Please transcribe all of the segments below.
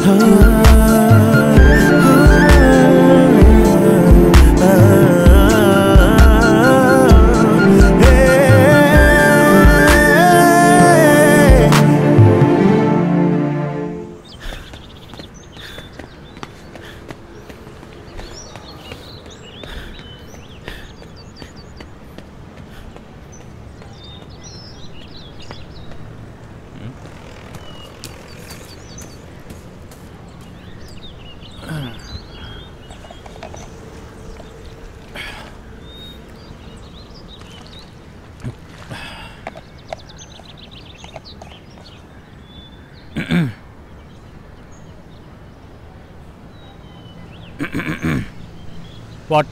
What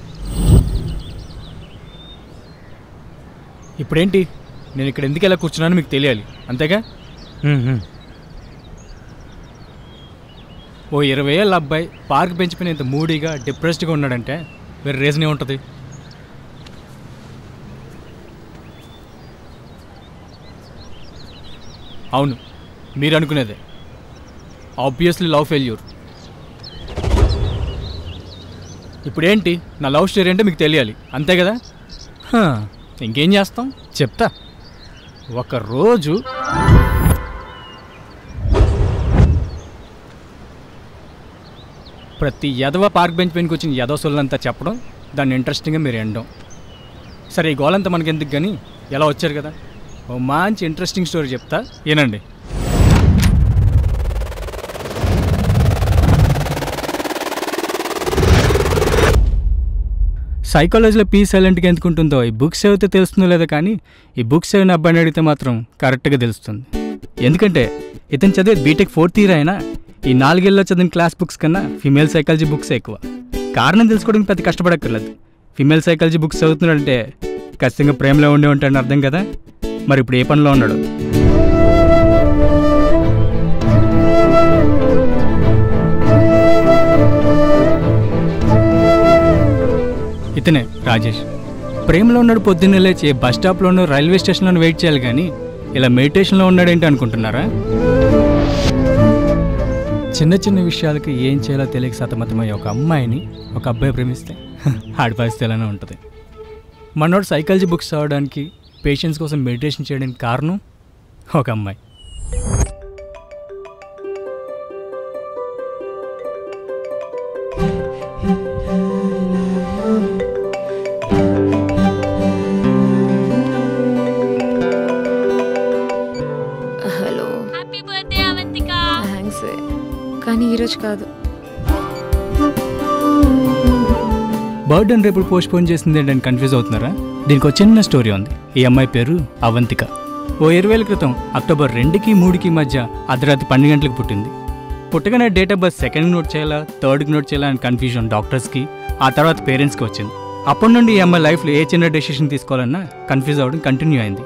ఇప్పుడేంటి నేను ఇక్కడ ఎందుకు ఎలా కూర్చున్నానో మీకు తెలియాలి అంతేగా ఓ ఇరవై ఏళ్ళ అబ్బాయి పార్క్ పెంచిపోయిన ఇంత మూడీగా డిప్రెస్డ్గా ఉన్నాడంటే వేరే రీజన్ ఏముంటుంది అవును మీరు అనుకునేదే ఆబ్వియస్లీ లవ్ ఫెయిల్యూర్ ఇప్పుడేంటి నా లవ్ స్టోరీ అంటే మీకు తెలియాలి అంతే కదా హా, ఇంకేం చేస్తాం చెప్తా ఒక రోజు ప్రతి యదవ పార్క్ బెంచ్ పైనకి వచ్చిన యదవ సొల్లంతా చెప్పడం దాన్ని ఇంట్రెస్టింగ్గా మీరు ఎండడం సరే ఈ గోలంతా మనకి ఎందుకు కానీ ఎలా వచ్చారు కదా ఓ మంచి ఇంట్రెస్టింగ్ స్టోరీ చెప్తా వినండి సైకాలజీలో పీస్ సైలెంట్గా ఎందుకు ఉంటుందో ఈ బుక్స్ చదివితే తెలుస్తుందో లేదో కానీ ఈ బుక్స్ చదివిన అబ్బాయిని అడిగితే మాత్రం కరెక్ట్గా తెలుస్తుంది ఎందుకంటే ఇతను చదివే బీటెక్ ఫోర్త్ ఇయర్ అయినా ఈ నాలుగేళ్ళలో చదివిన క్లాస్ బుక్స్ కన్నా ఫిమేల్ సైకాలజీ బుక్స్ ఎక్కువ కారణం తెలుసుకోవడానికి పెద్ద కష్టపడక్కర్లేదు ఫిమేల్ సైకాలజీ బుక్స్ చదువుతున్నాడంటే ఖచ్చితంగా ప్రేమలో ఉండే ఉంటాడని అర్థం కదా మరి ఇప్పుడు ఏ పనిలో ఉన్నాడు ఇతనే రాజేష్ ప్రేమలో ఉన్నాడు పొద్దున్నే లేచి బస్ స్టాప్లోనూ రైల్వే స్టేషన్లోనూ వెయిట్ చేయాలి కానీ ఇలా మెడిటేషన్లో ఉన్నాడేంటి అనుకుంటున్నారా చిన్న చిన్న విషయాలకి ఏం చేయాలో తెలియక సతమతమయ్యే ఒక అమ్మాయిని ఒక అబ్బాయి ప్రేమిస్తే ఆడి పరిస్థితి ఎలానే ఉంటుంది మనోడు సైకాలజీ బుక్స్ చదవడానికి పేషెంట్స్ కోసం మెడిటేషన్ చేయడానికి కారణం ఒక అమ్మాయి hello happy birthday Avantika thanks కానీ ఈరోజు కాదు బర్త్డే రేపు పోస్ట్ పోన్ చేసింది ఏంటని కన్ఫ్యూజ్ అవుతున్నారా దీనికి ఒక చిన్న స్టోరీ ఉంది ఈ అమ్మాయి పేరు అవంతిక ఓ ఇరవై ఏళ్ళ క్రితం అక్టోబర్ రెండుకి మూడుకి మధ్య అర్ధరాత్రి పన్నెండు గంటలకు పుట్టింది పుట్టగానే date of birth second note చేయాలా థర్డ్కి నోట్ చేయాలా అని కన్ఫ్యూజన్ డాక్టర్స్కి ఆ తర్వాత పేరెంట్స్కి వచ్చింది అప్పటి నుండి ఈ అమ్మాయి లైఫ్లో ఏ చిన్న డెసిషన్ తీసుకోవాలన్నా కన్ఫ్యూజ్ అవ్వడం కంటిన్యూ అయింది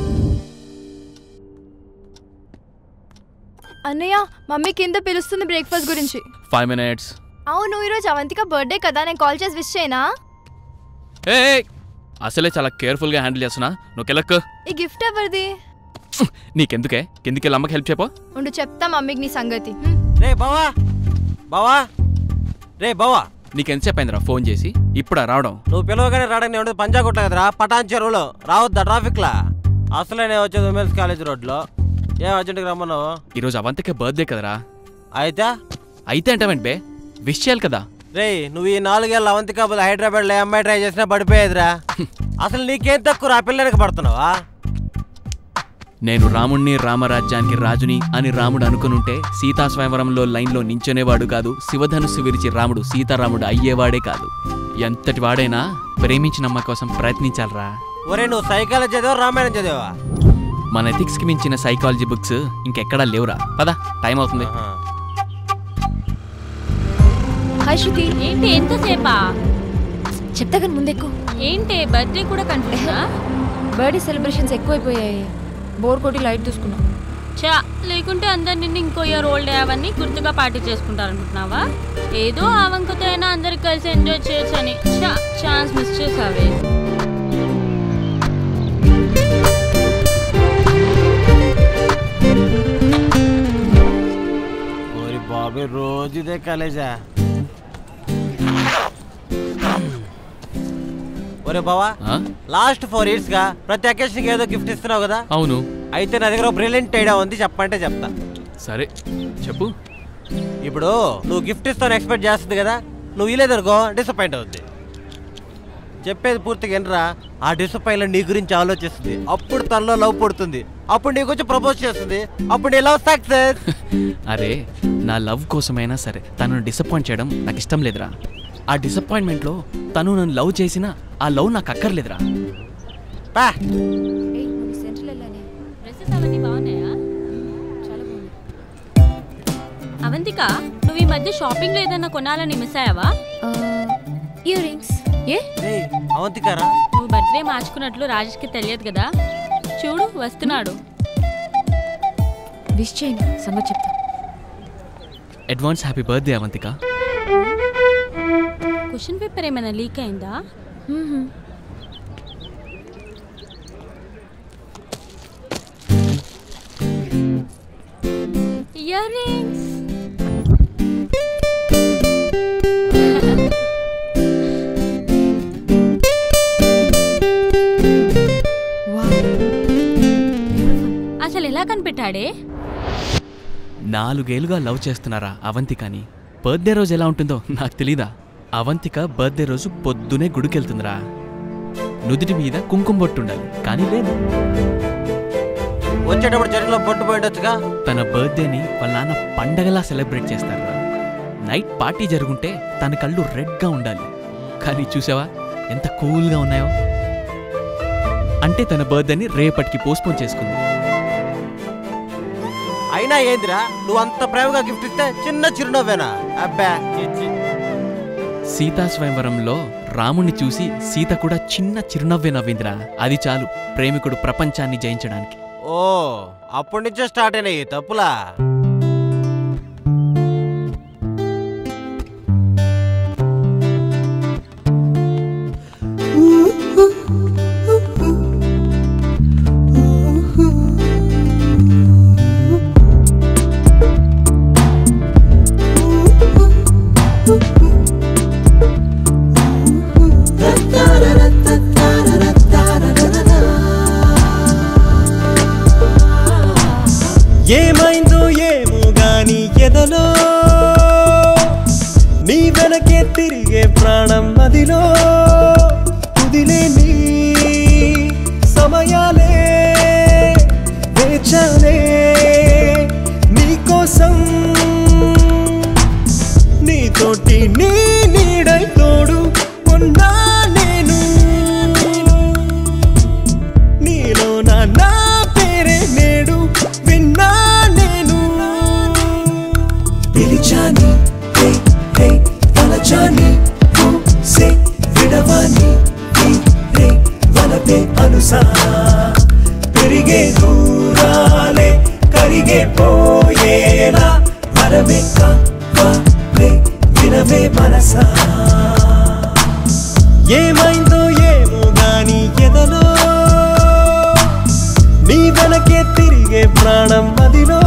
అన్నయ్య మమ్మీ కింద పిలుస్తుంది బ్రేక్ఫాస్ట్ గురించి ఫైవ్ మినిట్స్ అవును ఈరోజు అవంతిక బర్త్డే కదా నేను కాల్ చేసి విష్ చేయనా ఏ అసలే చాలా కేర్ఫుల్గా హ్యాండిల్ చేస్తున్నా నువ్వు కెలక్కు ఈ గిఫ్ట్ ఎవరిది నీకెందుకే కిందికి వెళ్ళి అమ్మకి హెల్ప్ చేయపో ఉండు చెప్తా మమ్మీకి నీ సంగతి హ్మ్. రే బావా బావా రే బావా నీకెంతసేపు అయిందిరా ఫోన్ చేసి ఇప్పుడా రావడం నువ్వు పిలవగానే రావడానికి నేను ఉండేది పంజా కొట్ట కదరా పటాన్ చెరువులో రావద్దా ట్రాఫిక్ లా అసలే నేను వచ్చేది ఉమెన్స్ కాలేజ్ రోడ్లో ఏం అర్జెంట్గా రమ్మన్నావు ఈరోజు అవంతికే బర్త్డే కదరా అయితే అయితే అంటావేంటి బే విష్ చేయాలి కదా రే నువ్వు ఈ నాలుగేళ్ళ అవంతిక బదులు హైదరాబాద్లో ఏ అమ్మాయి ట్రై చేసినా పడిపోయేదిరా అసలు నీకేం తక్కువ ఆ పిల్లనికి పడుతున్నావా నేను రాముణ్ణి రామరాజ్యానికి రాజుని అని రాముడు అనుకునుంటే సీతా స్వయంవరంలో లైన్లో నించునేవాడు కాదు శివధనుస్సు విరిచి రాముడు సీతారాముడు అయ్యేవాడే కాదు ఎంతటి వాడైనా ప్రేమించిన అమ్మ కోసం ప్రయత్నించాలరా ఒరే నువ్వు సైకాలజీ చదివా రామాయణం చదివా మన ఎథిక్స్కి మించిన సైకాలజీ బుక్స్ ఇంకెక్కడా లేవురా పద టైం అవుతుంది హాయ్ శృతి ఏంటి ఎంతసేపా చెప్తా కానీ ముందెక్కు ఏంటి బర్త్డే కూడా కన్ఫ్యూజా బర్త్డే సెలబ్రేషన్స్ ఎక్కువైపోయాయి బోర్ కొట్టి లైట్ చూసుకున్నాం చా లేకుంటే అందరు నిన్ను ఇంకో ఇయర్ ఓల్డ్ అవన్నీ గుర్తుగా పార్టీ చేసుకుంటారనుకుంటున్నావా ఏదో ఆ వంకతో అయినా అందరికి కలిసి ఎంజాయ్ చేయొచ్చు అని చా ఛాన్స్ మిస్ చేసావే ఓరి బాబు బాబు రోజు ఇదే కాలేజా ఒరే బావా ఆ? లాస్ట్ ఫోర్ ఇయర్స్ గా ప్రతి అకేషన్ ఏదో గిఫ్ట్ ఇస్తున్నావు కదా అవును అయితే నా దగ్గర బ్రిలియంట్ ఐడియా ఉంది చెప్పంటే చెప్తా సరే చెప్పు ఇప్పుడు నువ్వు గిఫ్ట్ ఇస్తాను ఎక్స్పెక్ట్ చేస్తుంది కదా నువ్వు ఇలేదనుకో డిసప్పాయింట్ అవుద్ది చెప్పేది పూర్తిగా వినరా ఆ డిసప్పాయింట్ నీ గురించి ఆలోచిస్తుంది అప్పుడు తనలో లవ్ పుడుతుంది అప్పుడు నీ గురించి ప్రపోజ్ చేస్తుంది అప్పుడు నీ లవ్ సక్సెస్ అరే నా లవ్ కోసమైనా సరే తనను డిసప్పాయింట్ చేయడం నాకు ఇష్టం లేదురా ఆ డిసప్పాయింట్మెంట్లో తను నన్ను లవ్ చేసినా ఆ లవ్ నాకు అక్కర్లేదురా పా సెంట్రల్ వెళ్ళానే డ్రెస్సెస్ అవన్నీ బాగున్నాయా చాలా బాగుంది అవంతిక నువ్వు ఈ మధ్య షాపింగ్ ఏదైనా కొనాలని మిస్ అయ్యావా ఇయర్ రింగ్స్ ఏ ఏయ్, అవంతికారా నువ్వు బర్త్డే మార్చుకున్నట్లు రాజేష్కి తెలియదు కదా చూడు వస్తున్నాడు విష్ చేయండి సంగతి చెప్తా advance happy birthday Avantika question paper ఏమైనా లీక్ అయిందా మ్మ్హ్మ్. ఇయర్ రింగ్స్ వావ్ అసలు ఎలా కనిపెట్టాడే నాలుగేళ్లుగా లవ్ చేస్తున్నారా అవంతికని బర్త్డే రోజు ఎలా ఉంటుందో నాకు తెలీదా అవంతిక బర్త్డే రోజు పొద్దునే గుడికెళ్తుందిరా నుదుటి మీద కుంకుమ బొట్టు ఉండాలి కానీ లేదు వచ్చేటప్పుడు చెరువులో పొట్టు పోయిండొచ్చుగా తన బర్త్డేని వాళ్ళ నాన్న పండగలా సెలబ్రేట్ చేస్తారా నైట్ పార్టీ జరుగుంటే తన కళ్ళు రెడ్గా ఉండాలి కానీ చూసావా ఎంత కూల్గా ఉన్నాయో అంటే తన బర్త్డేని రేపటికి పోస్ట్పోన్ చేసుకుంది అయినా ఏందిరా నువ్వు అంత ప్రేమగా గిఫ్ట్ ఇస్తే చిన్న చిరునవ్వేనా అబ్బా ఛీ, ఛీ. సీతా స్వయంవరంలో రాముణ్ణి చూసి సీత కూడా చిన్న చిరునవ్వే నవ్విందిరా అది చాలు ప్రేమికుడు ప్రపంచాన్ని జయించడానికి ఓ అప్పటి నుంచే స్టార్ట్ అయినాయి తప్పులా ఏమైందో ఏమో గాని ఎదలో నీ వెనకే తిరిగే ప్రాణం మదిలో కుదిలేని సమయాలే వేచాలే నీకోసం నీతోటి నీ నీడై తోడు ఉన్నా నేను నీలో నా నా పేరే నేడు విన్నా నేను పిలిచాని హే హే తలచాని సే విడవాని హే హే వలపే అనుసా పెరిగే దూరాలే కరిగే పోయేలా వరవే కావే వినవే మనసా ఏమైందో ఏమో గాని ఎదలో నీ వెనకే తిరిగే ప్రాణం మదిలో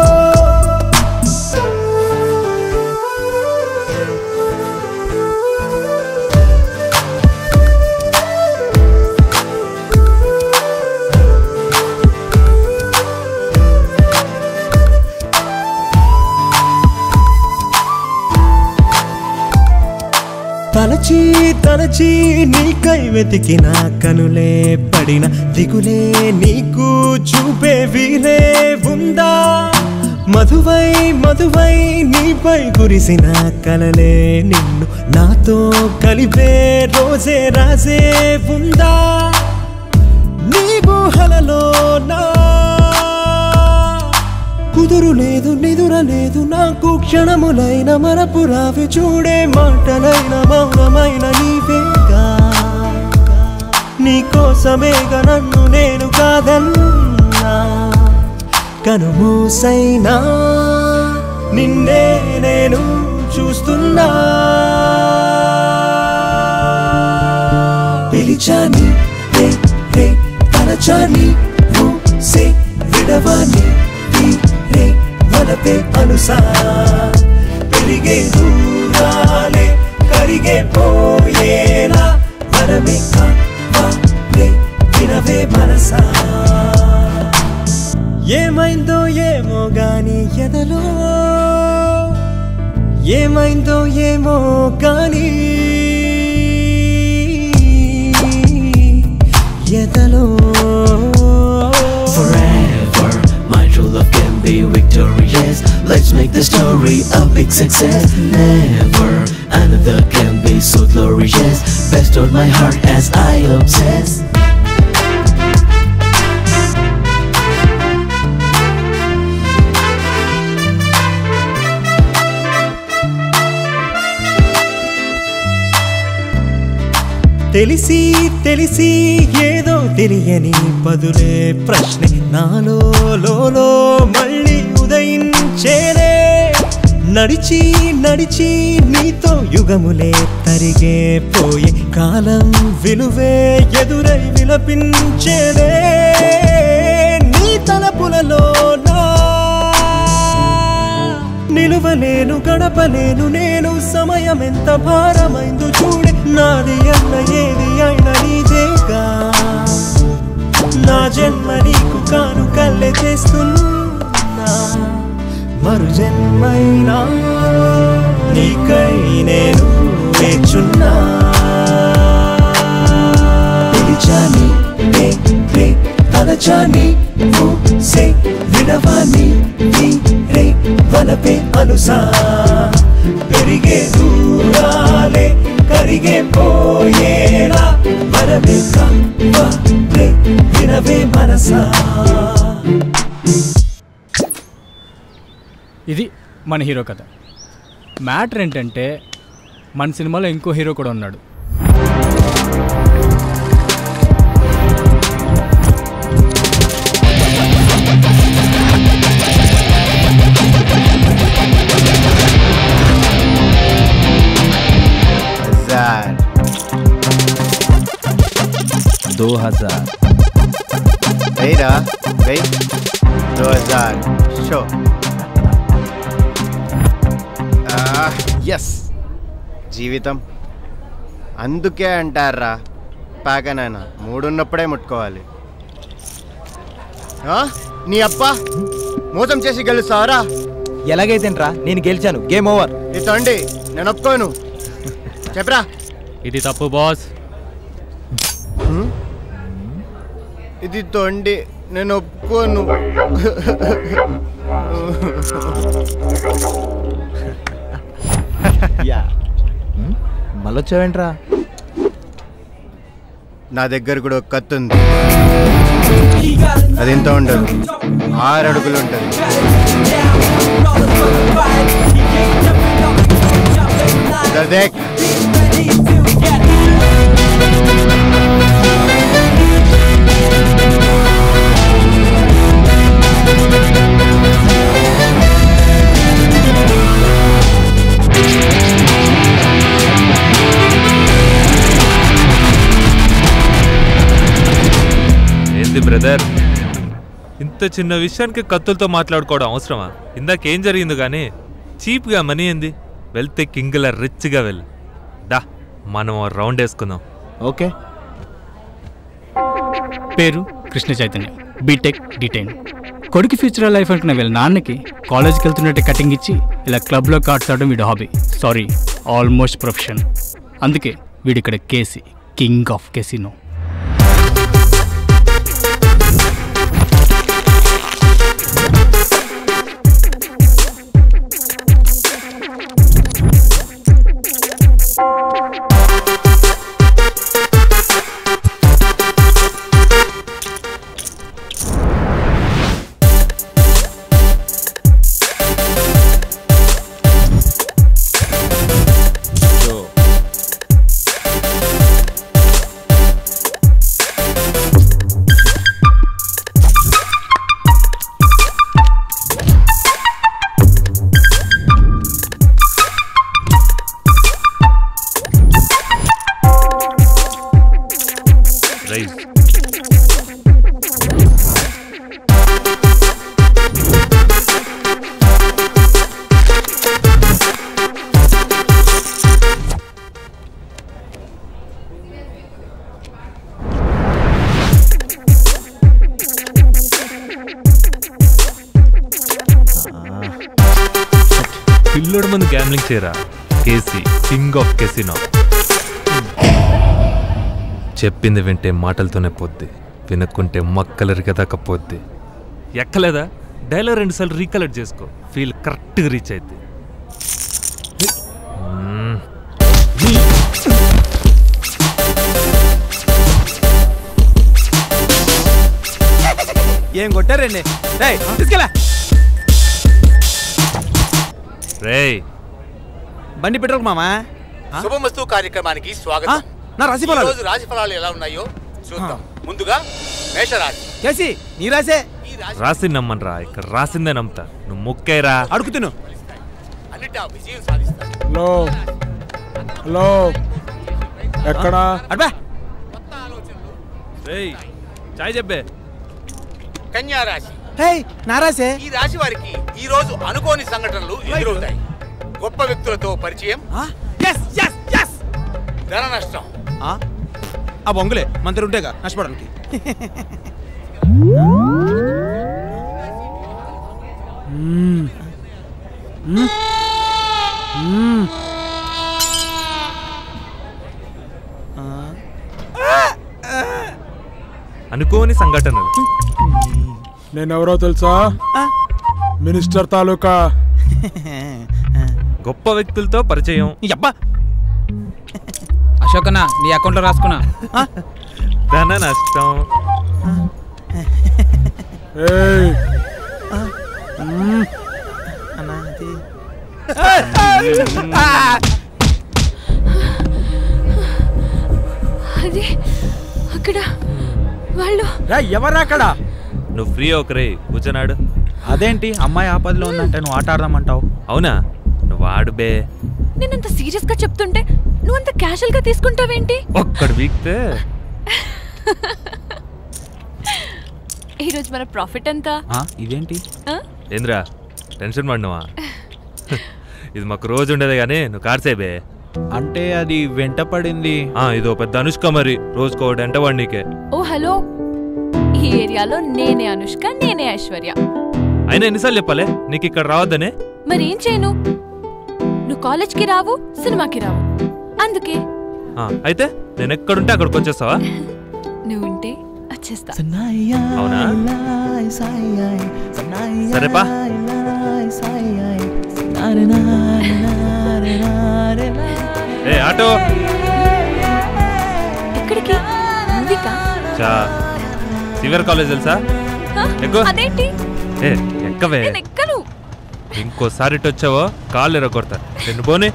తలచి తలచి నీకై వెతికిన కనులే పడిన దిగులే నీకు చూపే వీలే ఉందా మధువై మధువై నీపై కురిసిన కలలే నిన్ను నాతో కలిపే రోజే రాసే ఉందా నీ ఊహలలో నా కుదురు లేదు నిదుర లేదు నాకు క్షణములైన మరపు రావి చూడే మాటలైన మౌనమైన నీవేగా నీకోసమేగా నన్ను నేను కాదన్నా కనుమూసైనా నిన్నే నేను చూస్తున్నా పిలిచాని రే రే తలచాని మూసే విడవాని రే వలపే అనుసా ఏమైందో ఏమో కానీ ఎదలో Forever, my true love can be victorious. Let's make the story a big success. Never, another can be so glorious. Best on my heart as I obsess. తెలిసి తెలిసి ఏదో తెలియని బదులే ప్రశ్న నాలో లోలో మళ్ళీ ఉదయించేనే నడిచి నడిచి నీతో యుగములే తరిగే పోయే కాలం విలువే ఎదురై విలపించేనే నీ తలపులలో నా నిలువలేను గడపలేను నేను సమయం ఎంత భారమైందో చూడే నాది అన్న ఏది అయినా నీదేగా నా జన్మ నీకు కాను కల్లె చేస్తున్నా మరు జన్మైనా నీకై నేను వేచున్నా పిలిచాని నే రే తలచాని ఓ సే వినవాని నీ రే వలపే అనుసా పెరిగే దూరాలే కరిగే పోయేలా వరమే కావే వినవే మనసా ఇది మన హీరో కథ మ్యాటర్ ఏంటంటే మన సినిమాలో ఇంకో హీరో కూడా ఉన్నాడు हजार दो हजार वही रहा वही दो हजार शो ఎస్ జీవితం అందుకే అంటారా పాకనైనా మూడున్నప్పుడే ముట్టుకోవాలి ఆ? నీ అప్ప మోసం చేసి గెలుస్తావరా ఎలాగైతేంట్రా నేను గెలిచాను గేమ్ ఓవర్ ఈ తొండి నేను ఒప్పుకోను చెప్పరా ఇది తప్పు బాస్ ఇది తొండి నేను ఒప్పుకోను యా మళ్ళొచ్చావేంట్రా నా దగ్గర కూడా ఒక కత్తి ఉంది అది ఎంత ఉండదు ఆరు అడుగులు ఉంటుంది ఇద్దరు దేక్ ఏంది బ్రదర్ ఇంత చిన్న విషయానికి కత్తులతో మాట్లాడుకోవడం అవసరమా ఇందాకేం జరిగింది కానీ చీప్గా మనీ ఏంది వెళ్తే కింగ్ల రిచ్గా వెళ్ళు డా మనం ఓ రౌండ్ వేసుకుందాం ఓకే పేరు కృష్ణ చైతన్య బీటెక్ డిటైన్ కొడుకు ఫ్యూచర్ లైఫ్ అనుకున్న వీళ్ళ నాన్నకి కాలేజ్కి వెళ్తున్నట్టే కటింగ్ ఇచ్చి ఇలా క్లబ్లో కార్డ్స్ ఆడడం వీడి హాబీ సారీ ఆల్మోస్ట్ ప్రొఫెషన్ అందుకే వీడిక్కడ కేసీ కింగ్ ఆఫ్ కెసినో పిల్లోడు ముందు గ్యామ్లింగ్ చేయరా కేసీ కింగ్ ఆఫ్ కెసినో చెప్పింది వింటే మాటలతోనే పోద్ది వినక్కుంటే మక్కలరిగా దాకా పోద్ది ఎక్కలేదా డైలాగ్ రెండుసార్లు రీకలెక్ట్ చేసుకో ఫీల్ కరెక్ట్గా రీచ్ అయితే ఏం కొట్టారండి రేయ్ తీసుకెళ్ళా రేయ్ బండి పెట్రోల్ మామా శుభమస్తు కార్యక్రమానికి స్వాగతం నా రాశి ఫలాలు. ఈ రోజు రాశి ఫలాలు ఎలా ఉన్నాయో చూద్దాం ముందుగా మేషరాశి కేసి నీ రాసే రాసింది నమ్మనరా ఇక్కడ రాసిందే నమ్ముతా నువ్వు ముక్కేరా అడుగు తిను అన్నిటా విజయం సాధిస్తారు హలో హలో ఎక్కడా అడ్బా రేయ్ చాయ్ చెప్పే కన్యా రాశి హే నా రాసే ఈ రాశి వారికి ఈ రోజు అనుకోని సంఘటనలు ఎదురవుతాయి గొప్ప వ్యక్తులతో పరిచయం ధన నష్టం ఆ బొంగులే మన దగ్గర ఉంటేగా నష్టపడడానికి మ్మ్. మ్మ్. మ్మ్. అనుకోని సంఘటనలు నేనెవరో తెలుసా మినిస్టర్ తాలూకా గొప్ప వ్యక్తులతో పరిచయం అబ్బా అశోకన్న నీ అకౌంట్లో రాసుకున్నా ధన నష్టం ఏయ్ మ్మ్. అన్నది. అది అక్కడ వాళ్ళు ఎవరు అక్కడ నువ్వు ఫ్రీ ఒకరే కూర్చున్నాడు అదేంటి అమ్మాయి ఆపదలో ఉందంటే నువ్వు ఆట ఆడదామంటావు అవునా నువ్వు ఆడు బే నేనంత సీరియస్ గా చెప్తుంటే నువ్వు అంత క్యాషువల్ గా తీసుకుంటావేంటి ఒక్కడు వీక్తే ఈ రోజు మన ప్రాఫిట్ ఎంత ఇదేంటి ఆ? ఏంద్రా టెన్షన్ పడినవా ఇది మాకు రోజు ఉండేదే కానీ నువ్వు కార్సే బే అంటే అది వెంట పడింది ఆ, ఇదో పెద్ద అనుష్క మరి రోజుకో ఎంట వాడికే ఓ హలో ఈ ఏరియాలో నేనే అనుష్క నేనే ఐశ్వర్య అయినా ఎన్నిసార్లు చెప్పాలే నీకు ఇక్కడ రావద్దనే మరి ఏం చేయను నువ్వు కాలేజ్కి రావు సినిమాకి రావు అందుకే ఆ, అయితే నేను ఎక్కడుంటే అక్కడికి వచ్చేస్తావా నువ్వు ఉంటే వచ్చేస్తా అవునా సరేపా ఏ ఆటో ఎక్కడికి మూవీకా చా సివియర్ కాలేజ్ తెలుసా ఆ? ఎక్కువ అదేంటి ఏ ఎక్కవే నేను ఎక్కను ఇంకోసారి ఇటు వచ్చావో కాళ్ళు ఎరగొడతా నిన్ను పోనీ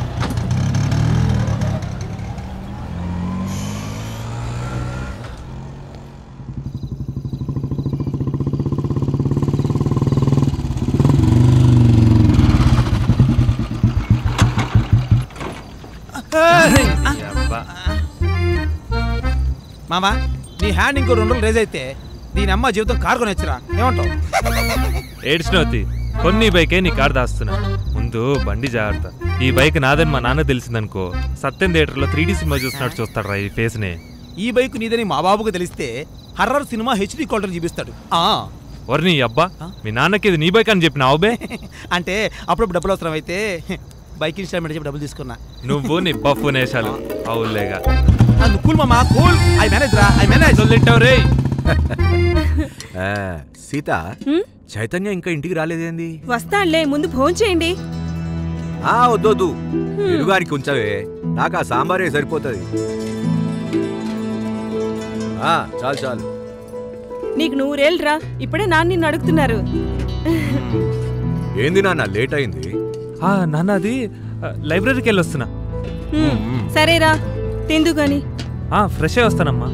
మామా నీ హ్యాండ్ ఇంకో రెండు రోజులు రేజ్ అయితే దీని అమ్మ జీవితం కారు కొనొచ్చురా ఏమంటావు ఏడ్చినవుతి కొన్ని బైకే నీ కారు దాస్తున్నా ముందు బండి జాగ్రత్త ఈ బైక్ నాదని మా నాన్న తెలిసిందనుకో సత్యం థియేటర్లో త్రీ సినిమా చూస్తున్నట్టు చూస్తాడు రా ఈ ఫేస్ని ఈ బైక్ నీదని మా బాబుకు తెలిస్తే హర్రర్ సినిమా హెచ్డి క్వాలిటీ చూపిస్తాడు ఆ వరి నీ అబ్బా మీ నాన్నకి ఇది నీ బైక్ అని చెప్పిన బే అంటే అప్పుడప్పుడు డబ్బులు అవసరం అయితే బైక్ ఇన్స్టాల్మెంట్ చెప్పి డబ్బులు తీసుకున్నా నువ్వు నీ బఫ్ నేషాలు అవులేగా ఆ, నువ్వు కూల్ మామా కూల్ ఐ మేనేజ్ రా ఐ మేనేజ్ తింటావు రే ఆ, సీత చైతన్య ఇంకా ఇంటికి రాలేదేంది వస్తానులే ముందు ఫోన్ చేయండి ఆ వద్దొద్దు ఎరుగానికి ఉంచవే నాకు ఆ సాంబారే సరిపోతుంది ఆ, చాలు చాలు నీకు నూరేళ్ళరా ఇప్పుడే నాన్న నిన్ను అడుగుతున్నారు ఏంది నాన్న లేట్ అయింది ఆ, నాన్న అది ఆ, లైబ్రరీకి వెళ్ళి వస్తున్నా హ్మ్, సరేరా తిందు గాని ఆ, ఫ్రెష్ అయ్యి వస్తానమ్మా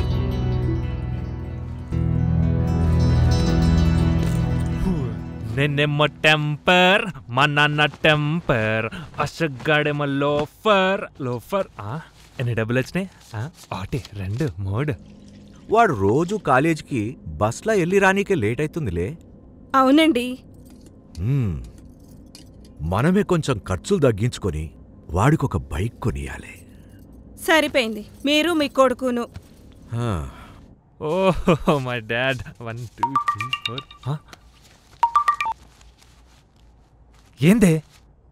నిన్నెమ్మ టెంపర్ మా నాన్న టెంపర్ అసగాడేమో లోఫర్ లోఫర్ ఆ, ఎన్ని డబ్బులు వచ్చినాయి ఆ, ఒకటి రెండు మూడు వాడు రోజు కాలేజీకి బస్లా వెళ్ళి రానీకే లేట్ అవుతుందిలే అవునండి మ్మ్. మనమే కొంచెం ఖర్చులు తగ్గించుకొని వాడికొక బైక్ కొనియాలి సరిపోయింది మీరు మీ కొడుకును ఆ. Oh my dad one two three four ఏందే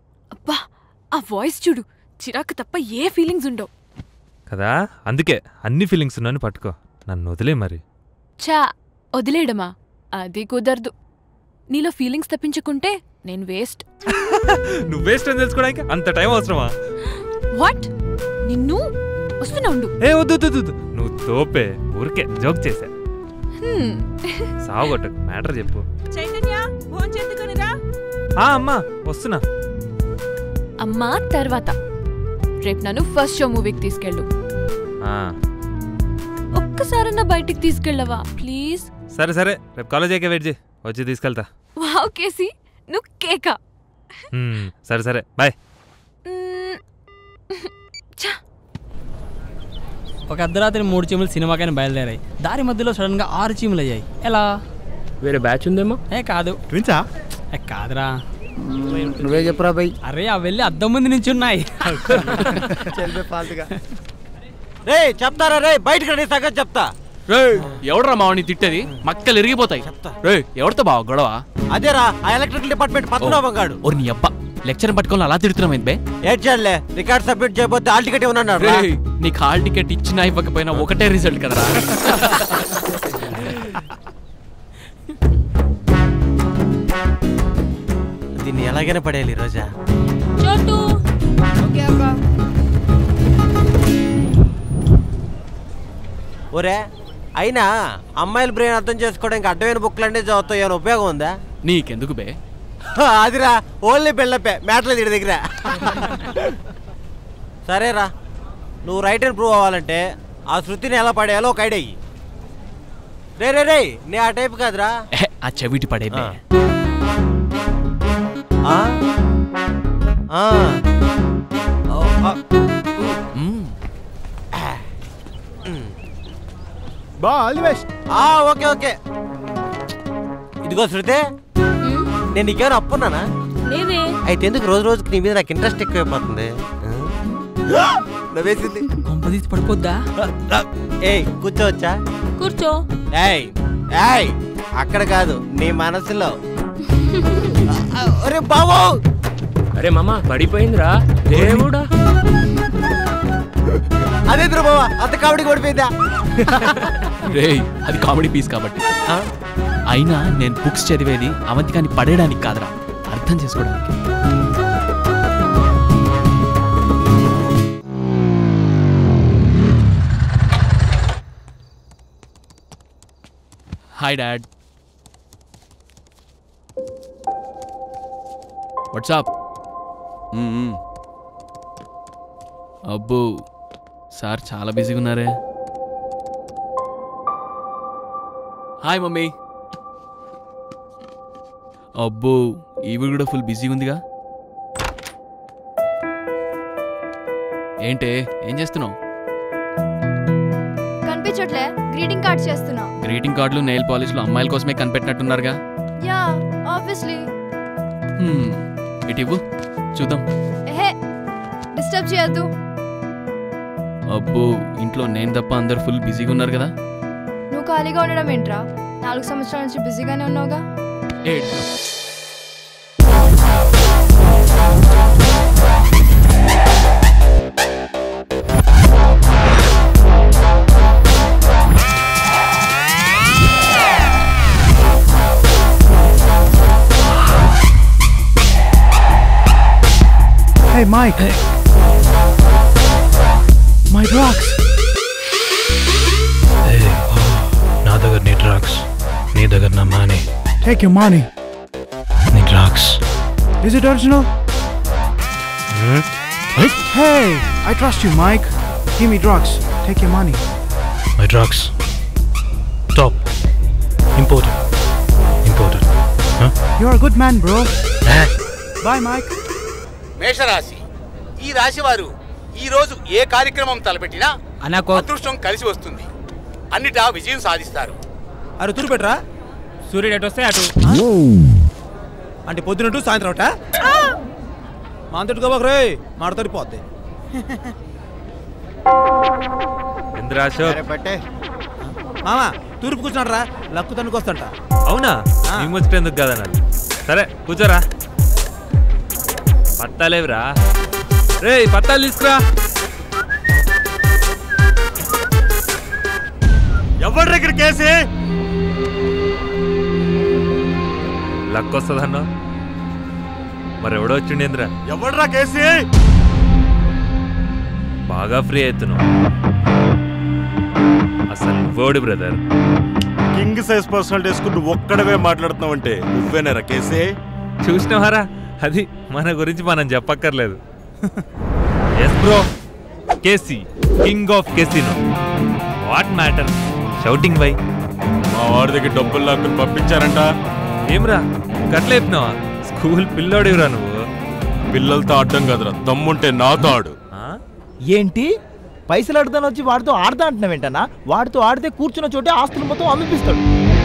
ఆ వాయిస్ చూడు చిరాకు తప్ప ఏ ఫీలింగ్స్ ఉండవు కదా అందుకే అన్ని ఫీలింగ్స్ ఉన్నాను పట్టుకో నన్ను వదిలే మరి చా వదిలేయడమా అది కుదరదు నీలో ఫీలింగ్స్ తప్పించుకుంటే నేను వేస్ట్ నువ్వు వేస్ట్ అని తెలుసుకోవడానికి అంత టైం అవసరమా వాట్ నిన్ను వస్తున్నా ఉండు ఏ వద్దు వద్దు, వద్దు, వద్దు నువ్వు తోపే ఊరికే జోక్ చేశా హ్మ్. సాగొట్టు మ్యాటర్ చెప్పు చైతన్య ఫోన్ చేద్దుకొని రా ఆ అమ్మా వస్తున్నా అమ్మా తర్వాత రేపు నన్ను ఫస్ట్ షో మూవీకి తీసుకెళ్ళు ఆ, ఒక్కసారన్నా బయటికి తీసుకెళ్ళవా ప్లీజ్ సరే సరే రేపు కాలేజ్ అయ్యాక వెయిట్ చేయి వచ్చి తీసుకెళ్తా వావ్ కేసి నువ్వు కేకా హ్మ్, సరే సరే బాయ్ మ్మ్. ఛ, ఒక అర్ధరాత్రి మూడు చీమలు సినిమాకైనా బయలుదేరాయి దారి మధ్యలో సడన్ గా ఆరు చీమలు అయ్యాయి ఎలా వేరే బ్యాచ్ ఉందేమో ఏ కాదు ట్విన్సా ఏ కాదురా నువ్వే చెప్పురా బై అరే ఆ వెళ్ళి అద్దం ముందు నుంచి ఉన్నాయి రే చెప్తారా రే బయటకు రండి సంగతి చెప్తా రే ఎవడరా మావాడిని తిట్టేది మక్కలు ఇరిగిపోతాయి రే ఎవరితో బావ గొడవ అదేరా ఆ ఎలక్ట్రికల్ డిపార్ట్మెంట్ పద్మనాభం గాడు ఓ నీ అబ్బా లెక్చర్ పట్టుకొని అలా తిడుతున్నామైంది బే ఏడ్ చేయాలే రికార్డ్ సబ్మిట్ చేయబోతే ఆల్ టికెట్ ఉన్నాడు రే నీకు హాల్ టికెట్ ఇచ్చినా ఇవ్వకపోయినా ఒకటే రిజల్ట్ కదరా దీన్ని ఎలాగైనా పడేయాలి ఈ రోజా చోటు ఓకే అక్క ఒరే అయినా అమ్మాయిల బ్రెయిన్ అర్థం చేసుకోవడానికి అడ్డమైన బుక్లు అన్నీ చదువుతాయి ఏమైనా ఉపయోగం ఉందా నీకెందుకు బే అదిరా ఓన్లీ బిల్డపే మ్యాటర్ దీని దగ్గర సరేరా నువ్వు రైట్ అని ప్రూవ్ అవ్వాలంటే ఆ శృతిని ఎలా పడేయాలో ఒక ఐడియా ఇయ్యి. రే రే రే నీ ఆ టైప్ కాదురా ఎహె, ఆ చెవిటి పడే బే ఆ? ఆ. ఓ, ఆ. బా ఆల్ ది బెస్ట్ ఆ, ఓకే ఓకే ఇదిగో శృతి నేను నీకేమైనా అప్పున్నానా లేదే అయితే ఎందుకు రోజు రోజుకి నీ మీద నాకు ఇంట్రెస్ట్ ఎక్కువైపోతుంది ఆ? నవ్వేసింది కొంపదీసి పడిపోద్దా ఏయ్ కూర్చోవచ్చా కూర్చో ఏయ్ ఏయ్ అక్కడ కాదు నీ మనసులో అరే బాబు అరే మామ పడిపోయిందిరా దేవుడా అదే బాబా అంత కామెడీ కొడిపోయిందా రే అది కామెడీ పీస్ కాబట్టి అయినా నేను బుక్స్ చదివేది అవంతికాని పడేయడానికి కాదురా అర్థం చేసుకోవడానికి హాయ్ డాడ్ వాట్సాప్ అబ్బో సార్ చాలా బిజీగా ఉన్నారే హాయ్ మమ్మీ అబ్బో ఈవిడ కూడా ఫుల్ బిజీ ఉందిగా ఏంటే ఏం చేస్తున్నావు కనిపించట్లే గ్రీటింగ్ కార్డ్ చేస్తున్నా గ్రీటింగ్ కార్డులు నెయిల్ పాలిష్లు అమ్మాయిల కోసమే కనిపెట్టినట్టున్నారుగా యా ఆబ్వియస్లీ హ్మ్, ఇటు ఇవ్వు చూద్దాం ఎహే డిస్టర్బ్ చేయొద్దు అబ్బో ఇంట్లో నేను తప్ప అందరు ఫుల్ బిజీగా ఉన్నారు కదా నువ్వు ఖాళీగా ఉండడం ఏంట్రా నాలుగు సంవత్సరాల నుంచి బిజీగానే ఉన్నావుగా ఏడ్ Hey, Mike. My drugs. నా దగ్గర నీ డ్రగ్స్ నీ దగ్గర నా మనీ Take your money. నీ drugs Is it original? Hey, I trust you, Mike. Give me drugs. Take your money. My drugs top imported imported You're a good man, bro. Bye, Mike. మేషరాశి ఈ రాశి వారు ఈ రోజు ఏ కార్యక్రమం తలపెట్టినా అనకో అదృష్టం కలిసి వస్తుంది అన్నిటా విజయం సాధిస్తారు అరే తూరు పెట్టరా సూర్యుడు ఎటు వస్తే అటు అంటే పొద్దునట్టు సాయంత్రం అట మా అంతటి గోబాకు రే మాడతాడు పోద్ది ఇంద్రాశో మామ తూర్పు కూర్చున్నాడు రా లక్కు తన్నుకొస్తంట అవునా నీకు ముచ్చటెందుకు కాదన్నారు సరే కూర్చోరా పత్తాలేవురా రే పత్తాలు తీసుకురా ఎవరి దగ్గర కేసే లక్ వస్తుందన్నా మరి ఎవడో వచ్చిండేంద్రా ఎవడ్రా కేసే బాగా ఫ్రీ అవుతున్నావు అసలు నువ్వోడు బ్రదర్ కింగ్ సైజ్ పర్సనాలిటీస్ కు నువ్వు ఒక్కడవే మాట్లాడుతున్నావు అంటే నువ్వేనేరా కేసే చూసినవారా అది మన గురించి మనం చెప్పక్కర్లేదు yes bro KC king of casino what matter shouting by మా వాడి దగ్గర డబ్బులు లాక్కుని పంపించారంట ఏమ్రా గట్ల చెప్పినావా స్కూల్ పిల్లోడివిరా నువ్వు పిల్లలతో ఆడడం కదరా దమ్ముంటే నాతో ఆడు ఏంటి పైసలు అడతాను వచ్చి వాడితో ఆడతా అంటున్నావేంటన్నా వాడితో ఆడితే కూర్చున్న చోటే ఆస్తులు మొత్తం అమ్మిపిస్తాడు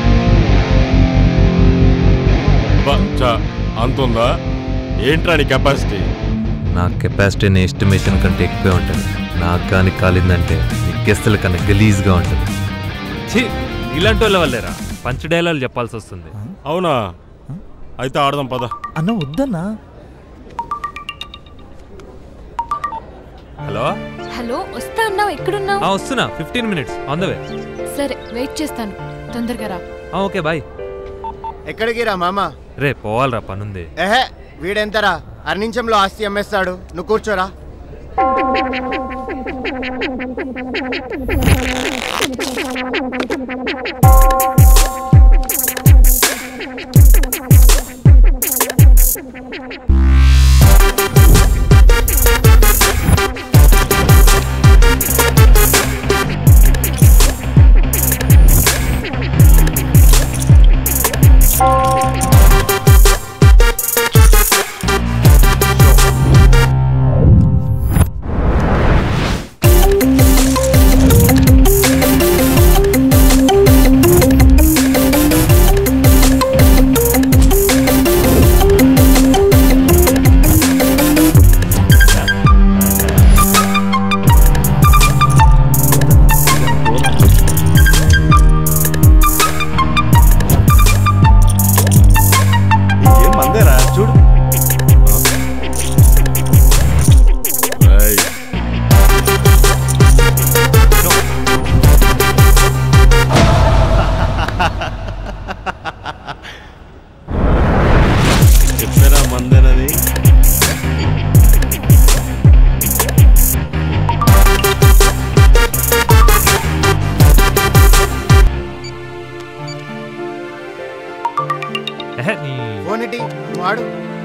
బా, చా, అంతుందా ఏంట్రా నీ కెపాసిటీ నా కెపాసిటీ నీ ఎస్టిమేషన్ కంటే ఎక్కువే ఉంటుంది నాకు కానీ కాలిందంటే నీ గెస్తుల కన్నా గలీజ్గా ఉంటుంది ఛీ ఇలాంటి వాళ్ళ వల్లేరా పంచ్ డైలాగులు చెప్పాల్సి వస్తుంది అవునా అయితే ఆడదాం పద అన్న వద్దన్నా హలో హలో వస్తా అన్నావు ఎక్కడున్నావు ఆ, వస్తున్నా fifteen minutes on the way సరే వెయిట్ చేస్తాను తొందరగా రా ఓకే బాయ్ ఎక్కడికి రా మామ రే పోవాలరా పనుంది ఏహే వీడెంతరా అర్నించంలో ఆస్తి అమ్మేస్తాడు నువ్వు కూర్చోరా ఏం మందేరా చూడు ఏయ్, చెప్పారా మందేనని ఎహె, నీ ఫోన్ ఇటీ నువ్వు ఆడు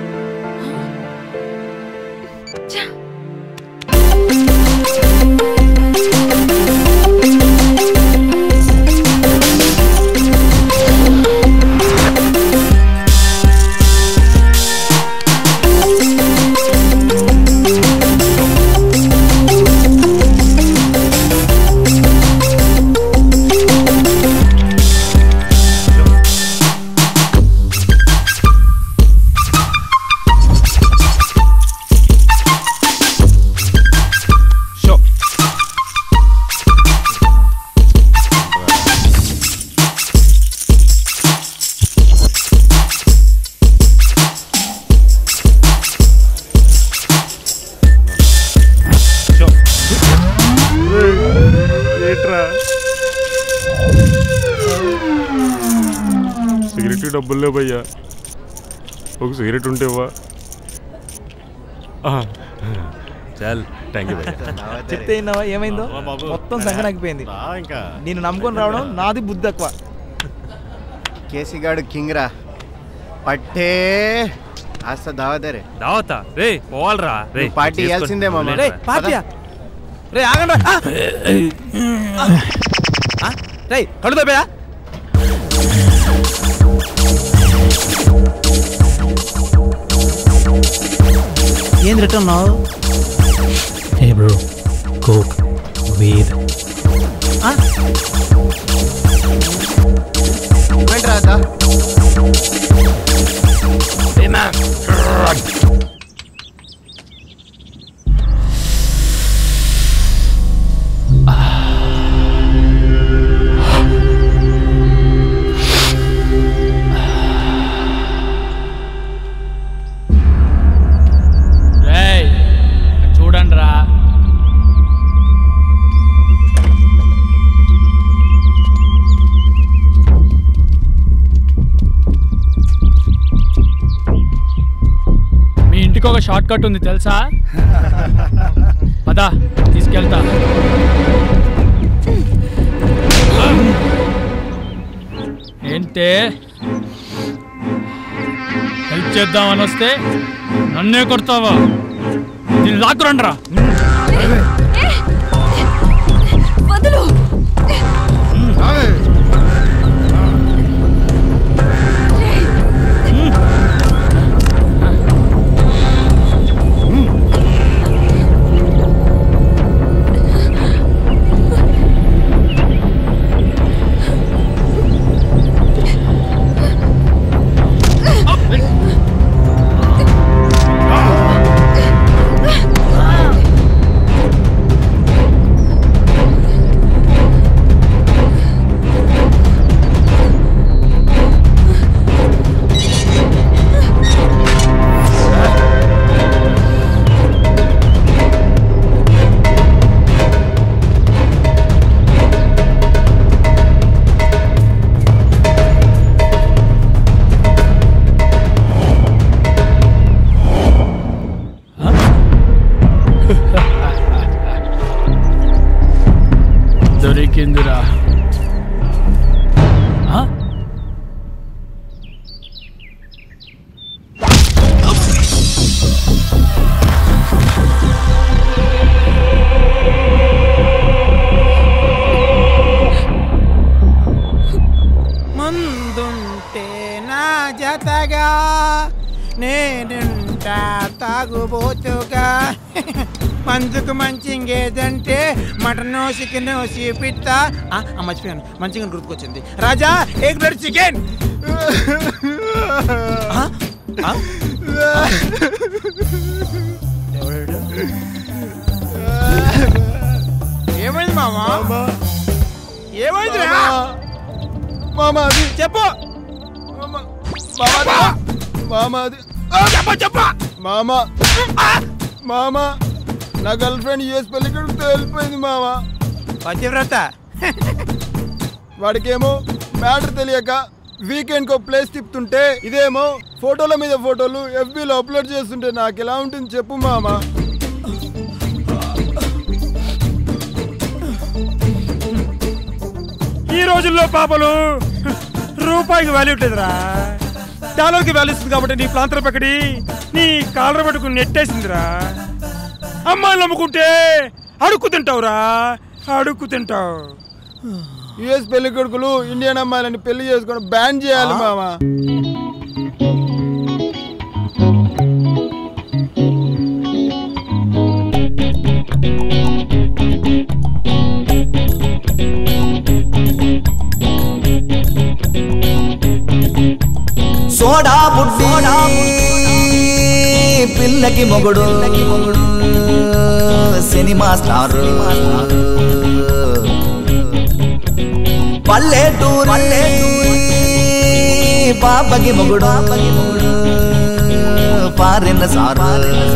ఏంట్రా సిగరెట్ డబ్బులు లేవు భయ్యా ఒక సిగరెట్ ఉంటేవా చల్ థ్యాంక్ యూ చెప్తే విన్నావా ఏమైందో మొత్తం సంగనాకిపోయింది ఇంకా నేను నమ్ముకొని రావడం నాది బుద్ధి తక్కువ కేసీగాడు కింగ్ రా పట్టే ఆస్త దావదరే దావతా రే పోవాలరా రే నువ్వు పార్టీ చేసుకొని ఇవ్వాల్సిందే మామ. వదిలేరా. రే పార్టీయా రే ఆగండి రే కళ్ళు తప్పయా ఏంది return Hey bro, coke, weed. ఏంట్రా అదా ఇంటికి ఒక షార్ట్ కట్ ఉంది తెలుసా పదా తీసుకెళ్తా ఏంటే హెల్ప్ చేద్దామని వస్తే నన్నే కొడతావా దీన్ని లాక్కురండ్రా వదులు దొరికిందిరా ఆ? ముందుంటే నా జతగా నేనుంటా తాగుబోతుగా మందుకు మంచి ఇంకేదంటే మటన్ చికెన్ పిత్త మర్చిపోయాను మంచిగా గుర్తుకొచ్చింది రాజా ఏక్ ప్లేట్ చికెన్ ఏమైంది మామా ఏమైంది మామ అది చెప్పు మామ మామ అది చెప్ప చెప్ప మామ మామ నా గర్ల్ ఫ్రెండ్ యూఎస్ పెళ్ళికొడుకుతో వెళ్ళిపోయింది మామ పతివ్రత వాడికేమో మ్యాటర్ తెలియక వీకెండ్ కో ప్లేస్ తిప్పుతుంటే ఇదేమో ఫోటోల మీద ఫోటోలు ఎఫ్బీలో అప్లోడ్ చేస్తుంటే నాకు ఎలా ఉంటుంది చెప్పు మామ ఈ రోజుల్లో పాపలు రూపాయికి వాల్యూ ఉంటుందిరా డాలర్కి వాల్యూ ఇస్తుంది కాబట్టి నీ ప్రాంతం పక్కడి నీ కాలర పట్టుకుని నెట్టేసిందిరా అమ్మాయిలు నమ్ముకుంటే అడుక్కు తింటావురా అడుక్కు తింటావు యుఎస్ పెళ్లి కొడుకులు ఇండియన్ అమ్మాయిలని పెళ్లి చేసుకొని బ్యాన్ చేయాలి మామ సోడా బుడ్డి పిల్లకి మొగుడు సినిమా స్టార్ పల్లెటూరు పాపకి మొగుడు పారిన సారు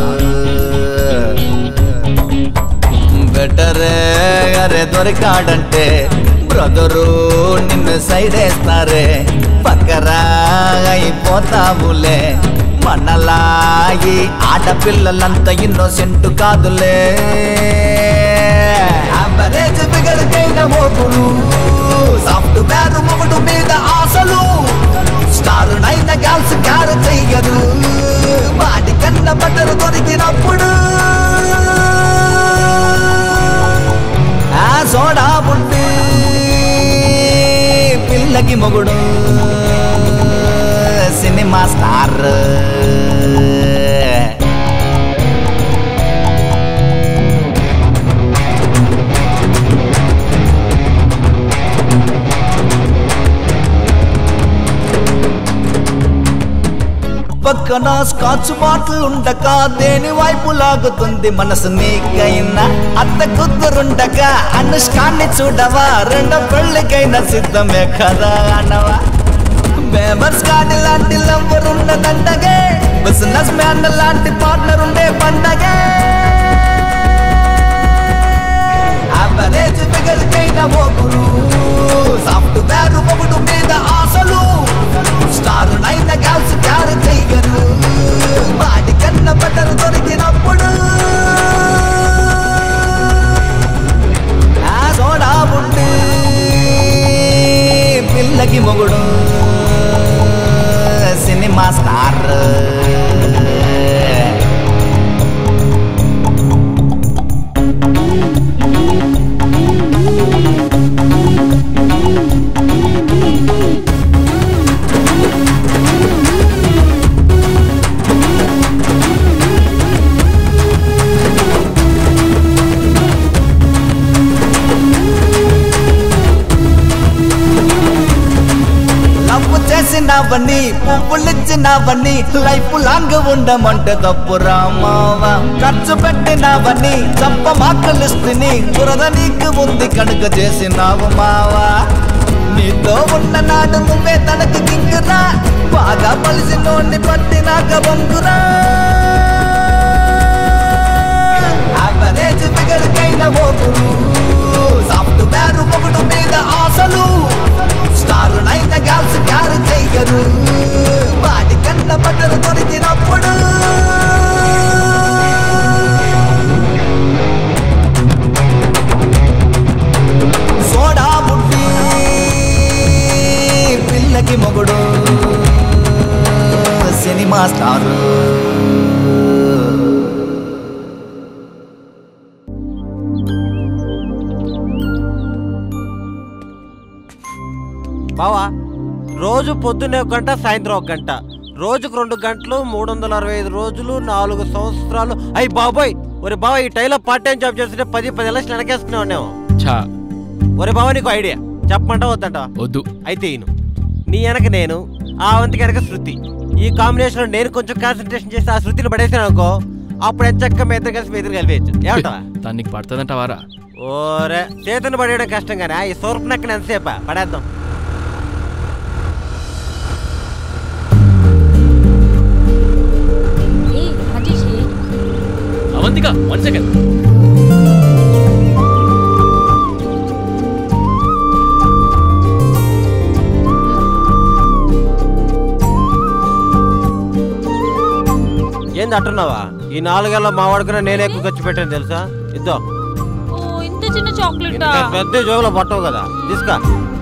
బెటరే అరే దొరికాడంటే బ్రదరు నిన్ను సైడ్ వేస్తారే పక్కరా అయిపోతావులే మనలా ఈ ఆడపిల్లలంతా ఇన్నోసెంట్ కాదులే అవరేజ్ బిగడికైన మోపులు సాఫ్ట్వేర్ మొగుడు మీద ఆశలు స్టార్ నైన గర్ల్స్ క్యార్ చెయ్యరు వాడి కన్న బట్టలు దొరికినప్పుడు ఆ సోడా బుడ్డి పిల్లకి మొగుడు సినిమా స్టార్ పక్కన స్కాచ్ బాటిల్ ఉండక దేని వైపు లాగుతుంది మనసు నీకైనా అత్త కుదురుండగా అనుష్కాన్ని చూడవా రెండో పెళ్ళికైనా సిద్ధమే కదా అన్నవా బేబర్స్ కాడి లాంటి లవ్వర్ ఉన్నదండగే బిజినెస్ మ్యాన్ లాంటి పార్ట్నర్ ఉండే పండగే అవరేజ్ మిగలికైన ఓగురు సాఫ్ట్వేర్ మొగుడు మీద ఆశలు స్టార్ నైన గర్ల్స్ క్యార్ చెయ్యరు వాడి కన్న బెటర్ చేసినవని పువ్వులిచ్చినవని లైఫ్ లాంగ్ ఉండమంటే తప్పు రామావా ఖర్చు పెట్టినవని చంప మాకలిస్తుని బురద నీకు ఉంది కనుక చేసినావు మావా నీతో ఉన్న నాడు నువ్వే తనకు కింగురా బాగా పలిసి నోన్ని పట్టినాక వంకురా యావరేజ్ ఫిగర్ కైన ఓకురు సాఫ్ట్వేర్ ఒకడు మీద ఆశలు స్టార్ నైన గర్ల్స్ క్యారు చెయ్యరు వాటి కన్న బట్టలు దొరికినప్పుడు సోడా బుడ్డి పిల్లకి మొగుడు సినిమా స్టారు బావా రోజు పొద్దున్నే ఒక గంట సాయంత్రం ఒక గంట రోజుకు రెండు గంటలు మూడు వందల అరవై ఐదు రోజులు నాలుగు సంవత్సరాలు అయ్యి బాబోయ్ ఒరే బావ ఈ టైలో పార్ట్ టైం జాబ్ చేస్తుంటే పది పది లక్షలు వెనకేసుకునే ఉన్నాము ఛా ఒరే బావ నీకు ఐడియా చెప్పమంటా వద్దంట వద్దు అయితే ఈను నీ వెనక నేను ఆ వంతికి వెనక శృతి ఈ కాంబినేషన్ నేను కొంచెం కాన్సన్ట్రేషన్ చేసి ఆ శృతిని పడేసాను అనుకో అప్పుడు ఎంచక్క మీ ఇద్దరు కలిసి మీ ఇద్దరు కలిపేయచ్చు ఏమంటావా తను నీకు పడుతుందంటావారా ఓరే చేతిని పడేయడం కష్టం కానీ ఈ సోర్పు నక్కని ఎంతసేపా పడేద్దాం అవంతిక వన్ సెకండ్ ఏంది అట్టున్నావా ఈ నాలుగేళ్ళ మా వాడుకున్నా నేనే ఎక్కువ ఖర్చు పెట్టాను తెలుసా ఇద్దో ఓ ఇంత చిన్న చాక్లెట్ ఇంత పెద్ద జోబులో పట్టవు కదా తీసుకో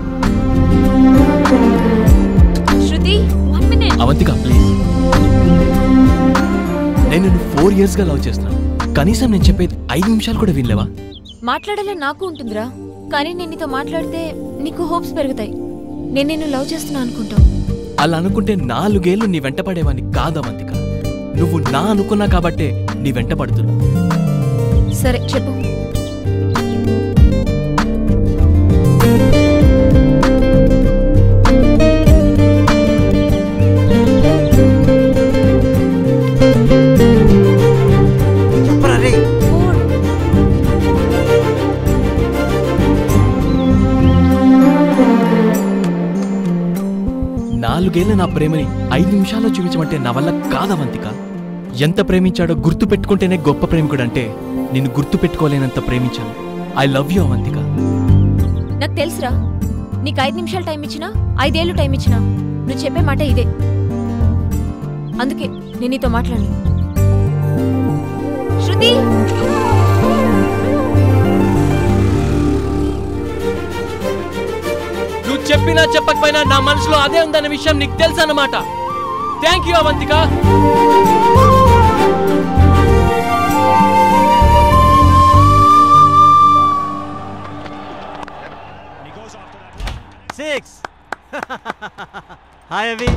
Shruti one minute Avantika please నేను నిన్ను ఫోర్ ఇయర్స్ గా లవ్ చేస్తున్నాను కనీసం నేను చెప్పేది ఐదు నిమిషాలు కూడా వినలేవా మాట్లాడాలని నాకు ఉంటుందిరా కానీ నేను నీతో మాట్లాడితే నీకు హోప్స్ పెరుగుతాయి నేను నిన్ను లవ్ చేస్తున్నా అనుకుంటావు అలా అనుకుంటే నాలుగేళ్లు నీ వెంట పడేవాన్ని కాదు అవంతిక నువ్వు నా అనుకున్నా కాబట్టే నీ వెంట పడుతున్నా సరే చెప్పు చెప్పరా రే నాలుగేళ్ల నా ప్రేమని ఐదు నిమిషాల్లో చూపించమంటే నా వల్ల కాదవంతిక ఎంత ప్రేమించాడో గుర్తు పెట్టుకుంటేనే గొప్ప ప్రేమికుడు అంటే నిన్ను గుర్తు పెట్టుకోలేనంత ప్రేమించాను ఐ లవ్ యూ అవంతిక నాకు తెలుసురా నీకు ఐదు నిమిషాలు టైం ఇచ్చినా ఐదేళ్ళు టైం ఇచ్చినా నువ్వు చెప్పే మాట ఇదే అందుకే నేను నీతో మాట్లాడి శృతి నువ్వు చెప్పినా చెప్పకపోయినా నా మనసులో అదే ఉందన్న విషయం నీకు తెలుసు అన్నమాట thank you Avantika six hi అవి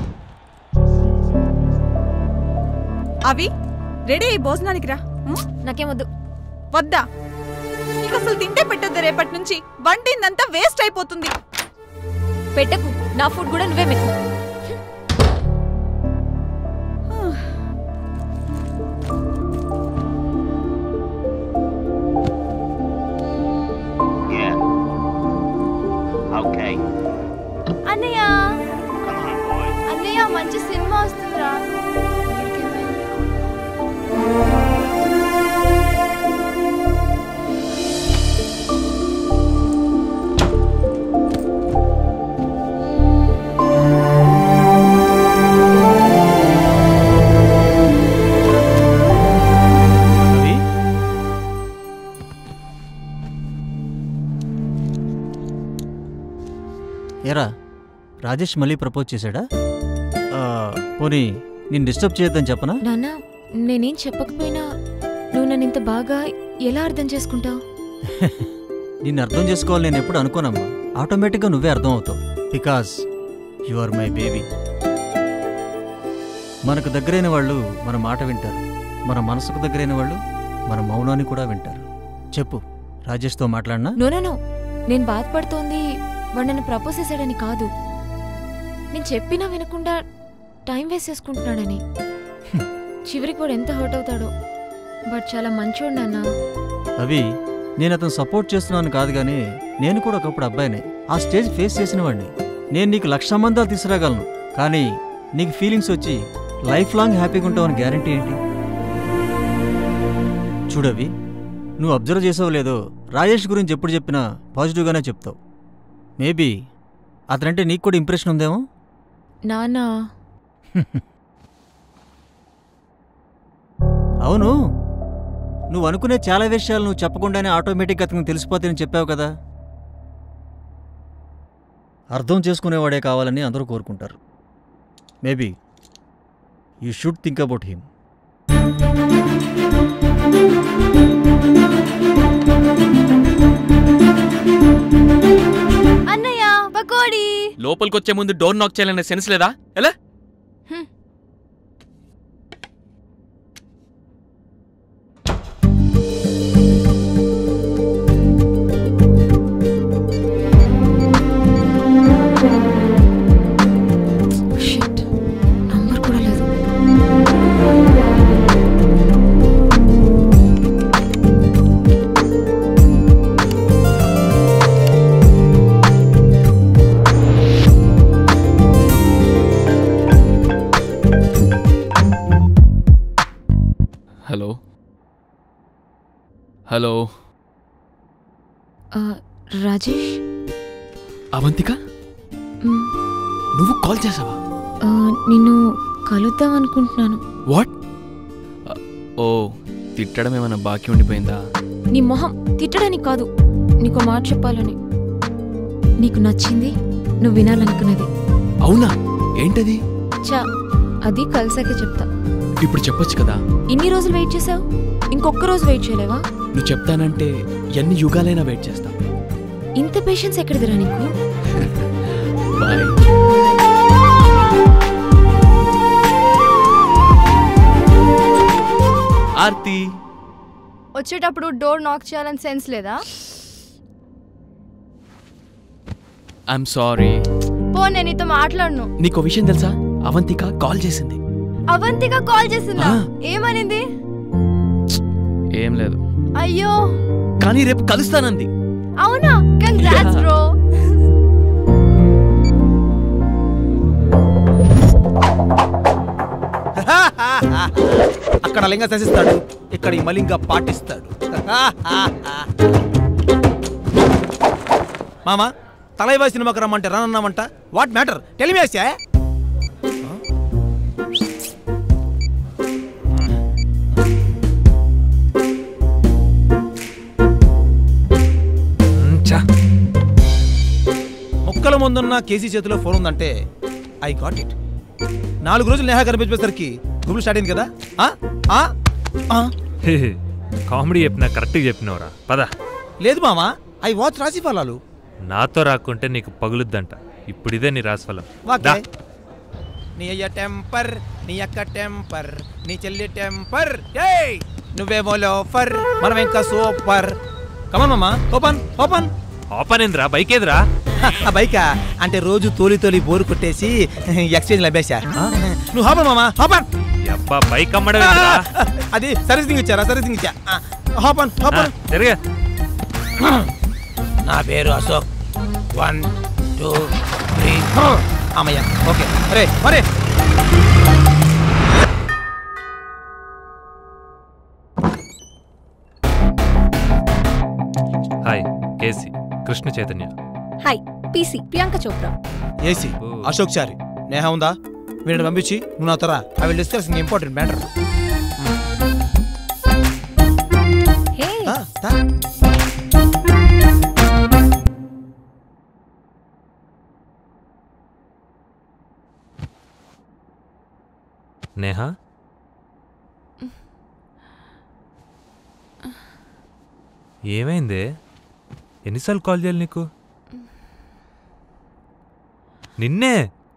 అవి రెడీ అయ్యి భోజనానికి రా ఉమ్, నాకేమొద్దు వద్దా నీకు అసలు తింటే పెట్టొద్దు రేపటి నుంచి వండిందంతా వేస్ట్ అయిపోతుంది పెట్టకు నా ఫుడ్ కూడా నువ్వే మెక్కు Okay. అన్నయ్య అన్నయ్య మంచి సినిమా వస్తుందిరా అవి ఏరా రాజేష్ మళ్ళీ ప్రపోజ్ చేశాడా ఆ, పోనీ నేను డిస్టర్బ్ చేయొద్దని చెప్పనా నాన్న నేనేం చెప్పకపోయినా నువ్వు నన్ను ఇంత బాగా ఎలా అర్థం చేసుకుంటావు నిన్ను అర్థం చేసుకోవాలి నేను ఎప్పుడు అనుకోనమ్మా ఆటోమేటిక్గా నువ్వే అర్థం అవుతావు because you are my baby మనకు దగ్గరైన వాళ్ళు మన మాట వింటారు మన మనసుకు దగ్గరైన వాళ్ళు మన మౌనాన్ని కూడా వింటారు చెప్పు రాజేష్తో మాట్లాడినా నో నో నో నేను బాధపడుతోంది వాడు నన్ను ప్రపోజ్ చేశాడని కాదు నేను చెప్పినా వినకుండా టైం వేస్ట్ చేసుకుంటున్నాడని చివరికి వాడు ఎంత హర్ట్ అవుతాడో బట్ చాలా మంచోడు నాన్న అవి నేను అతను సపోర్ట్ చేస్తున్నాను కాదు కానీ నేను కూడా ఒకప్పుడు అబ్బాయినే ఆ స్టేజ్ ఫేస్ చేసిన వాడిని నేను నీకు లక్ష సంబంధాలు తీసుకురాగలను కానీ నీకు ఫీలింగ్స్ వచ్చి లైఫ్ లాంగ్ హ్యాపీగా ఉంటావని గ్యారంటీ ఏంటి చూడవి నువ్వు అబ్జర్వ్ చేసావు లేదో రాజేష్ గురించి ఎప్పుడు చెప్పినా పాజిటివ్గానే చెప్తావు మేబీ అతనంటే నీకు కూడా ఇంప్రెషన్ ఉందేమో నాన్న అవును నువ్వు అనుకునే చాలా విషయాలు నువ్వు చెప్పకుండానే ఆటోమేటిక్గా అతనికి తెలిసిపోతాయని చెప్పావు కదా అర్థం చేసుకునేవాడే కావాలని అందరూ కోరుకుంటారు maybe you should think about him అన్నయ్య పకోడీ లోపలికి వచ్చే ముందు డోర్ నాక్ చేయాలనే సెన్స్ లేదా ఎలా షిట్ నంబర్ కూడా లేదు హలో హలో ఆ, రాజేష్ అవంతిక మ్, నువ్వు కాల్ చేసావా ఆ, నిన్ను కలుద్దాం అనుకుంటున్నాను వాట్ ఓ తిట్టడం ఏమైనా బాకీ ఉండిపోయిందా నీ మొహం తిట్టడానికి కాదు నీకు మాట చెప్పాలని నీకు నచ్చింది నువ్వు వినాలనుకున్నది అవునా ఏంటది చా అది కలిసాకే చెప్తా ఇప్పుడు చెప్పొచ్చు కదా ఇన్ని రోజులు వెయిట్ చేసావు ఇంకొక రోజు వెయిట్ చేయలేవా నువ్వు చెప్తానంటే ఎన్ని యుగాలైనా వెయిట్ చేస్తా ఇంత పేషెన్స్ ఎక్కడిదిరా నీకు బాయ్ ఆర్తి వచ్చేటప్పుడు డోర్ నాక్ చేయాలని సెన్స్ లేదా ఐఎమ్ సారీ పో నేను నీతో మాట్లాడను నీకు విషయం తెలుసా అవంతిక కాల్ చేసింది అవంతిగా కాల్ చేసిందా ఆ. ఏమనింది ఏం లేదు అయ్యో కానీ రేపు కలుస్తానంది అవునా కంగ్రాట్స్ Yeah. బ్రో అక్కడ లింగ శశిస్తాడు ఇక్కడ ఈ మలింగ పాటిస్తాడు మామా తలైవా సినిమాకి రమ్మంటే రానన్నామంట వాట్ మ్యాటర్ టెలిమేసా ముక్కల ముందున్న కేసీ చేతిలో ఫోన్ ఉందంటే ఐ గాట్ ఇట్ నాలుగు రోజులు నేహా కనిపించేసరికి గుబులు స్టార్ట్ అయింది కదా ఆ? ఆ? ఆ? కామెడీ చెప్పినా కరెక్ట్గా చెప్పినవరా పద లేదు మామా ఐ వాచ్ రాశి ఫలాలు నాతో రాకుంటే నీకు పగులుద్దంట ఇప్పుడు ఇదే నీ రాశిఫలం వాకే దా. నీ అయ్య టెంపర్ నీ అక్క టెంపర్ నీ చెల్లి టెంపర్ ఏయ్ నువ్వేమో లోఫర్ మనం ఇంకా సూపర్ కమన్ మామా ఓపెన్ ఓపెన్ ఓపెన్ ఏంద్రా బైక్ ఏదిరా ఆ బైకా అంటే రోజు తోలి తోలి బోరు కొట్టేసి ఎక్స్చేంజ్ లభేశా నువ్వు హాపన్ మామా హాపన్ అబ్బా బైక్ అమ్మడం ఏందిరా? అది సర్వీసింగ్ ఇచ్చారా సర్వీసింగ్ ఇచ్చా హాపన్ హాపన్ తిరిగా నా పేరు అశోక్ వన్ టూ త్రీ అమ్మయ్య ఓకే అరే మరే hi KC Krishna Chaitanya hi PC Priyanka Chopra AC Ashok Chari Neha ఉందా వీడిని పంపించి నువ్వు నా తరా I will discuss important matter hey Neha ఏమైంది ఎన్నిసార్లు కాల్ చేయాలి నీకు నిన్నే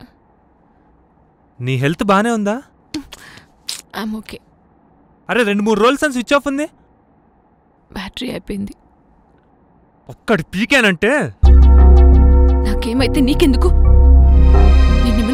నీ హెల్త్ బానే ఉందా ఐమ్ ఓకే అరే రెండు మూడు రోజులు అని స్విచ్ ఆఫ్ ఉంది బ్యాటరీ అయిపోయింది ఒక్కడి పీకానంటే నాకేమైతే నీకెందుకు నిన్నేమైనా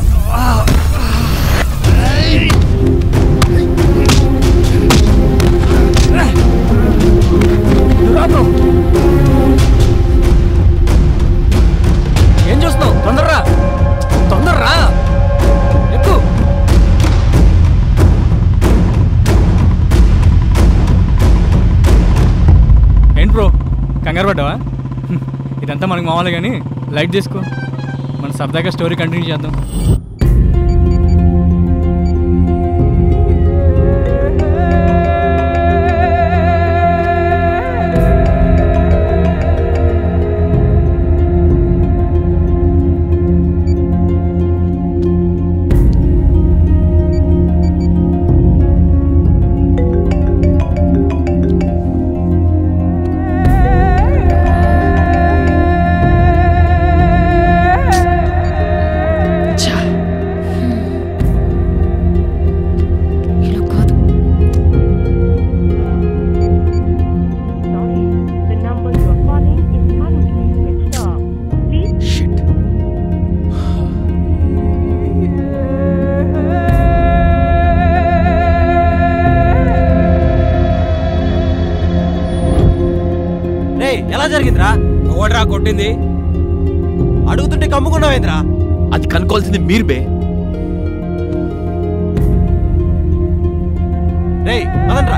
మామూలు కానీ లైట్ తీసుకో మన సరదాగా స్టోరీ కంటిన్యూ చేద్దాం రేయ్ ఎలా జరిగిందిరా ఓడరా కొట్టింది అడుగుతుంటే కమ్ముకున్నావేంద్రా అది కనుక్కోవాల్సింది మీరు బే రేయ్ పదండ్రా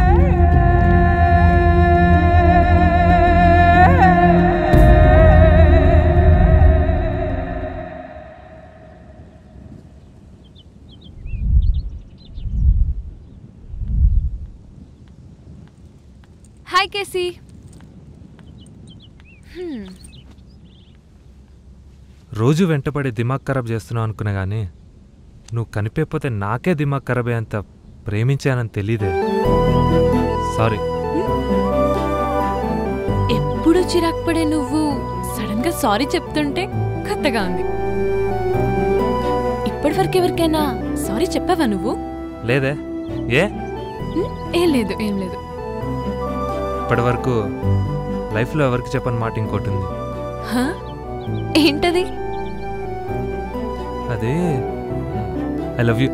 హాయ్ కేసీ హ్మ్. రోజు వెంటపడి దిమాగ్ ఖరాబ్ చేస్తున్నావు అనుకున్నా కానీ నువ్వు కనిపించకపోతే నాకే దిమాగ్ ఖరాబ్ అయ్యేంత ప్రేమించానని తెలీదే సారీ ఎప్పుడు చిరాకు పడే నువ్వు సడన్ గా సారీ చెప్తుంటే కొత్తగా ఉంది ఇప్పటి వరకు ఎవరికైనా సారీ చెప్పావా నువ్వు లేదే ఏ హ్మ్? ఏం లేదు ఏం లేదు ఇప్పటి వరకు లైఫ్లో ఎవరికి చెప్పని మాట ఇంకోటి ఉంది హా? ఏంటది అదే ఐ లవ్ యూ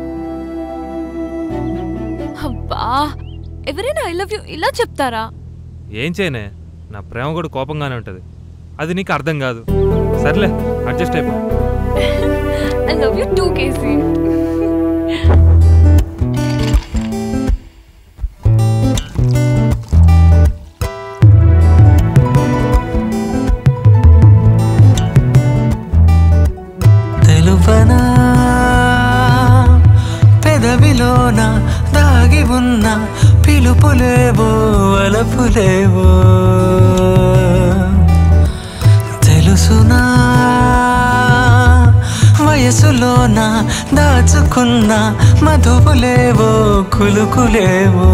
అబ్బా ఎవరైనా ఐ లవ్ యూ ఇలా చెప్తారా ఏం చేయనే నా ప్రేమ కూడా కోపంగానే ఉంటుంది అది నీకు అర్థం కాదు సర్లే అడ్జస్ట్ అయిపో I love you too KC తెలుపనా పెదవిలోన దాగి ఉన్న పిలుపులేవో వలపులేవో తెలుసునా వయసులోన దాచుకున్న మధువులేవో కులుకులేవో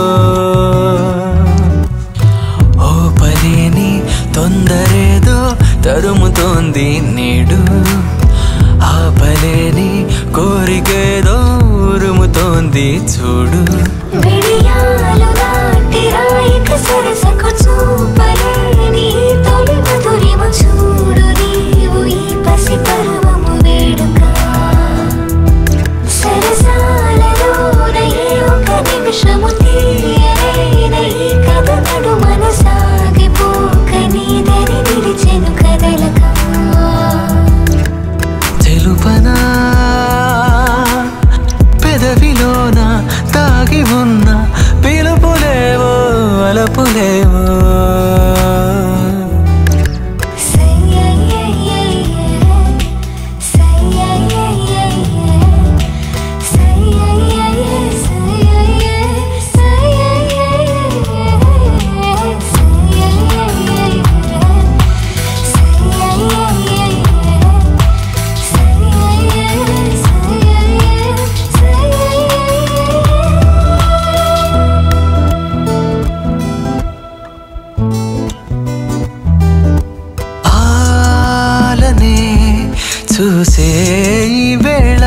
ఓ పలేని తొందరేదో తరుముతోంది నేడు ఆపలేని కోరికేదో ఉరుముతోంది చూడు మిడియాలు లాంటి రాయిక సరసకు చూపలేని తొలి మధురిమ చూడు నీవు ఈ పసి పర్వము వేడుక సరసాలలోన ఏ ఒక నిమిషము తీయలేన ఈ కథ నడు మనసాగిపోక నీ దరి నిలిచెను కదలక తెలుపనా పెదవిలోన తాగి ఉన్న పిలుపులేవో అలపులేవో ఆలనే చూసే ఈ వేళ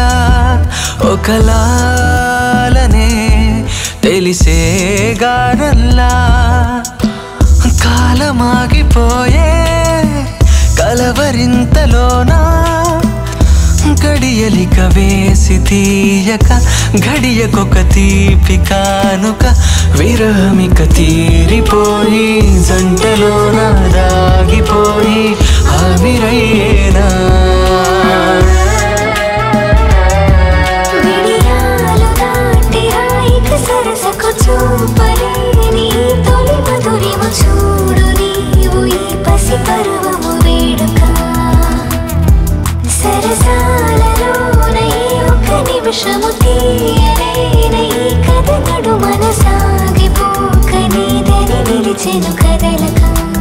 ఒకలాలనే తెలిసే గారల్లా కాలమాగిపోయే కలవరింతలోనా గడియలిక వేసి తీయక గడియకొక తీపి కానుక విరమిక తీరిపోయి జంటలోన దాగిపోయి ఆవిరయ్యేనా మిడియాలు దాటి రాయిక సరసకు చూపలేని తొలి మధురిమ చూడు నీవు ఈ పసి పర్వము వేడుక సరసాలలోన ఈ ఒక్క నిమిషము తీయలేన ఈ కథ నడుమన సాగిపోక నీదని నిలిచెను కదలక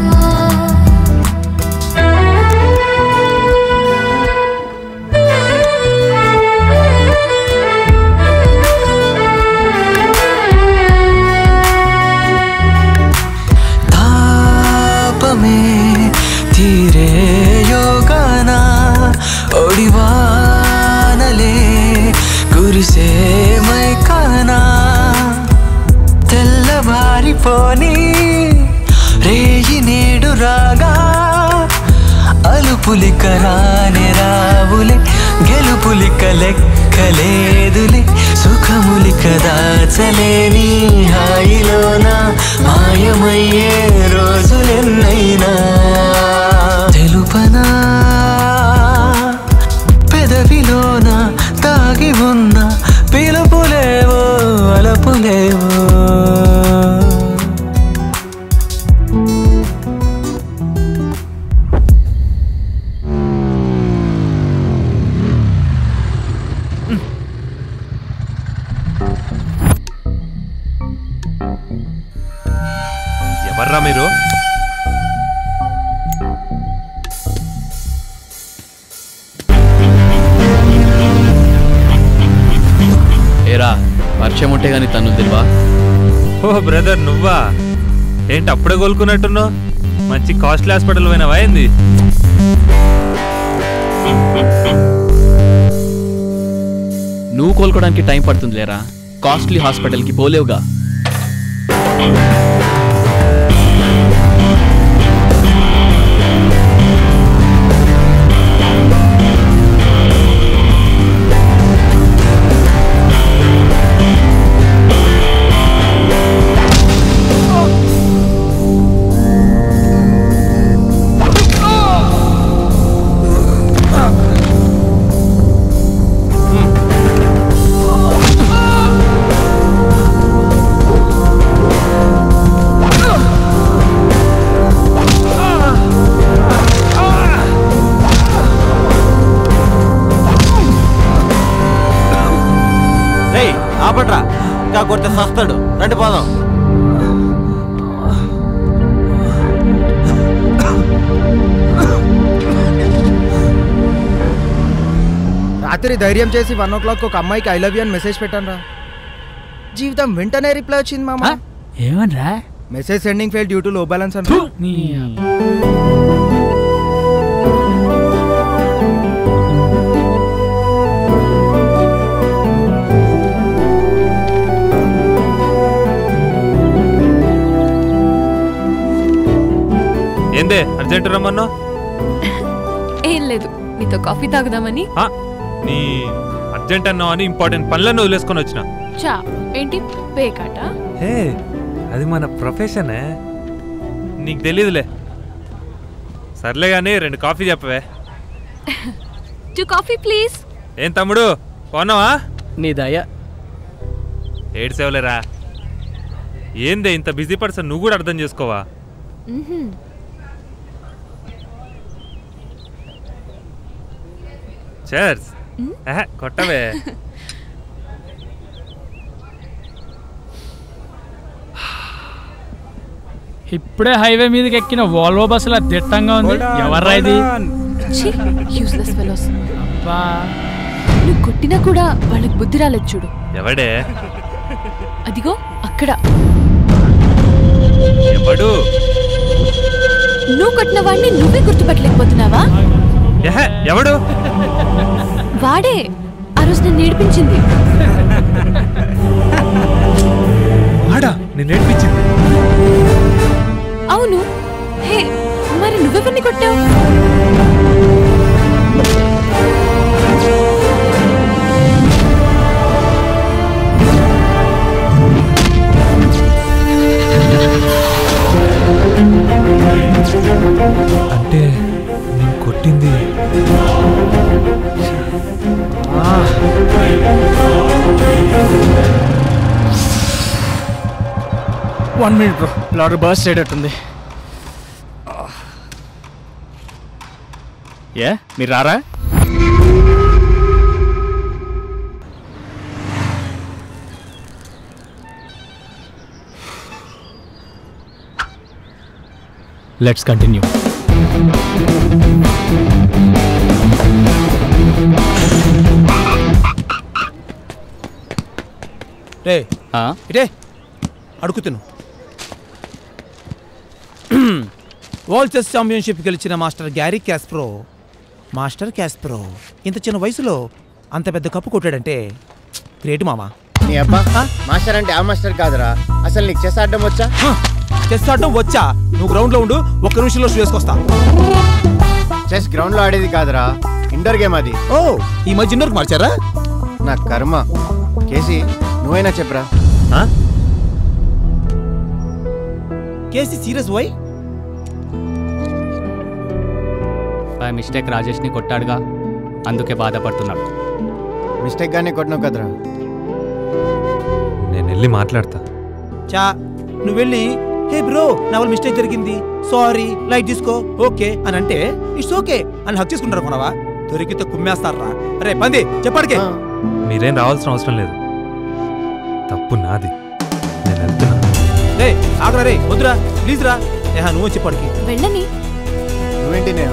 తాపమే తీరే యోగాన ఒడివానలే కురిసే మైకానా తెల్లవారిపోని రేయి నేడు రాగా అలుపులిక రాని రావులే గెలుపులిక లెక్కలేదులే సుఖములిక దాచలేని హాయిలోన మాయమయ్యే రోజులెన్నైనా తెలుపనా పెదవిలోన తాగి ఉన్న పిలుపులేవో అలపులేవో ఎవర్రా మీరు ఏరా పరిచయం ఉంటే గానీ తను తెలివా ఓ బ్రదర్ నువ్వా ఏంటి అప్పుడే కోలుకున్నట్టున్నావు మంచి కాస్ట్లీ హాస్పిటల్ పోయినావా ఏంది నువ్వు కోలుకోవడానికి టైం పడుతుంది లేరా కాస్ట్లీ హాస్పిటల్కి పోలేవుగా రేయ్ ఆపట్రా ఇంకా కొడితే సస్తాడు రండి పోదాం రాత్రి ధైర్యం చేసి వన్ ఓ క్లాక్ ఒక అమ్మాయికి ఐ లవ్ యూ అని మెసేజ్ పెట్టాను రా జీవితం వెంటనే రిప్లై వచ్చింది మామ ఏమనరా message sending fail due to low balance అంటే ఏందే అర్జెంట్ రమ్మన్నా ఏం లేదు నీతో కాఫీ తాగుదామని నీ అర్జెంట్ అన్నావు అని ఇంపార్టెంట్ పనులను వదిలేసుకొని వచ్చిన చా ఏంటి పేకాట హే అది మన ప్రొఫెషనే నీకు తెలీదులే సర్లే కానీ రెండు కాఫీ చెప్పవే టూ కాఫీ ప్లీజ్ ఏం తమ్ముడు కొన్నావా నీ దయ ఏడ్సేవలేరా ఏందే ఇంత బిజీ పర్సన్ నువ్వు కూడా అర్థం చేసుకోవా చర్స్ కొట్టవే ఇప్పుడే హైవే మీదకి ఎక్కిన వాల్వో బస్సులా దిట్టంగా ఉంది ఎవర్రా ఇది యూస్లెస్ ఫెలోస్ నువ్వు కొట్టినా కూడా వాళ్ళకి బుద్ధి రాలేదు చూడు ఎవడే అదిగో అక్కడ ఎవడు నువ్వు కొట్టిన వాడిని నువ్వే గుర్తుపట్టలేకపోతున్నావా ఎహె, ఎవడు వాడే ఆ రోజు నన్ను నేర్పించింది వాడా నేను నేర్పించింది అవును హే మరి నువ్వెవరిని కొట్టావు అంటే నేను కొట్టింది one minute bro lorry bus అయ్యేటట్టుంది ఏ మీరు రారా లెట్స్ కంటిన్యూ రే ఇటే అడుగుతును వరల్డ్ చెస్ ఛాంపియన్షిప్ గెలిచిన master Garry Kasparov master Kasparov ఇంత చిన్న వయసులో అంత పెద్ద కప్పు కొట్టాడంటే గ్రేట్ మామా నీ అబ్బా మాస్టర్ అంటే ఆ మాస్టర్ కాదురా అసలు నీకు చెస్ ఆడడం వచ్చా చెస్ ఆడడం వచ్చా నువ్వు గ్రౌండ్ లో ఉండు ఒక్క నిమిషంలో వేసుకొస్తా చెస్ గ్రౌండ్ లో ఆడేది కాదురా ఇండోర్ గేమ్ అది ఓ ఈ మధ్య ఇండోర్కి మార్చారా నా కర్మ కేసి నువ్వైనా చెప్పరా KC serious why by mistake రాజేష్ని కొట్టాడుగా అందుకే బాధపడుతున్నాడు మిస్టేక్ గానే కొట్టినావు కదరా నేను వెళ్ళి మాట్లాడతా చా నువ్వు వెళ్ళి హే బ్రో నా వల్ల మిస్టేక్ జరిగింది సారీ లైట్ తీసుకో ఓకే అని అంటే ఇట్స్ ఓకే అని హక్ చేసుకుంటారు కొనవా దొరికితే కుమ్మేస్తారా అరే పంది చెప్పడికే మీరేం రావాల్సిన అవసరం లేదు తప్పు నాది నేను వెళ్తున్నా రే ఆగరా రే వద్దురా ప్లీజ్ రా నేహా నువ్వు చెప్పడికి వెళ్ళని నువ్వేంటి నేను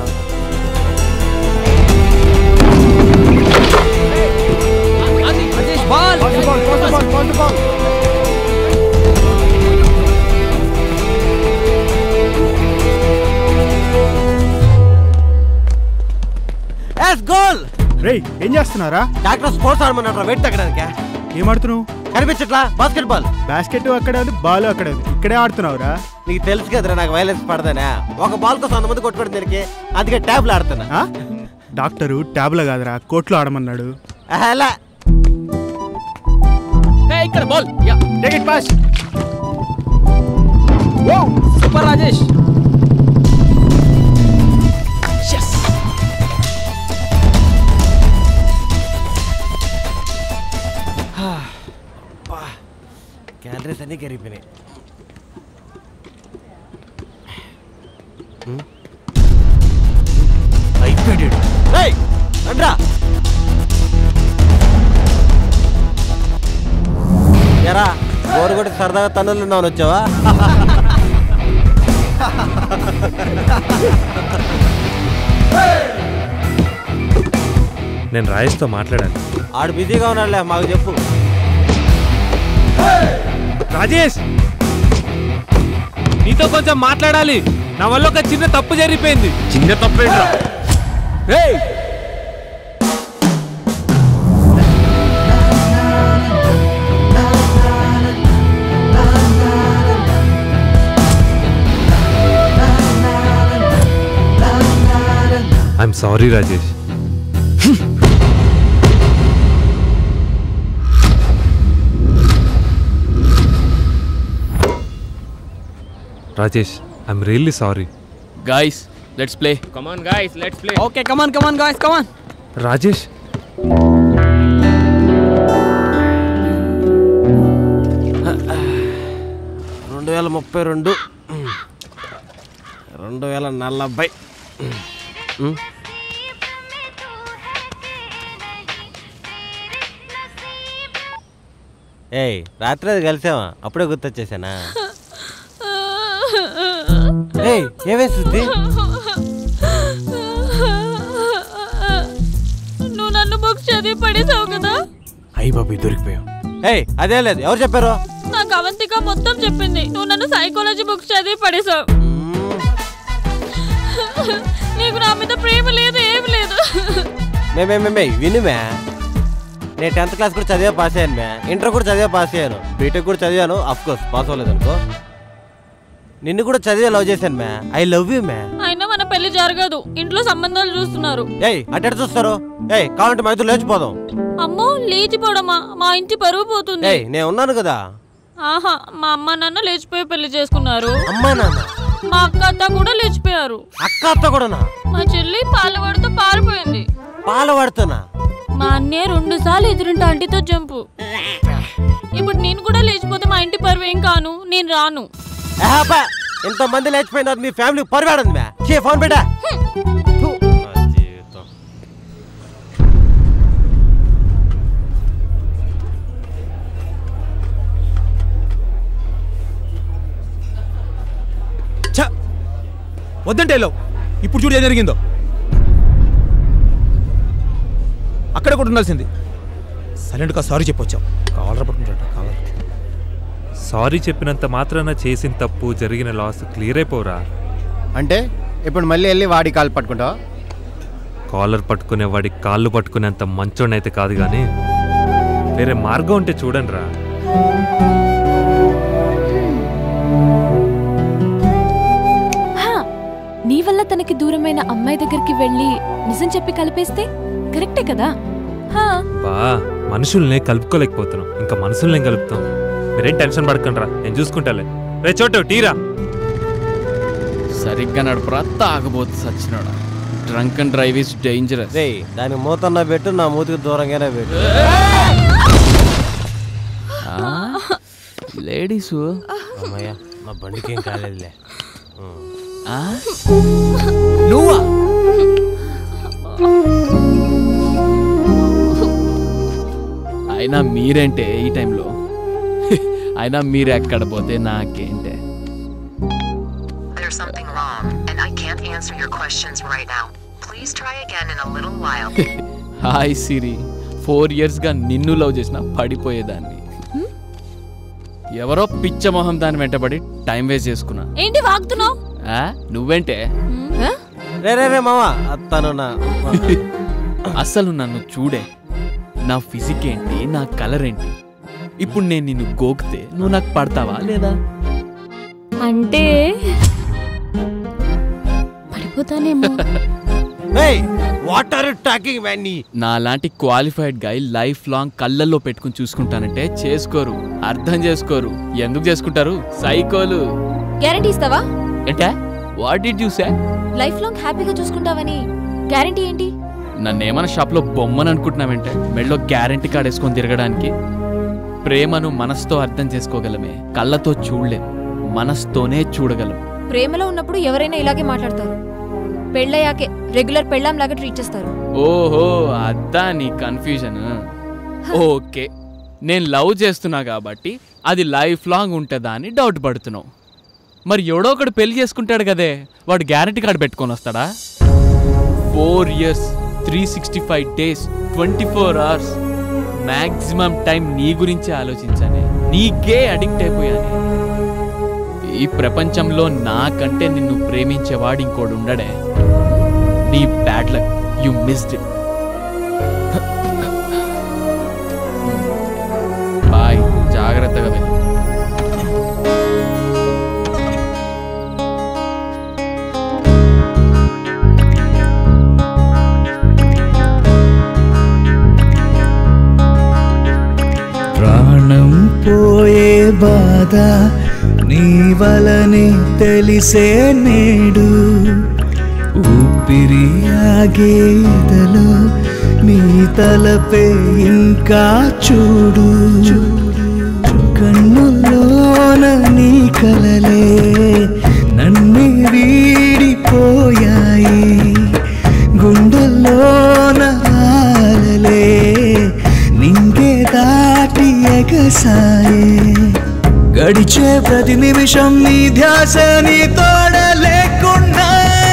ఎస్ గోల్ రేయ్ ఏం చేస్తున్నారా డాక్టర్ స్పోర్ట్స్ ఆడమన్నాడు వెయిట్ తగ్గడానికి ఏం ఆడుతున్నావు కనిపించట్లా బాస్కెట్ బాల్ బాస్కెట్ అక్కడే ఉంది బాల్ అక్కడే ఉంది ఇక్కడే ఆడుతున్నావురా నీకు తెలుసు కదరా నాకు వైలెన్స్ పడదనా ఒక బాల్ కోసం అంతమంది కొట్టుకోవడం దీనికి అందుకే ట్యాబ్లు ఆడుతున్నా ఆ? డాక్టరు ట్యాబ్లో కాదురా కోట్లో ఆడమన్నాడు అలా ఇక్కడ ball take it pass super Rajesh calories అన్నీ కరిగిపోయినాయి హ్మ్? అయిపోయాడు ఈడు. రేయ్, రండ్రా ఎరా బోరు కొట్టి సరదాగా తన్నులు ఉన్నావు వచ్చావా నేను రాజేష్తో మాట్లాడాను ఆడు బిజీగా ఉన్నాడులే మాకు చెప్పు రాజేష్ నీతో కొంచెం మాట్లాడాలి నా వల్ల ఒక చిన్న తప్పు జరిగిపోయింది చిన్న తప్పు I'm sorry Rajesh Rajesh I'm really sorry guys let's play Come on, guys, let's play. Okay come on come on guys come on Rajesh రెండు వేల ముప్పై రెండు రెండు వేల నలభై ఉమ్. ఏయ్ రాత్రి అది కలిసావా అప్పుడే గుర్తొచ్చేసానా ఏయ్ ఏమే శృతి నువ్వు నన్ను బుక్స్ చదివి పడేసావు కదా అయ్యి బాబు దొరికిపోయావు ఏయ్ అదే లేదు ఎవరు చెప్పారు నాకు అవంతిక మొత్తం చెప్పింది నువ్వు నన్ను సైకాలజీ బుక్స్ చదివి పడేసావు నీకు నా మీద ప్రేమ లేదు ఏమి లేదు మేమే మేమే వినుమే నేను టెన్త్ క్లాస్ కూడా చదివే పాస్ అయ్యాను మే ఇంటర్ కూడా చదివే పాస్ అయ్యాను బీటెక్ కూడా చదివాను అఫ్ కోర్స్ పాస్ అవ్వలేదు అనుకో నిన్ను కూడా చదివే లవ్ చేశాను మే ఐ లవ్ యూ మే అయినా మన పెళ్లి జరగదు ఇంట్లో సంబంధాలు చూస్తున్నారు ఏయ్ అట్టెట చూస్తారు ఏయ్ కావాలంటే మా ఇద్దరు లేచిపోదాం అమ్మో లేచిపోవడమా మా ఇంటి పరువు పోతుంది ఏయ్ నేను ఉన్నాను కదా ఆహా మా అమ్మ నాన్న లేచిపోయి పెళ్లి చేసుకున్నారు అమ్మా నాన్న మా అక్క అత్త కూడా లేచిపోయారు అక్క అత్త కూడానా మా చెల్లి పాలవాడితో పారిపోయింది పాల పడుతున్నా మా అన్నయ్య రెండు సార్లు ఎదురింటి ఆంటీతో జంపు ఇప్పుడు నేను కూడా లేచిపోతే మా ఇంటి పరువు ఏం కాను నేను రాను ఏహపా ఇంత మంది లేచిపోయిన తర్వాత మీ ఫ్యామిలీ పరివాడింది మే చే ఫోన్ పెట్టా వద్దంటే వెళ్ళావు ఇప్పుడు చూడు ఏం జరిగిందో అక్కడ కూడా ఉండాల్సింది సైలెంట్గా సారీ చెప్పొచ్చావు కావాలరా పట్టుకుంటాడు కావాలి సారీ చెప్పినంత మాత్రాన చేసిన తప్పు జరిగిన లాస్ క్లియర్ అయిపోరా అంటే ఇప్పుడు మళ్ళీ వెళ్ళి వాడి కాలు పట్టుకుంటావా కాలర్ పట్టుకునే వాడి కాళ్ళు పట్టుకునేంత మంచోడైతే కాదు కానీ వేరే మార్గం ఉంటే చూడండి రా హా, నీ వల్ల తనకి దూరమైన అమ్మాయి దగ్గరికి వెళ్ళి నిజం చెప్పి కలిపేస్తే కరెక్టే కదా హా బా మనుషుల్నే కలుపుకోలేకపోతున్నాం ఇంకా మనుషుల్ని కలుపుతాం మీరేం టెన్షన్ పడకండి రా నేను చూసుకుంటాలే రే చోటు టీరా సరిగ్గా నడుపురా తాగబోతు సచ్చినాడు drunk and drive is dangerous రే దాని మూతన్న పెట్టు నా మూతికి దూరంగానే పెట్టు లేడీస్ అమ్మయ్య నా బండికి ఏం కాలేదులే నువ్వా అయినా మీరేంటే ఈ టైంలో అయినా మీరు ఎక్కడ పోతే నాకేంటే There's something wrong, and I can't answer your questions right now. Please try again in a little while. Hi Siri four ఇయర్స్గా నిన్ను లవ్ చేసిన పడిపోయేదాన్ని ఎవరో పిచ్చ మొహం దాని వెంటబడి టైం వేస్ట్ చేసుకున్నా ఏంటి వాగుతున్నావు ఆ? నువ్వేంటే రే రే రే మావా తను నా అసలు నన్ను చూడే నా ఫిజిక్ ఏంటి నా కలర్ ఏంటి ఇప్పుడు నేను నిన్ను గోకితే నువ్వు నాకు పడతావా లేదా అంటే పడిపోతానేమో what are you talking man నీ నాలాంటి క్వాలిఫైడ్ గాయ్ లైఫ్ లాంగ్ కళ్ళల్లో పెట్టుకుని చూసుకుంటానంటే చేసుకోరు అర్థం చేసుకోరు ఎందుకు చేసుకుంటారు సైకోలు గ్యారంటీ ఇస్తావా ఏంటా what did you say life long హ్యాపీగా చూసుకుంటావని గ్యారంటీ ఏంటి నన్ను ఏమైనా షాప్లో బొమ్మని అనుకుంటున్నావంటే మెడలో గ్యారంటీ కార్డ్ వేసుకొని తిరగడానికి ప్రేమను మనసుతో అర్థం చేసుకోగలమే కళ్ళతో చూడలేం మనసుతోనే చూడగలం ప్రేమలో ఉన్నప్పుడు ఎవరైనా ఇలాగే మాట్లాడతారు పెళ్ళయ్యాకే రెగ్యులర్ పెళ్ళాం లాగా ట్రీట్ చేస్తారు ఓహో అద్దా నీ కన్ఫ్యూజన్ ఓకే నేను లవ్ చేస్తున్నా కాబట్టి అది లైఫ్ లాంగ్ ఉంటుందా అని డౌట్ పడుతున్నావు మరి ఎవడో ఒకడు పెళ్లి చేసుకుంటాడు కదే వాడు గ్యారంటీ కార్డు పెట్టుకొని వస్తాడా four years three sixty five days twenty four hours maximum time నీ గురించే ఆలోచించానే నీకే అడిక్ట్ అయిపోయానే ఈ ప్రపంచంలో నాకంటే నిన్ను ప్రేమించేవాడు ఇంకోడు ఉండడే నీ bad luck you missed it boy జాగ్రత్తగా వెళ్ళు ప్రాణం పోయే బాధ నీ వలనే తెలిసే నేడు ఊపిరి ఆగేదలో నీ తలపే ఇంకా చూడు కన్నుల్లోన నీ కలలే నన్ను వీడిపోయాయి గుండెల్లోన ఆలలే నింగే దాటి ఎగసాయే గడిచే ప్రతి నిమిషం నీ ధ్యాస నీ తోడ లేకున్నా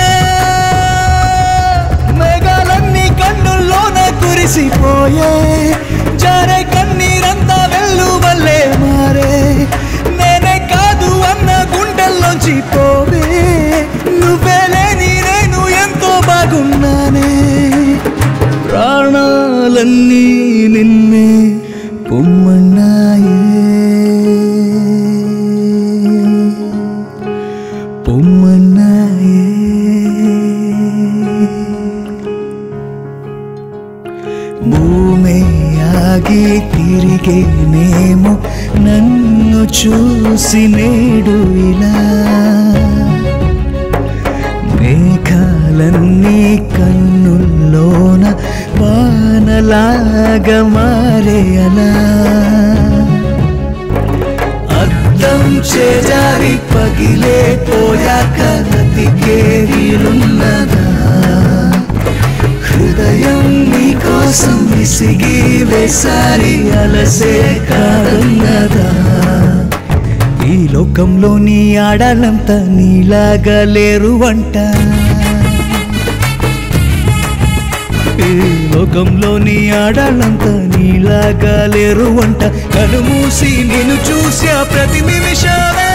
మేఘాలన్నీ కన్నుల్లోన కురిసిపోయే జారే కన్నీరంతా వెళ్ళు వల్లే మారే నేనే కాదు అన్న గుండెల్లోంచి పోవే నువ్వే లేని నేను ఎంతో బాగున్నానే ప్రాణాలన్నీ నిన్నే పొమ్మన్నాయే పొమ్మన్నాయే భూమి ఆగి తిరిగేనేమో నన్ను చూసి నేడు ఇలా మేఘాలన్నీ కన్నుల్లోన వానలాగా మారే అలా అద్దం చేజారి పగిలే పోయాక నదికే వీలున్నదా హృదయం నీకోసం విసిగి వేసారి అలసే కాదన్నదా ఈ లోకంలోని ఆడాలంతా నీలాగా లేరు అంట ఈ లోకంలోని ఆడాలంతా నీలాగా లేరు అంట కను మూసి నేను చూసి ఆ ప్రతి నిమిషాలే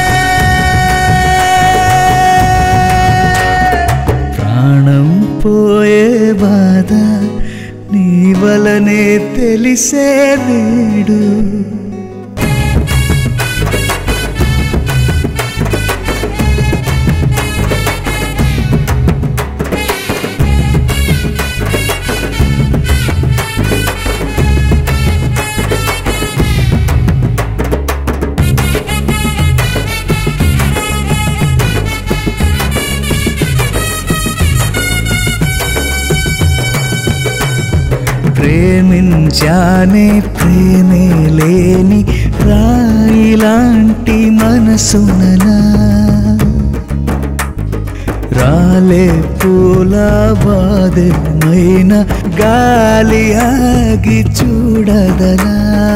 ప్రాణం పోయే బాధ నీ వలనే తెలిసే నేడు ప్రేమించానే ప్రేమే లేని రాయిలాంటి మనసుననా రాలే పూల బాధమైన గాలి ఆగి చూడదనా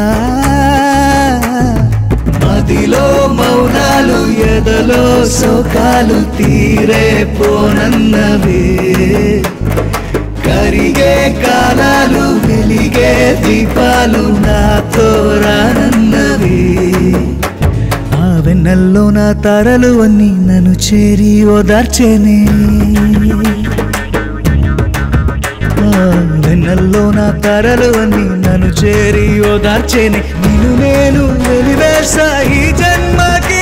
మదిలో మౌనాలు ఎదలో సోకాలు తీరే పోనన్నవే కరిగే కాలాలు వెలిగే దీపాలు నాతో రానన్నవి ఆ వెన్నెల్లో నా తారలు అన్నీ నన్ను చేరి ఓదార్చేనే ఆ వెన్నెల్లో నా తారలు అన్నీ నన్ను చేరి ఓదార్చేనే నేను నేను వెలివేసా ఈ జన్మకి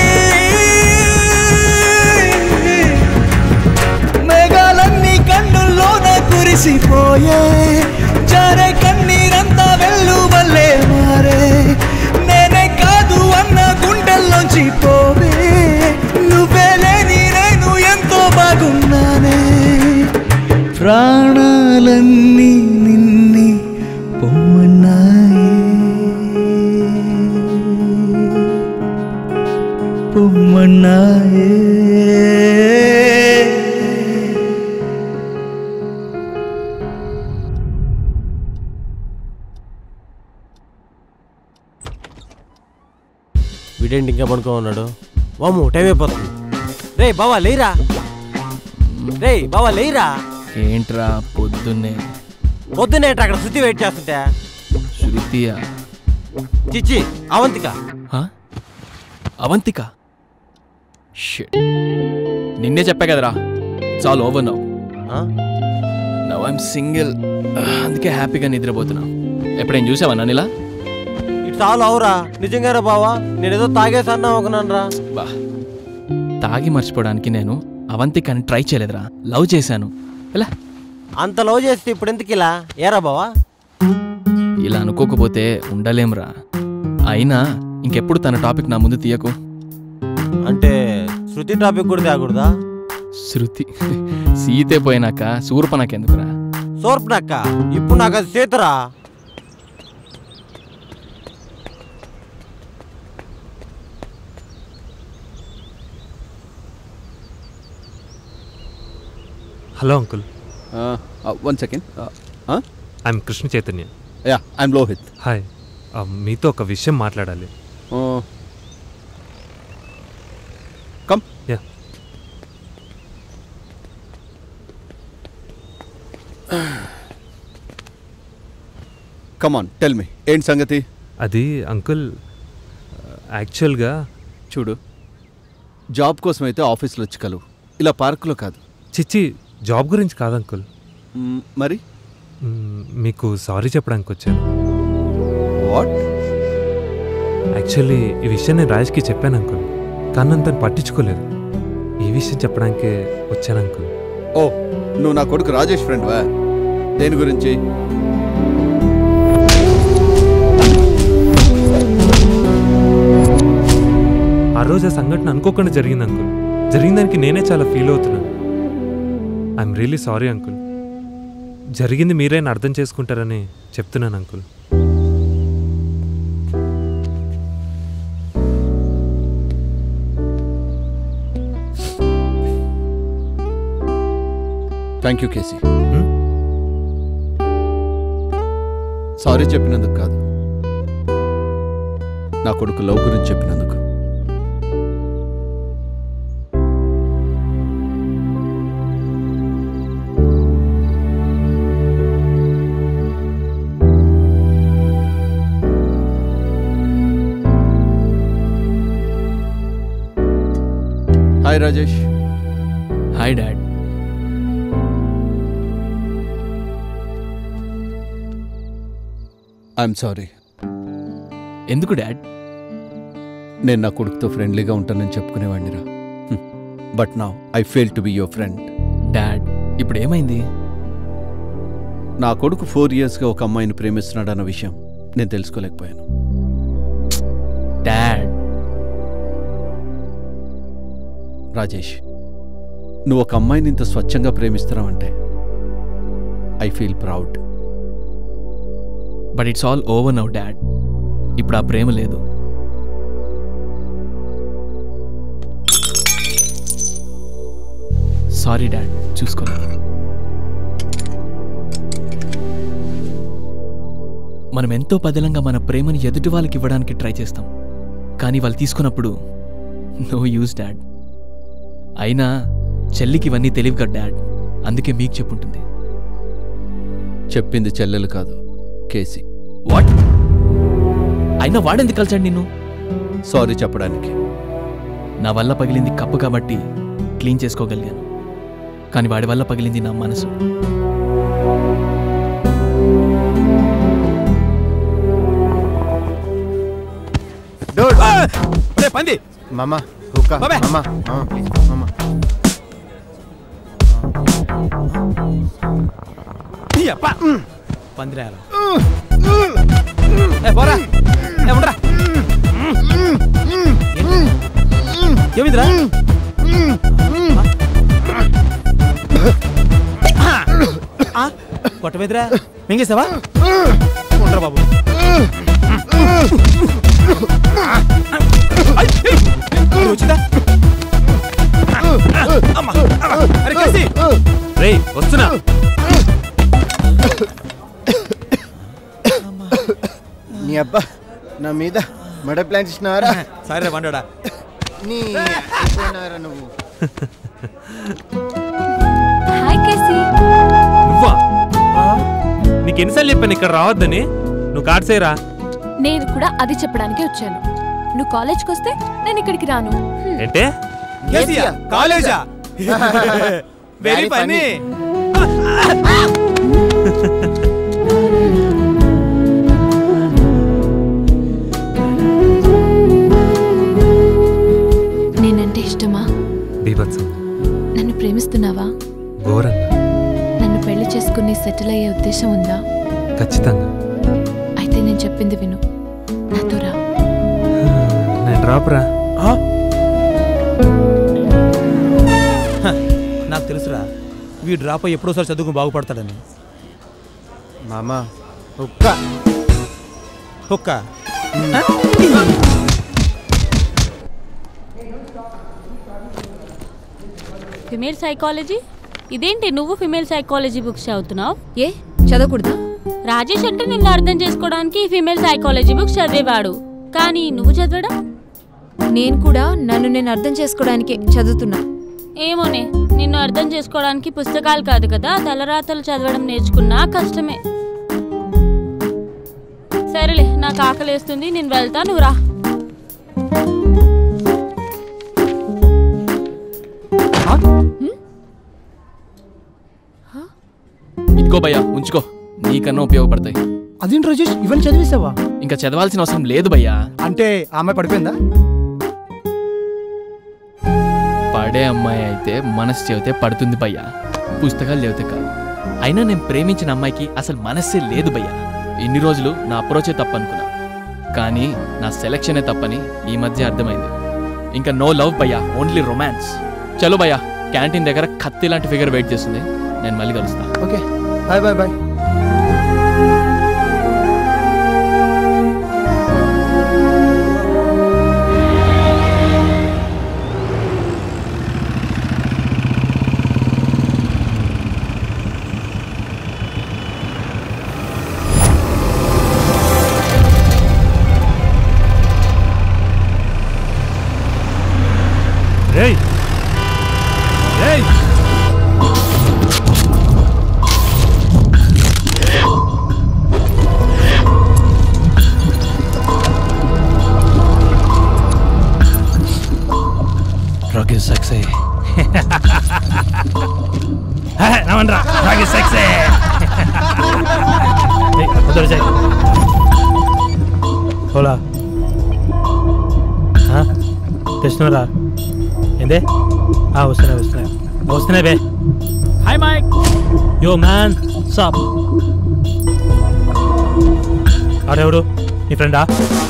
మేఘాలన్నీ కన్నుల్లోన కురిసిపోయే జారే కన్నీరంతా వెళ్ళు వల్లే మారే నేనే కాదు అన్న గుండెల్లోంచి పోవే నువ్వే లేని నేను ఎంతో బాగున్నానే ప్రాణాలన్నీ నిన్ని పొమ్మన్నాయే పొమ్మన్నాయే వీడేంటి ఇంకా పడుకో ఉన్నాడు వాము టైం అయిపోతుంది రే బావా లేరా రే బావా లేరా ఏంట్రా పొద్దున్నే పొద్దునే అక్కడ శృతి వెయిట్ చేస్తుంటే శృతియా చిచ్చి అవంతిక హ? అవంతిక షిట్ నిన్నే చెప్పా కదరా చాలు over now now I'm single అందుకే హ్యాపీగా నిద్రపోతున్నా ఎప్పుడేం చూసావా నన్ను ఇలా ఇటు చాలు అవురా నిజంగారా బావా నేనేదో తాగేసన్నా అనుకున్నాను రా బా తాగి మర్చిపోవడానికి నేను అవంతికని ట్రై చేయలేదురా లవ్ చేశాను ఎలా అంత లవ్ చేస్తే ఇప్పుడు ఎందుకు ఇలా ఏరా బావా ఇలా అనుకోకపోతే ఉండలేంరా అయినా ఇంకెప్పుడు తన టాపిక్ నా ముందు తీయకు అంటే శృతి టాపిక్ కూడా తేకూడదా శృతి సీతే పోయినాక సూర్ప నాకెందుకురా సోర్పనక్క ఇప్పుడు నాకు అది చేతురా hello uncle one second I'm Krishna Chaitanya yeah I'm Lohith hi మీతో ఒక విషయం మాట్లాడాలి come yeah come on tell me ఏంటి సంగతి అది అంకుల్ యాక్చువల్గా చూడు జాబ్ కోసం అయితే ఆఫీస్లో వచ్చి కలువు ఇలా పార్కులో కాదు చిచ్చి జాబ్ గురించి కాదు అంకుల్ మ్, మరి మ్, మీకు సారీ చెప్పడానికి వచ్చాను వాట్ యాక్చువల్లీ ఈ విషయం నేను రాజ్కి చెప్పాను అంకుల్ కానీ నన్ను తను పట్టించుకోలేదు ఈ విషయం చెప్పడానికే వచ్చాను అంకుల్ ఓ నువ్వు నా కొడుకు రాజేష్ ఫ్రెండ్ వా దేని గురించి ఆ రోజు ఆ సంఘటన అనుకోకుండా జరిగింది అంకుల్ జరిగిన దానికి నేనే చాలా ఫీల్ అవుతున్నాను ఐఎమ్ రియలీ సారీ అంకుల్ జరిగింది మీరైనా అర్థం చేసుకుంటారని చెప్తున్నాను uncle thank you KC sorry చెప్పినందుకు కాదు నా కొడుకు లవ్ గురించి చెప్పినందుకు hi Rajesh hi dad I'm sorry ఎందుకు డాడ్ నేను నా కొడుకుతో ఫ్రెండ్లీగా ఉంటానని చెప్పుకునేవాడినిరా బట్ నా I fail to be your friend dad ఇప్పుడు ఏమైంది నా కొడుకు ఫోర్ ఇయర్స్గా ఒక అమ్మాయిని ప్రేమిస్తున్నాడు అన్న విషయం నేను తెలుసుకోలేకపోయాను డాడ్ రాజేష్ నువ్వు ఒక అమ్మాయిని ఇంత స్వచ్ఛంగా ప్రేమిస్తున్నావంటే I feel proud but it's all over now dad ఇప్పుడు ఆ ప్రేమ లేదు సారీ డాడ్ చూసుకోలేదు మనం ఎంతో పదిలంగా మన ప్రేమని ఎదుటి వాళ్ళకి ఇవ్వడానికి ట్రై చేస్తాం కానీ వాళ్ళు తీసుకున్నప్పుడు నో యూజ్ డాడ్ అయినా చెల్లికి ఇవన్నీ తెలివిగా డాడ్ అందుకే మీకు చెప్పుంటుంది చెప్పింది చెల్లెలు కాదు కేసీ వాట్ అయినా వాడెందుకు కలిసాడు నిన్ను సారీ చెప్పడానికి నా వల్ల పగిలింది కప్పు కాబట్టి క్లీన్ చేసుకోగలిగాను కానీ వాడి వల్ల పగిలింది నా మనసు రే పంది మామ హుక్కా బాబాయ్. మామ మామ ప్లీజ్ మామ ఈ అప్ప పందిరాల ఏ పోరా ఏ ఉండరా ఏమిందిరా కొట్టమేదిరా మింగేసావా ఉండరా బాబు ఇది వచ్చిందా అమ్మ, అమ్మ. అరే కేసి రేయ్ వస్తున్నా నీ అబ్బా నా మీద మడ ప్లాన్ ఇచ్చినారా సరే వండడా నీ అయిపోయినారా నువ్వు హాయ్ కేసీ నువ్వా నీకు ఎన్నిసార్లు చెప్పాను ఇక్కడ రావద్దని నువ్వు కార్డ్సేరా నేను కూడా అది చెప్పడానికి వచ్చాను నువ్వు కాలేజ్కి వస్తే నేను ఇక్కడికి రాను హ్మ్. ఏంటే కేసీయా కాలేజా వెరీ ఫనీ నేనంటే ఇష్టమా బీభత్సం నన్ను ప్రేమిస్తున్నావా ఘోరంగా నన్ను పెళ్లి చేసుకుని సెటిల్ అయ్యే ఉద్దేశం ఉందా ఖచ్చితంగా అయితే నేను చెప్పింది విను నాతో రా నేను డ్రాప్రా నాకు తెలుసురా వీ డ్రాప్ అయ్యి ఎప్పుడోసారి చదువుకుని బాగుపడతాడని మామ హుక్కా హుక్క ఫిమేల్ సైకాలజీ ఇదేంటి నువ్వు ఫిమేల్ సైకాలజీ బుక్స్ చదువుతున్నావు ఏ చదవకూడదా రాజేష్ అంటే నిన్ను అర్థం చేసుకోవడానికి ఫిమేల్ సైకాలజీ బుక్స్ చదివేవాడు కానీ నువ్వు చదవడం నేను కూడా నన్ను నేను అర్థం చేసుకోవడానికే చదువుతున్నా ఏమోనే నిన్ను అర్థం చేసుకోవడానికి పుస్తకాలు కాదు కదా తలరాతలు చదవడం నేర్చుకున్నా కష్టమే సరేలే నాకు ఆకలేస్తుంది నేను వెళ్తా నువ్వు రా ఇదిగో భయ్యా ఉంచుకో నీకన్నా ఉపయోగపడతాయి అదేంటి రాజేష్ ఇవన్నీ చదివేసావా ఇంకా చదవాల్సిన అవసరం లేదు భయ్యా అంటే ఆ అమ్మాయి పడిపోయిందా పడే అమ్మాయి అయితే మనసు చెబితే పడుతుంది భయ్యా పుస్తకాలు చెబితే కాదు అయినా నేను ప్రేమించిన అమ్మాయికి అసలు మనస్సే లేదు భయ్యా ఇన్ని రోజులు నా అప్రోచే తప్పనుకున్నా కానీ నా సెలక్షనే తప్పని ఈ మధ్య అర్థమైంది ఇంకా నో లవ్ భయ్యా ఓన్లీ రొమాన్స్ చలో భయ్యా క్యాంటీన్ దగ్గర కత్తి లాంటి ఫిగర్ వెయిట్ చేస్తుంది నేను మళ్ళీ కలుస్తా ఓకే బాయ్ బాయ్ బాయ్ రేయ్ రేయ్ sexy. నవండ్రా నాకు సెక్సే ఉదర్ చేయి హోలా తెస్తున్నారా ఏందే ఆ, వస్తున్నాయి వస్తున్నాయి వస్తున్నాయి బే hi Mike yo man sup ఆడెవడు నీ ఫ్రెండా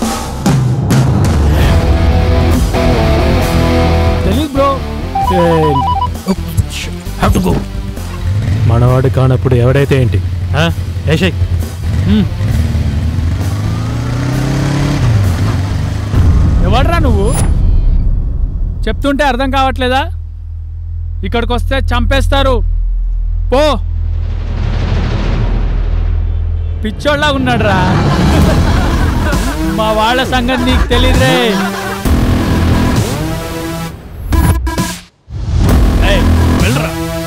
తెలీదు బ్రో హ్యావ్ టు గో మనవాడు కానప్పుడు ఎవడైతే ఏంటి ఏషయ్ ఎవడ్రా నువ్వు చెప్తుంటే అర్థం కావట్లేదా ఇక్కడికి వస్తే చంపేస్తారు పో పిచ్చోళ్ళ ఉన్నాడురా మా వాళ్ళ సంగతి నీకు తెలియదురే ఏయ్, వెళ్ళరా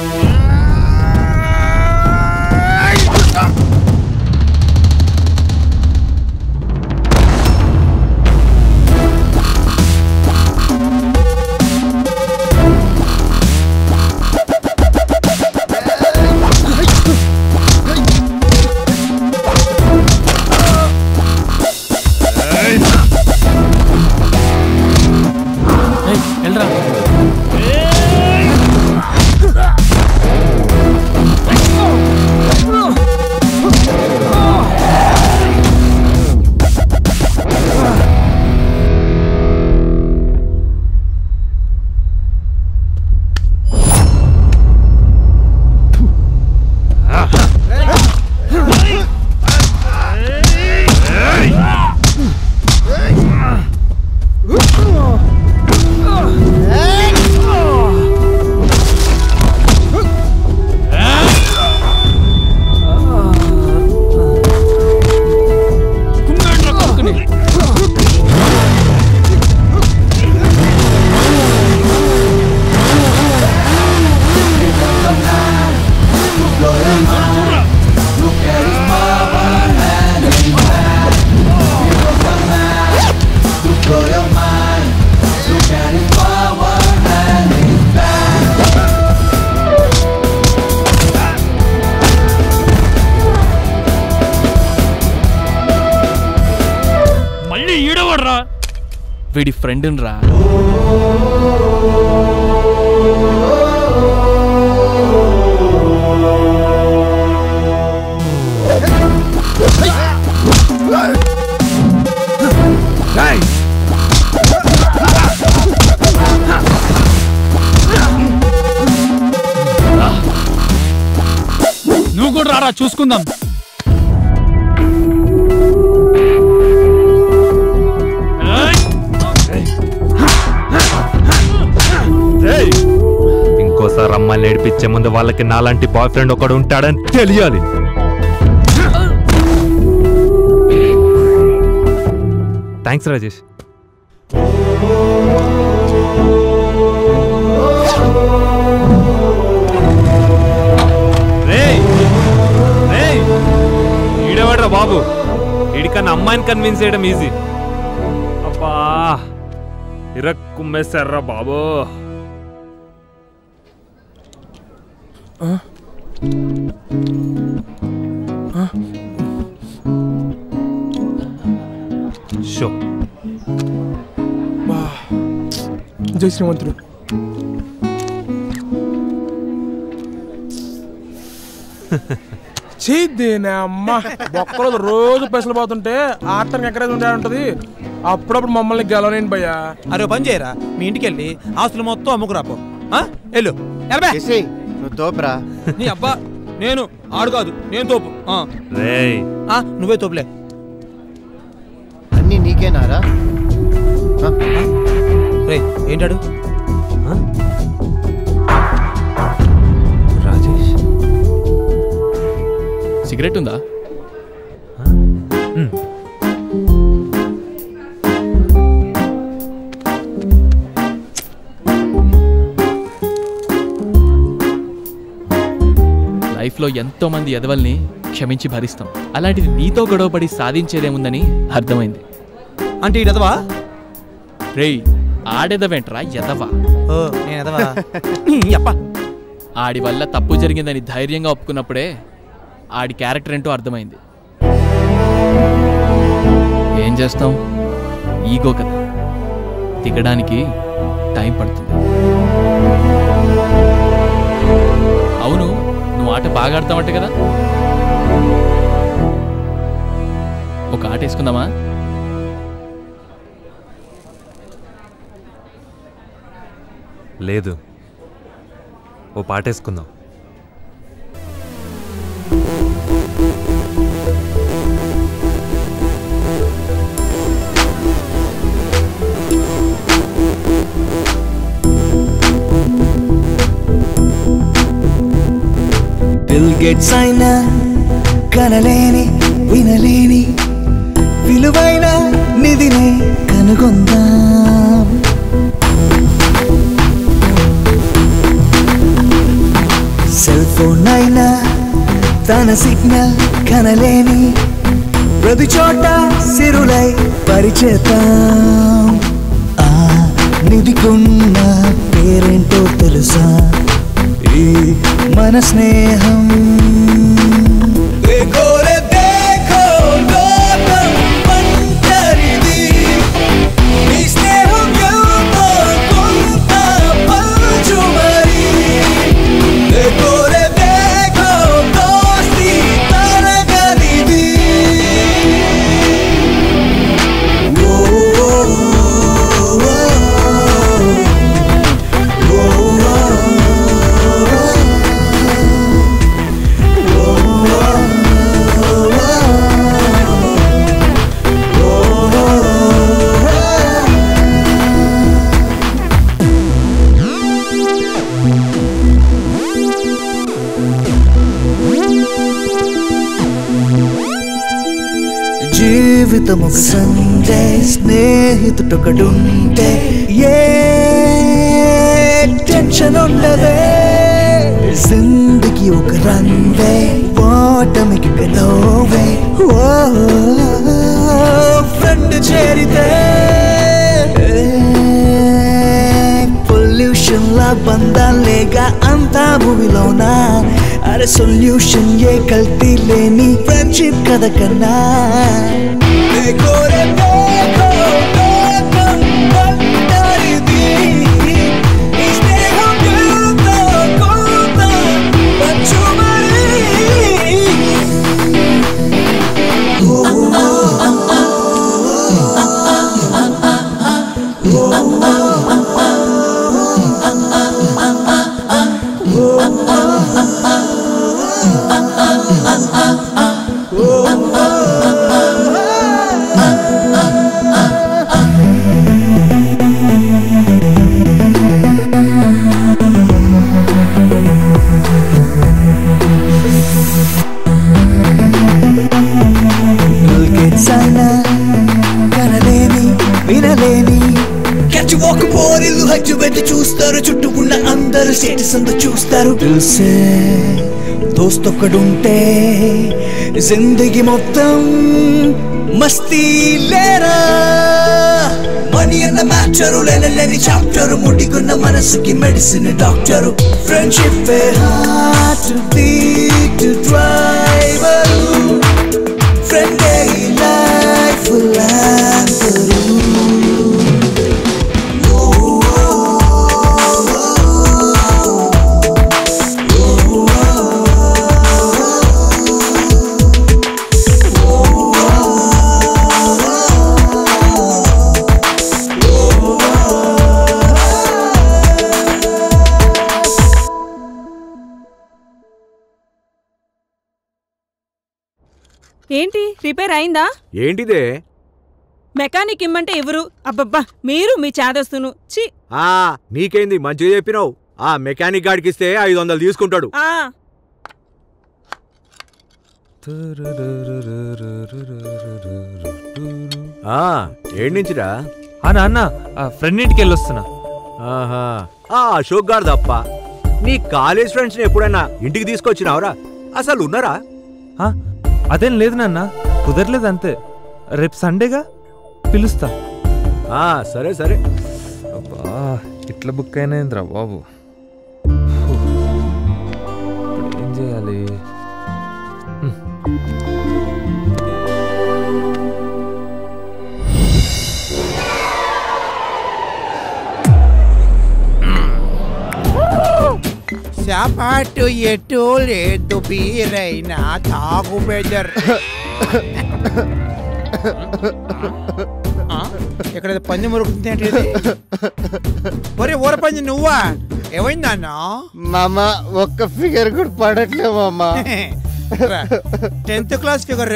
ఏయ్, వెళ్ళరా మళ్ళీ ఈడవడ్రా వీడి ఫ్రెండ్ రా నువ్వు కూడా రారా చూసుకుందాం ఇంకోసారి అమ్మాయిని నేర్పించే ముందు వాళ్ళకి నాలాంటి బాయ్ ఫ్రెండ్ ఒకడు ఉంటాడని తెలియాలి థ్యాంక్స్ రాజేష్ రేయ్ రేయ్ ఈడేవాడ్రా బాబు ఈడికన్నా అమ్మాయిని కన్విన్స్ చేయడం ఈజీ అబ్బా ఇరక్కుమ్మేశారా బాబు షో జై శ్రీమంతుడు చేద్దేనే అమ్మ బొక్కలు రోజు పైసలు పోతుంటే ఆడటానికి ఎక్కడైతే ఉండే ఉంటది అప్పుడప్పుడు మమ్మల్ని గెలవలేండి భయ్యా అరే ఓ పని చేయరా మీ ఇంటికి వెళ్ళి ఆస్తులు మొత్తం అమ్ముకురాపో ఆ? వెళ్ళు ఎల్బే. నువ్వు తోపురా నీ అబ్బా నేను ఆడు కాదు నేను తోపు ఆ. రేయ్ ఆ, నువ్వే తోపులే అన్నీ నీకేనారా రే ఏంటాడు రాజేష్ సిగరెట్ ఉందా లైఫ్లో ఎంతో మంది ఎదవల్ని క్షమించి భరిస్తాం అలాంటిది నీతో గొడవపడి సాధించేదేముందని అర్థమైంది అంటే ఇడదవా రేయ్ ఆడెదవేంట్రా ఎదవా ఓ నేను ఎదవా అప్ప ఆడి వల్ల తప్పు జరిగిందని ధైర్యంగా ఒప్పుకున్నప్పుడే ఆడి క్యారెక్టర్ ఏంటో అర్థమైంది ఏం చేస్తాం ఈగో కదా దిగడానికి టైం పడుతుంది అవును నువ్వు ఆట బాగా ఆడతావంట కదా ఒక ఆట వేసుకుందామా లేదు ఓ పాటేసుకుందాం బిల్ గేట్స్ అయినా కనలేని వినలేని విలువైన నిధిని కనుగొందాం సెల్ ఫోన్ అయినా తన సిగ్నల్ కనలేని ప్రతి చోట సిరులై పరిచేతాం ఆ నిధికున్న పేరేంటో తెలుసా ఈ మన స్నేహం देखो रे देखो లోకం ఒంటరిది. ఈ స్నేహం ఎంతో కొంత పంచుమరి. देखो रे देखो దోస్తీ తరగనిది. ఓ, ఓ, ఓ, ఓ, ఓ, జీవితం ఒక సండే స్నేహితుడొకడుంటే ఏ టెన్షన్ ఉండదే జిందగీ ఒక రంగే ఓటమికి గెలవే ఓ ఫ్రెండ్ చేరితే పొల్యూషన్ లా బంధాలేగా అంతా భూమిలోనా అరే సొల్యూషన్ ఏ కల్తీ లేని ఫ్రెండ్షిప్ కథ కన్నా देखो रे देखो లోకం ఒంటరిది. ఈ స్నేహం ఎంతో కొంత పంచుమరి. గెలిచానా కనలేని వినలేని క్యాచ్ వాక్ పోరీలు హజ్జు పెట్టి చూస్తారు చుట్టూ ఉన్న అందరూ స్టేటస్ అంతా చూస్తారు తెలిసే దోస్తొక్కడుంటే జిందగీ మొత్తం మస్తీ లేరా మనీ అన్న మ్యాచరు లేని చాప్టరు ముడికున్న మనసుకి medicine doctor friendship heart beat driver ఫ్రెండే లైఫ్ లాంతరు ఏంటి రిపేర్ అయిందా ఏంటిదే మెకానిక్ ఇమ్మంటే ఎవరు అబ్బబ్బా మీరు మీ చాదస్తును చి ఆ నీకేంది మంచిగా చెప్పినావు ఆ మెకానిక్ గాడికి ఇస్తే ఐదు వందలు తీసుకుంటాడు ఆ ఆ ఏడు నుంచిరా అన్న అన్న ఫ్రెండ్ ఇంటికి వెళ్ళొస్తున్నా ఆహా ఆ అశోక్ గారు తప్ప నీ కాలేజ్ ఫ్రెండ్స్ని ఎప్పుడైనా ఇంటికి తీసుకొచ్చినావురా అసలు ఉన్నారా ఆ, అదేం లేదు నాన్న కుదరలేదు అంతే రేపు సండేగా పిలుస్తా ఆ సరే సరే బా ఇట్లా బుక్ అయినా బాబు ఇప్పుడు ఏం చేయాలి హ్మ్. సాపాటు ఎటు లేదు బీరైనా తాగు బెదర్ ఇక్కడ ఏదో పంది మురుగుతుంది ఏంటి ఇది? ఒరే ఊర పంది నువ్వా ఏమైంది నాన్న మామ ఒక్క ఫిగర్ కూడా పడట్లే మామ టెన్త్ క్లాస్ ఫిగర్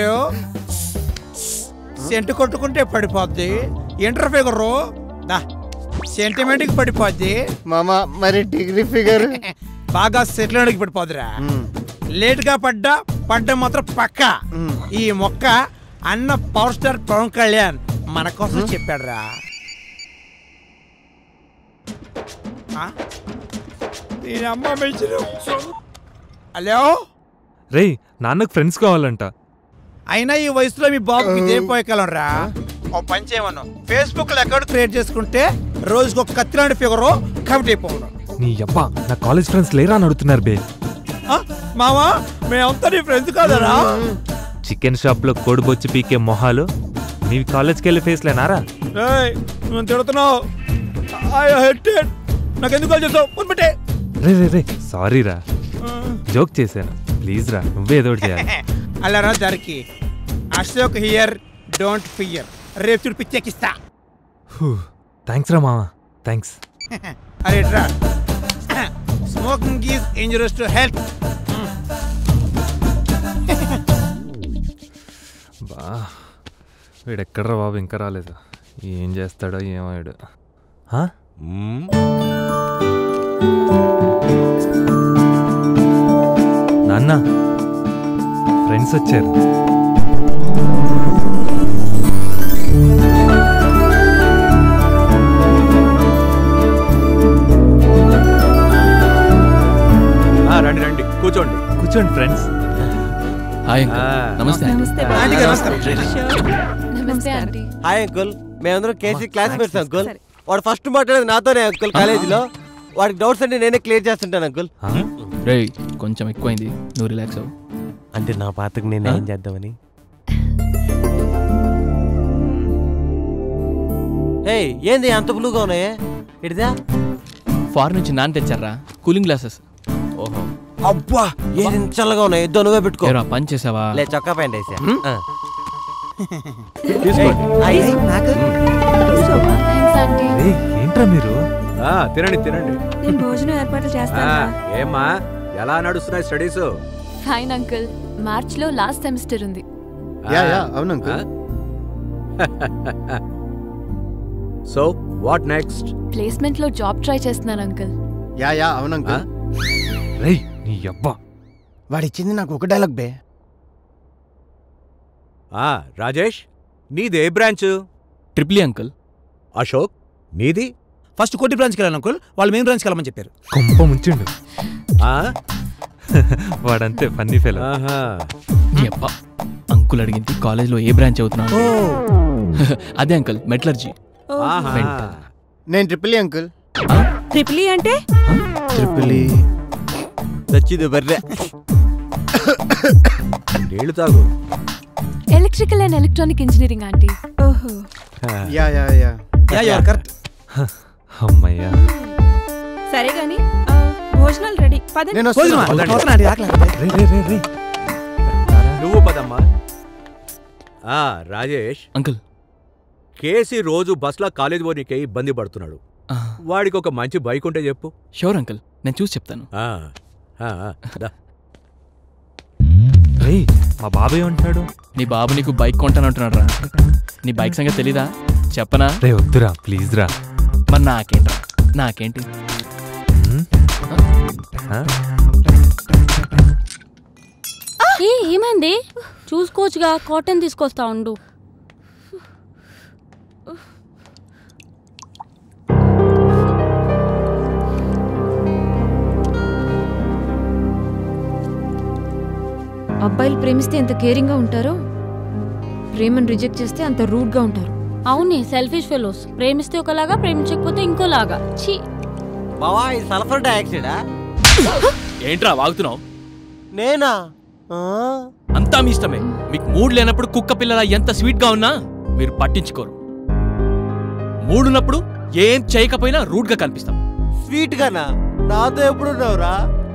సెంటు కొట్టుకుంటే పడిపోద్ది ఇంటర్ ఫిగర్ దా సెంటిమెంట్కి పడిపోద్ది మామ మరి డిగ్రీ ఫిగర్ బాగా సెటిల్ అడిగి పడిపోద్దిరా లేట్గా పడ్డా పడ్డా మాత్రం పక్క ఈ మొక్క అన్న పవర్ స్టార్ పవన్ కళ్యాణ్ మన కోసం చెప్పాడురా ఆ? దీని అమ్మ మెచ్చిన హలో రేయ్ నాన్నకు ఫ్రెండ్స్ కావాలంట అయినా ఈ వయసులో మీ బాబుకి ఇదేం పోయగలం రా ఓ పని చేయమను ఫేస్బుక్ లో అకౌంట్ క్రియేట్ చేసుకుంటే రోజుకు ఒక కత్తి లాంటి ఫిగర్ కమిట్ అయిపోవడం నీ అబ్బా నా కాలేజ్ ఫ్రెండ్స్ లేరా అని అడుగుతున్నారు బే ఆ? మావా మేమంతా నీ ఫ్రెండ్స్ కాదరా చికెన్ షాప్లో కోడిబొచ్చి పీకే మొహాలు నీవి కాలేజ్కి వెళ్ళే ఫేస్లేనారా ఏయ్, నువ్వు తిడుతున్నావు ఐ హెట్టెడ్ నాకు ఎందుకు కాల్ చేస్తావు ఫోన్ పెట్టే రే రే రే సారీ రా జోక్ చేశాను ప్లీజ్ రా నువ్వే ఏదో ఒకటి చేయాలి అలా రా దారికి అశోక్ హియర్ డోంట్ ఫియర్ రేపు చూడు పిచ్చెక్కిస్తా థ్యాంక్స్ రా మామ థ్యాంక్స్ అరే రా smoking is injurious to health బా వీడెక్కడ్రా బాబు ఇంకా రాలేదు ఏం చేస్తాడో ఏమో వీడు హా? నాన్న ఫ్రెండ్స్ వచ్చారు ఆ, రండి రండి కూర్చోండి కూర్చోండి ఫ్రెండ్స్ హాయ్ ఆ, నమస్తే నమస్తే ఆంటీ గారు, నమస్కారం. నమస్తే ఆంటీ హాయ్ అంకుల్ మేమందరం కేసీ క్లాస్మేట్స్ అంకుల్ వాడు ఫస్ట్ మాట్లాడేది నాతోనే అంకుల్ కాలేజీలో వాడికి డౌట్స్ అంటే నేనే క్లియర్ చేస్తుంటాను అంకుల్ రేయ్ కొంచెం ఎక్కువైంది నువ్వు రిలాక్స్ అవ్వు అంటే నా పాతకు నేను ఏం చేద్దామని ఏయ్ ఏంది అంత బ్లూగా ఉన్నాయే ఇడిదా ఫారెన్ నుంచి నాన్న తెచ్చారా కూలింగ్ గ్లాసెస్ ఓహో అబ్బా ఏది ఇంత చల్లగా ఉన్నాయి ఇద్దరు నువ్వే పెట్టుకో ఏరా పని చేసావా లే చొక్కా ప్యాంట్ వేసా హ్మ్? ఆ. తీసుకో. ఏయ్, అయ్, అయ్, నాకు థ్యాంక్స్ ఆంటీ రేయ్, ఏంట్రా మీరు ఆ, తినండి తినండి నేను భోజనం ఏర్పాట్లు ఆ, చేస్తాను ఏమ్మా ఎలా నడుస్తున్నాయి స్టడీస్ ఫైన్ అంకుల్ మార్చ్ లో లాస్ట్ సెమిస్టర్ ఉంది యా యా అవును uncle so what next placement లో జాబ్ ట్రై చేస్తున్నాను అంకుల్ యా యా అవును అంకుల్ రేయ్ నీ అబ్బా వాడిచ్చింది నాకు ఒక డైలాగ్ బే ఆ రాజేష్ నీదే బ్రాంచ్ ట్రిపుల్ అంకుల్ అశోక్ నీది ఫస్ట్ కోటి బ్రాంచ్కి వెళ్ళాను అంకుల్ వాళ్ళు మెయిన్ బ్రాంచ్కి వెళ్ళమని చెప్పారు కొంప ముంచిండు ఆ? వాడంతే ఫన్నీ ఫెలో ఆహా. నీ అబ్బా అంకుల్ అడిగింది కాలేజ్లో ఏ బ్రాంచ్ అవుతున్నావు అదే అంకుల్ మెటలర్జీ ఆహా. నేను ట్రిపుల్ అంకుల్ ట్రిపుల్ అంటే ట్రిపుల్ తెచ్చిది బర్రె నీళ్లు తాగు electrical and electronic engineering aunty ఓహో yeah yeah yeah yeah yeah correct అమ్మయ్యా సరే గాని ఆ, భోజనాలు రెడీ పదండి నేను భోజనమా? వస్తున్నా వస్తున్నా ఆంటీ, ఆకలి ఆకలి. రే రే రే రే నువ్వు పదమ్మా ఆ రాజేష్ అంకుల్ కేసీ రోజు బస్లో కాలేజ్ పోనీకే ఇబ్బంది పడుతున్నాడు వాడికి ఒక మంచి బైక్ ఉంటే చెప్పు షూర్ అంకుల్ నేను చూసి చెప్తాను ఆ, ఆ, ఆ, దా. రేయ్ మా బాబాయ్ ఉంటాడు నీ బాబు నీకు బైక్ కొంటానంటున్నాడు రా నీ బైక్ సంగతి తెలీదా చెప్పనా రే వద్దురా ప్లీజ్ రా మరి నాకేంట్రా నాకేంటి హ్మ్? ఆ? ఏ ఏమైంది చూసుకోవచ్చుగా కాటన్ తీసుకొస్తా ఉండు అబ్బాయిలు ప్రేమిస్తే ఎంత కేరింగ్గా ఉంటారో ప్రేమను రిజెక్ట్ చేస్తే అంత రూడ్గా ఉంటారు అవునే సెల్ఫిష్ ఫెలోస్ ప్రేమిస్తే ఒకలాగా ప్రేమించకపోతే ఇంకోలాగా ఛీ బావా ఈ సల్ఫర్ డైఆక్సైడా ఏంట్రా వాగుతున్నావు నేనా అంతా మీ ఇష్టమే మీకు మూడ్ లేనప్పుడు కుక్క పిల్లల ఎంత స్వీట్ గా ఉన్నా మీరు పట్టించుకోరు మూడున్నప్పుడు ఏం చేయకపోయినా రూట్ గా కనిపిస్తాం స్వీట్ గానా నాతో ఎప్పుడు ఉన్నావురా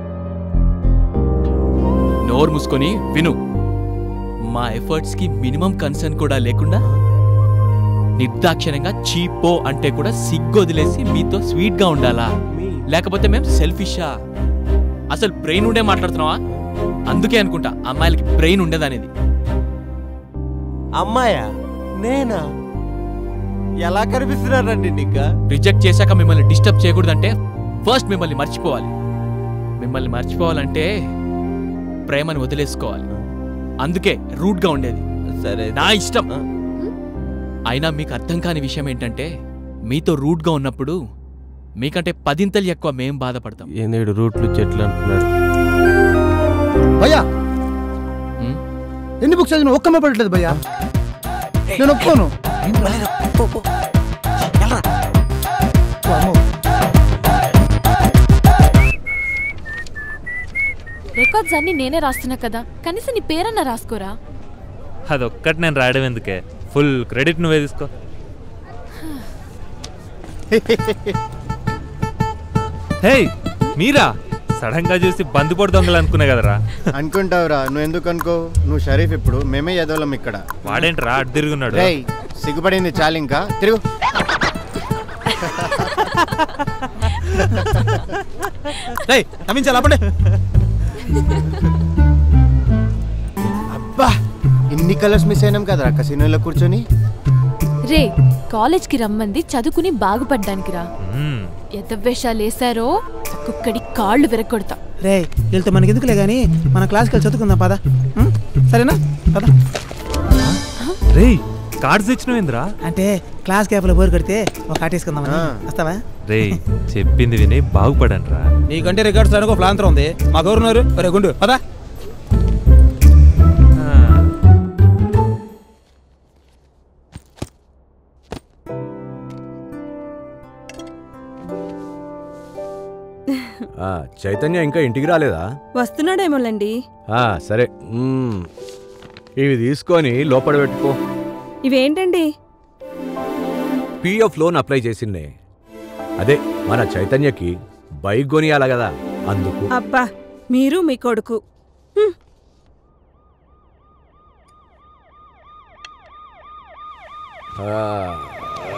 నోరు మూసుకొని విను మా ఎఫర్ట్స్ కి మినిమం కన్సర్న్ కూడా లేకుండా నిర్దాక్షిణ్యంగా చీపో అంటే కూడా సిగ్గు వదిలేసి మీతో స్వీట్ గా ఉండాలా లేకపోతే మేము సెల్ఫిషా అసలు బ్రెయిన్ ఉండే మాట్లాడుతున్నావా అందుకే అనుకుంటా అమ్మాయిలకి బ్రెయిన్ ఉండేదనేది అమ్మాయా నేనా ఎలా కనిపిస్తున్నారండి నీకు రిజెక్ట్ చేశాక మిమ్మల్ని డిస్టర్బ్ చేయకూడదంటే ఫస్ట్ మిమ్మల్ని మర్చిపోవాలి మిమ్మల్ని మర్చిపోవాలంటే ప్రేమని వదిలేసుకోవాలి అందుకే రూట్ గా ఉండేది సరే నా ఇష్టం అయినా మీకు అర్థం కాని విషయం ఏంటంటే మీతో రూట్ గా ఉన్నప్పుడు మీకంటే పదింతలు ఎక్కువ మేం బాధపడతాం ఏంది రూట్లు చెట్లు అంటున్నాడు భయ్యా ఎన్ని బుక్స్ చదివిన ఒక్క పడట్లేదు భయ్యా నేను ఒప్పుకోను రికార్డ్స్ అన్ని నేనే రాస్తున్నా కదా కనీసం నీ పేరన్నా రాసుకోరా అదొక్కటి నేను రాయడం ఎందుకే ఫుల్ క్రెడిట్ నువ్వే తీసుకో హే మీరా సడన్ గా చూసి బందిపోటు దొంగలు అనుకునే కదరా అనుకుంటావురా నువ్వు ఎందుకు అనుకో నువ్వు షరీఫ్ ఇప్పుడు మేమే ఎదవలం ఇక్కడ వాడేంట్రా అటు తిరుగున్నాడు రేయ్ సిగ్గుపడింది చాలు ఇంకా తిరుగు రేయ్ నవ్వించాలి అప్పండి అబ్బా ఇన్ని కలర్స్ మిస్ అయినాం కదరా కసినోలో కూర్చొని రే కాలేజ్కి రమ్మంది చదువుకుని బాగుపడ్డానికి రా మ్మ్. ఎంత వేషాలు వేసారో ఒక్కొక్కడి కాళ్ళు విరగొడతా రే వీళ్ళతో మనకి ఎందుకులే కానీ మన క్లాస్కి వెళ్ళి చదువుకుందాం పద ఉం? సరేనా పద రే కార్డ్స్ తెచ్చినవేంద్రా అంటే క్లాస్ క్యాప్లో బోర్ కడితే ఒక ఆటేసుకుందామని వస్తావా రే చెప్పింది విని బాగుపడండి నీకంటే రికార్డ్స్ అనుకో ప్లాంతరం ఉంది మా గవర్నర్ ఒరే గుండు పదా ఆ, చైతన్య ఇంకా ఇంటికి రాలేదా వస్తున్నాడేమోలండి ఆ, సరే మ్మ్. ఇవి తీసుకొని లోపల పెట్టుకో ఇవేంటండి పిఎఫ్ లోన్ అప్లై చేసిండే అదే మన చైతన్యకి బైక్ కొనియాల కదా అందుకు అబ్బా మీరు మీ కొడుకు హ్మ్. ఆ,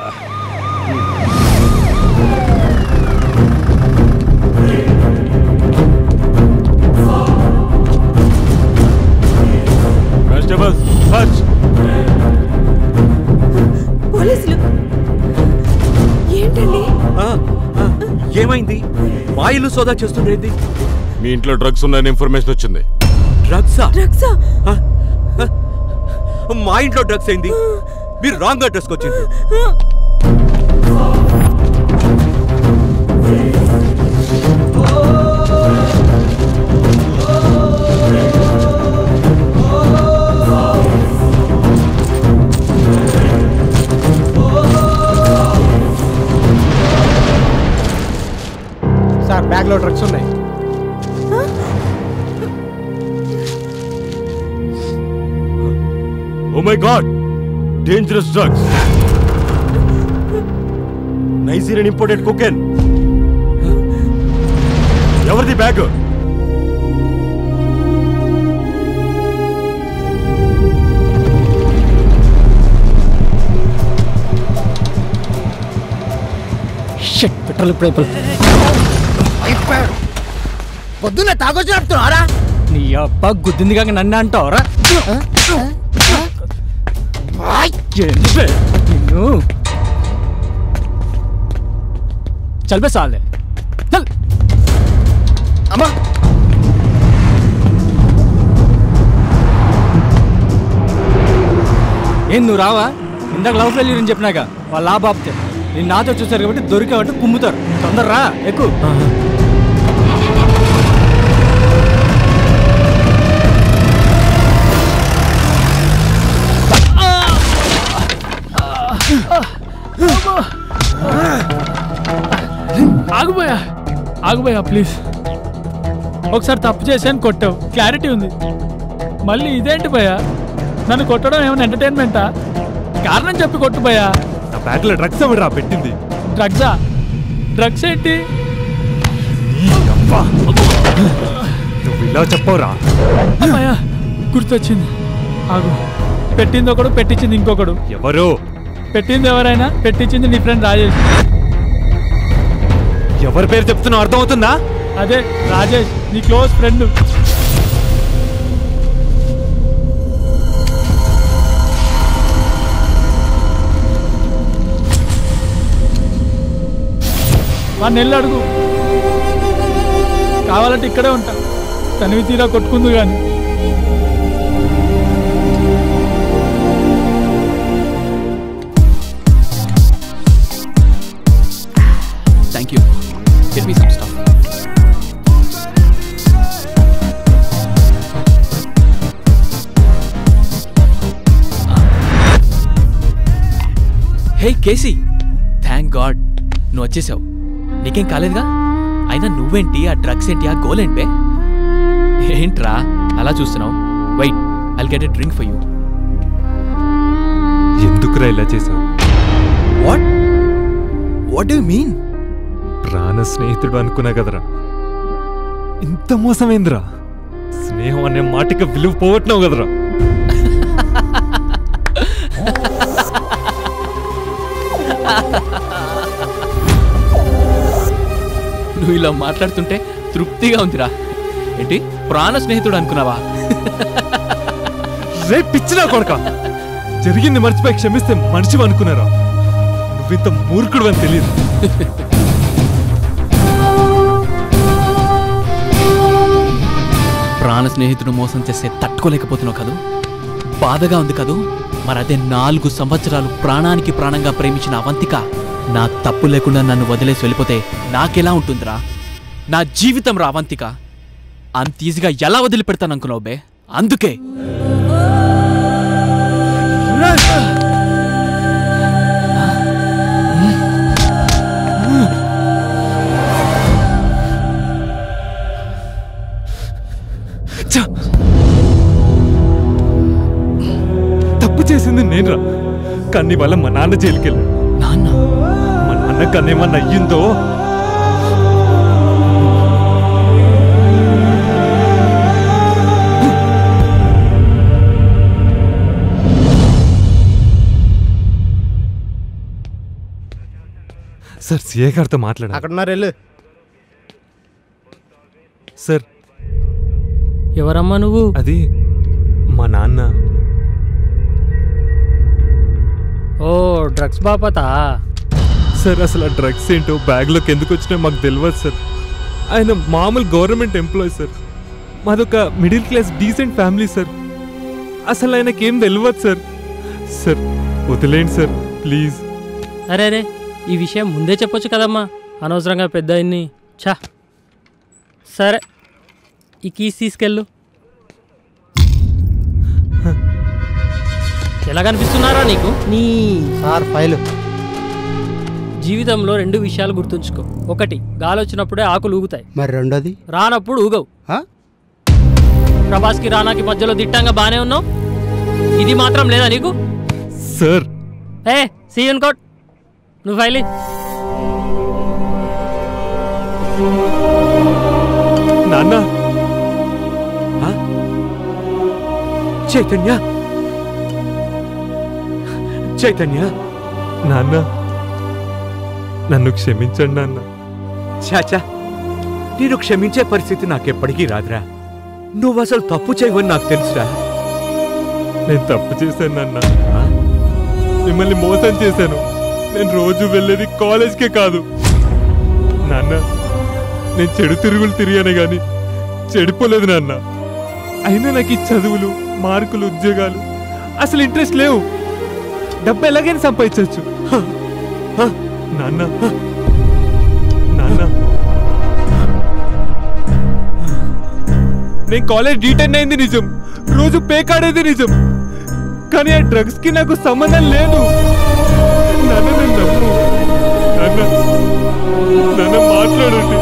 కానిస్టేబుల్ సర్చ్ పోలీసులు ఏంటండి ఆ, ఆ, ఏమైంది మా ఇల్లు సోదా చేస్తుండేది మీ ఇంట్లో డ్రగ్స్ ఉన్నాయని ఇన్ఫర్మేషన్ వచ్చింది డ్రగ్సా డ్రగ్సా మా ఇంట్లో డ్రగ్స్ అయింది మీరు రాంగ్ అడ్రస్కి వచ్చింది సార్ బ్యాగ్లో డ్రగ్స్ ఉన్నాయి oh my god dangerous drugs Nigerian imported cocaine ఎవరిది బ్యాగ్ షట్ పెట్రోల్ ఇప్పుడు అయిపోయాడు పొద్దున్న తాగొచ్చి నడుపుతున్నారా నీ అబ్బా గుద్దింది కాక నన్ను అంటావరా ఏంటి నిన్ను చల్పే సాలే చల్ అమ్మా ఏం నువ్వు రావా ఇందాక లవ్ ఫెయిల్యూర్ అని చెప్పినాక వాళ్ళ ఆ బాబుతే నేను నాతో చూసారు కాబట్టి దొరికావంటే కుమ్ముతారు తొందర రా ఎక్కువ ఆగుపోయా ఆగుపోయా ప్లీజ్ ఒకసారి తప్పు చేశాను కొట్టావు క్లారిటీ ఉంది మళ్ళీ ఇదేంటి భయ్యా నన్ను కొట్టడం ఏమైనా ఎంటర్టైన్మెంటా కారణం చెప్పి కొట్టుపోయా నా బ్యాగ్లో డ్రగ్స్ ఎవరా పెట్టింది డ్రగ్సా డ్రగ్స్ ఏంటి నువ్వు ఇలా చెప్పవురా అమ్మయ్యా గుర్తొచ్చింది ఆగు పెట్టింది ఒకడు పెట్టించింది ఇంకొకడు ఎవరు పెట్టింది ఎవరైనా పెట్టించింది నీ ఫ్రెండ్ రాజేష్ ఎవరి పేరు చెప్తున్నావు అర్థమవుతుందా అదే రాజేష్ నీ క్లోజ్ ఫ్రెండ్ వాడిని వెళ్ళి అడుగు కావాలంటే ఇక్కడే ఉంటా తనివి తీరా కొట్టుకుందు కానీ thank you get me some stuff hey KC thank god నువ్వు వచ్చేసావు నీకేం కాలేదుగా అయినా నువ్వేంటి ఆ డ్రగ్స్ ఏంటి ఆ గోల్ ఏంటి ఏంట్రా అలా చూస్తున్నావు wait I'll get a drink for you ఎందుకురా ఇలా చేసావు వాట్ వాట్ డూ మీన్ ప్రాణ స్నేహితుడు అనుకున్నా కదరా ఇంత మోసమేందిరా స్నేహం అనే మాటకి విలువ పోగొట్టినావు కదరా నువ్వు ఇలా మాట్లాడుతుంటే తృప్తిగా ఉందిరా ఏంటి ప్రాణ స్నేహితుడు అనుకున్నావా రే పిచ్చినా కొడక జరిగింది మర్చిపోయి క్షమిస్తే మనిషి అనుకున్నారా నువ్వింత మూర్ఖుడు అని తెలియదు ప్రాణ స్నేహితుడు మోసం చేస్తే తట్టుకోలేకపోతున్నావు కదూ బాధగా ఉంది కదూ మరి అదే నాలుగు సంవత్సరాలు ప్రాణానికి ప్రాణంగా ప్రేమించిన అవంతిక నా తప్పు లేకుండా నన్ను వదిలేసి వెళ్ళిపోతే నాకెలా ఉంటుందిరా నా జీవితం రా అవంతిక అంత ఈజీగా ఎలా వదిలిపెడతాను అనుకున్నావు బే అందుకే ఛ! తప్పు చేసింది నేనురా కన్ని వల్ల మా నాన్న జైలుకి వెళ్ళాడు నాన్న మా నాన్న కన్నేమన్నా అయ్యిందో సార్ సిఏ గారితో మాట్లాడాలి అక్కడ ఉన్నారు వెళ్ళు సార్ ఎవరమ్మా నువ్వు అది మా నాన్న ఓ డ్రగ్స్ బాపతా సార్ అసలు ఆ డ్రగ్స్ ఏంటో బ్యాగ్లోకి ఎందుకు వచ్చినాయో మాకు తెలియదు సార్ ఆయన మామూలు గవర్నమెంట్ ఎంప్లాయీ సార్ మాదొక middle class decent family sir అసలు ఆయనకి ఏం తెలియదు సార్ సార్ వదిలేండి సార్ ప్లీజ్ అరే అరే ఈ విషయం ముందే చెప్పొచ్చు కదమ్మా అనవసరంగా పెద్ద ఆయన్ని ఛా సరే ఈ కీస్ తీసుకెళ్ళు ఎలా కనిపిస్తున్నారా నీకు నీ సార్ ఫైల్ జీవితంలో రెండు విషయాలు గుర్తుంచుకో ఒకటి గాలి వచ్చినప్పుడే ఆకులు ఊగుతాయి మరి రెండోది రానప్పుడు ఊగవు ఆ? ప్రభాస్కి రానాకి మధ్యలో దిట్టంగా బానే ఉన్నావు ఇది మాత్రం లేదా నీకు సార్ ఏ సీఎన్ కోట్ నువ్వు ఫైలి నాన్న చైతన్య చైతన్య నాన్న నన్ను క్షమించండి నాన్న చాచా నేను క్షమించే పరిస్థితి నాకెప్పటికీ రాదురా నువ్వు అసలు తప్పు చేయవని నాకు తెలుసురా నేను తప్పు చేశాను నాన్న మిమ్మల్ని మోసం చేశాను నేను రోజు వెళ్ళేది కాలేజ్కే కాదు నాన్న నేను చెడు తిరుగులు తిరిగానే గాని చెడిపోలేదు నాన్న అయినా నాకు ఈ చదువులు మార్కులు ఉద్యోగాలు అసలు ఇంట్రెస్ట్ లేవు డబ్బు ఎలాగైనా సంపాదించవచ్చు నాన్న నాన్న నేను కాలేజ్ డీటెన్ అయింది నిజం రోజు పేకాడేది నిజం కానీ ఆ డ్రగ్స్ కి నాకు సంబంధం లేదు నన్ను నమ్ము నాన్న నన్ను మాట్లాడండి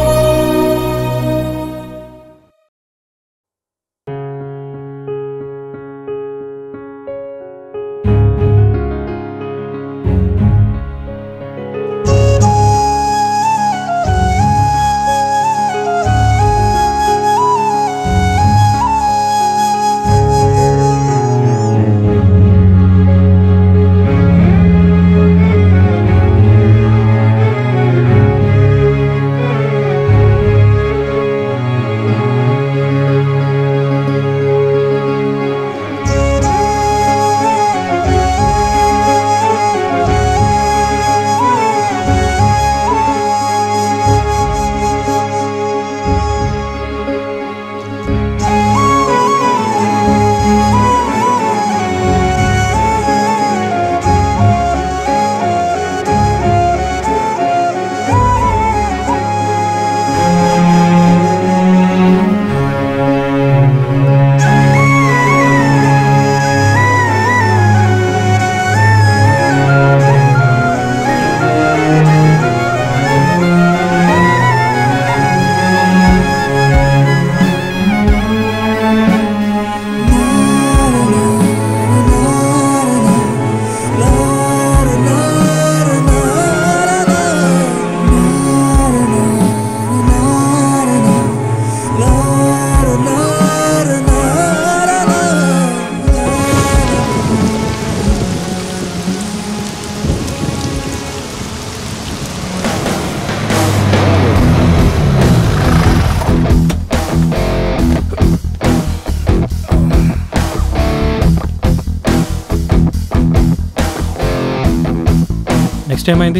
నెక్స్ట్ ఏమైంది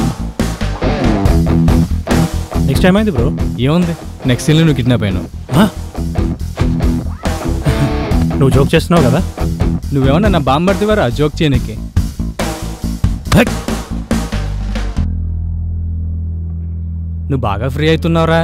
నెక్స్ట్ ఏమైంది బ్రో ఏముంది నెక్స్ట్ సీన్లో నువ్వు కిడ్నాప్ అయినావు నువ్వు జోక్ చేస్తున్నావు కదా నువ్వేమన్నా నా బాంబర్దివారా జోక్ చేయనికి నువ్వు బాగా ఫ్రీ అవుతున్నావురా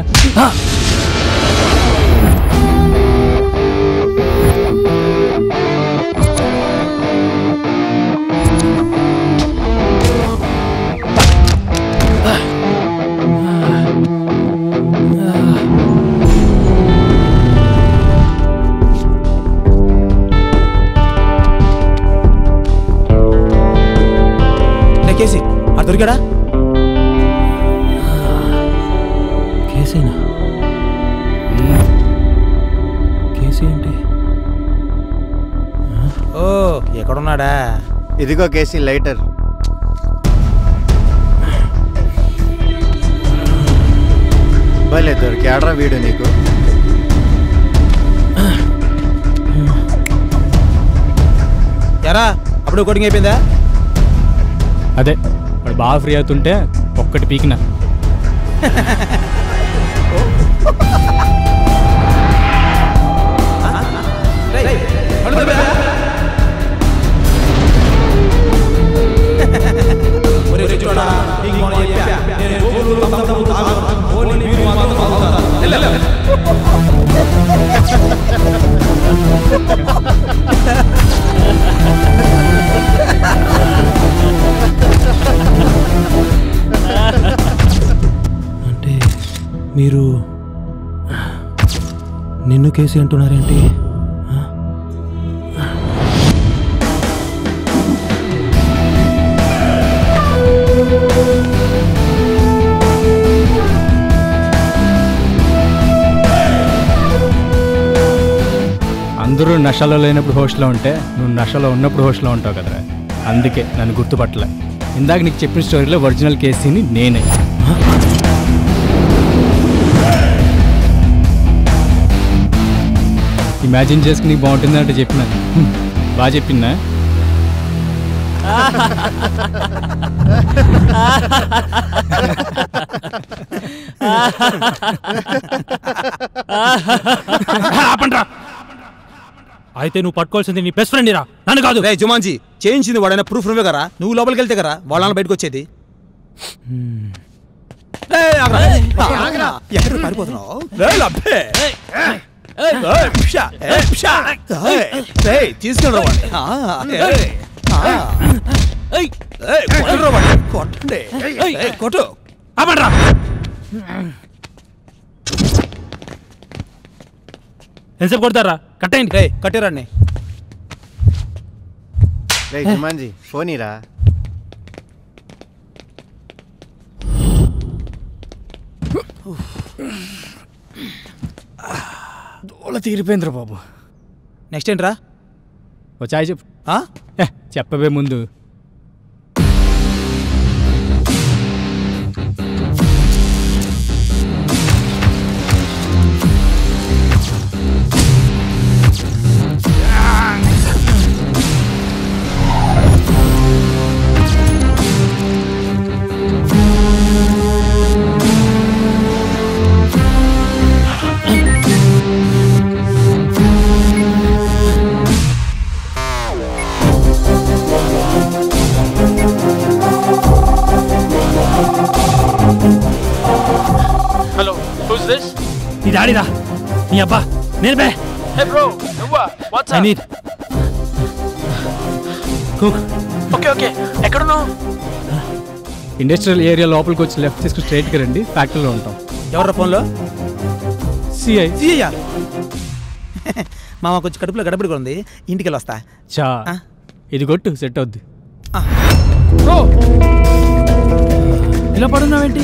లే కేసి ఆ దొరికాడా కేసీనా కేసీ ఏంటి ఓ ఎక్కడున్నాడా ఇదిగో కేసీ లైటర్ భలే దొరికాడ్రా వీడు నీకు ఎరా అప్పుడు కోటింగ్ అయిపోయిందా అదే వాడు బాగా ఫ్రీ అవుతుంటే ఒక్కటి పీకిన అంటే మీరు నిన్ను కేసి అంటున్నారేంటి అందరూ నషలో లేనప్పుడు హోస్ట్లో ఉంటే నువ్వు నషలో ఉన్నప్పుడు హోస్ట్లో ఉంటావు కదరా అందుకే నన్ను గుర్తుపట్టలే ఇందాక నీకు చెప్పిన స్టోరీలో ఒరిజినల్ కేసీని నేనే ఇమాజిన్ చేసుకుని బాగుంటుందంటే చెప్పినాను హ్మ్. బాగా చెప్పిందా ఆపండ్రా అయితే నువ్వు పట్టుకోవాల్సింది నీ బెస్ట్ ఫ్రెండ్ రా నన్ను కాదు రే జుమాన్జీ చేయించింది వాడైనా ప్రూఫ్ నువ్వే కదా నువ్వు లోపలికి వెళ్తే కదా వాళ్ళ నాన్న బయటకు వచ్చేది ఏయ్, ఆగ్రా. ఆగ్రా. ఎక్కడికి పారిపోతున్నావు? ఏయ్, లబ్బే. ఏయ్, పిషా. ఏయ్, పిషా. ఏయ్, ఏయ్, తీసుకెళ్ళరా వాడిని. ఆ, ఏయ్. ఆ. ఏయ్, ఏయ్, కొట్టండ్రా వాడిని, కొట్టండి ఏయ్, ఏయ్, కొట్టు ఆపండ్రా ఎంతసేపు కొడతారా కట్టండి ఏయ్ కట్టిరండి రే జమాన్జీ ఫోన్ ఇరా దోల తీరిపోయిందిరా బాబు నెక్స్ట్ ఏంట్రా ఓ చాయ్ చెప్పు ఆ? ఏ, చెప్పవే ముందు హలో హూస్ దిస్ నీ డాడీరా నీ అబ్బా నేను బే హే బ్రో నువ్వా what's I need cook okay okay ఎక్కడున్నావు ఇండస్ట్రియల్ ఏరియా లోపలికి వచ్చి లెఫ్ట్ తీసుకుని స్ట్రైట్కి రండి ఫ్యాక్టరీలో ఉంటాం ఎవరా ఫోన్లో సిఐ సీయ్యా మామ కొంచెం కడుపులో గడబడిగా ఉంది ఇంటికి వెళ్ళి వస్తా చా ఇది కొట్టు సెట్ అవుద్ది బ్రో ఇలా పడున్నావేంటి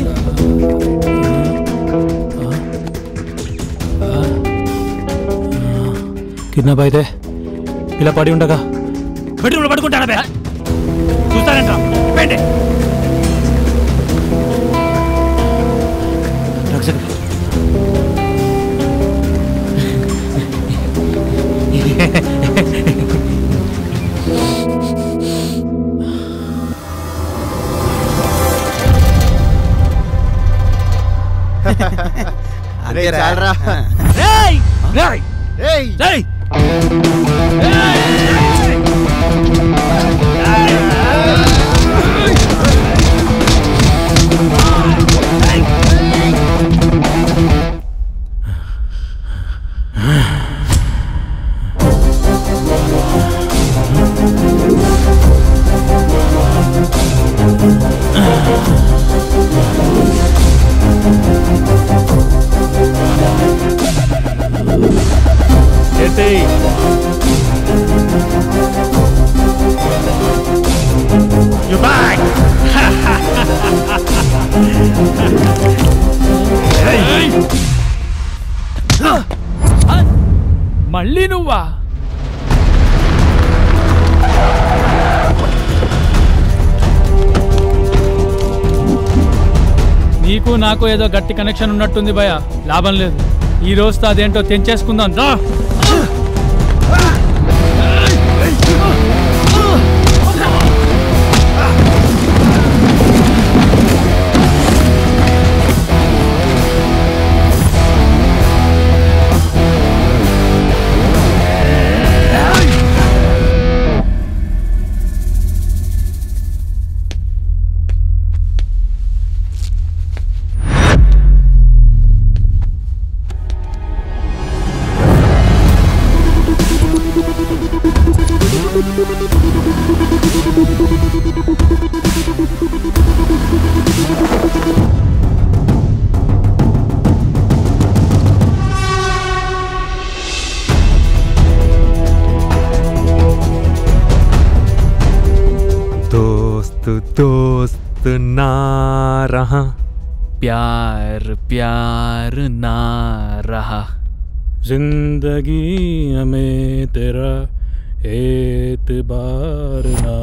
కిడ్నాప్ అయితే ఇలా పడి ఉండగా బెడ్రూమ్లో పడుకుంటానా బే చూస్తానంటా పెట్టే అరే చాలరా రేయ్ రేయ్ ఏయ్ రేయ్ ఏంటి You back! మళ్ళీ నువ్వా నీకు నాకు ఏదో గట్టి కనెక్షన్ ఉన్నట్టుంది భయ లాభం లేదు ఈ రోజుతో అదేంటో తెంచేసుకుందాం రా दोस्त दोस्त ना रहा प्यार प्यार ना रहा जिंदगी हमें तेरा एतबार ना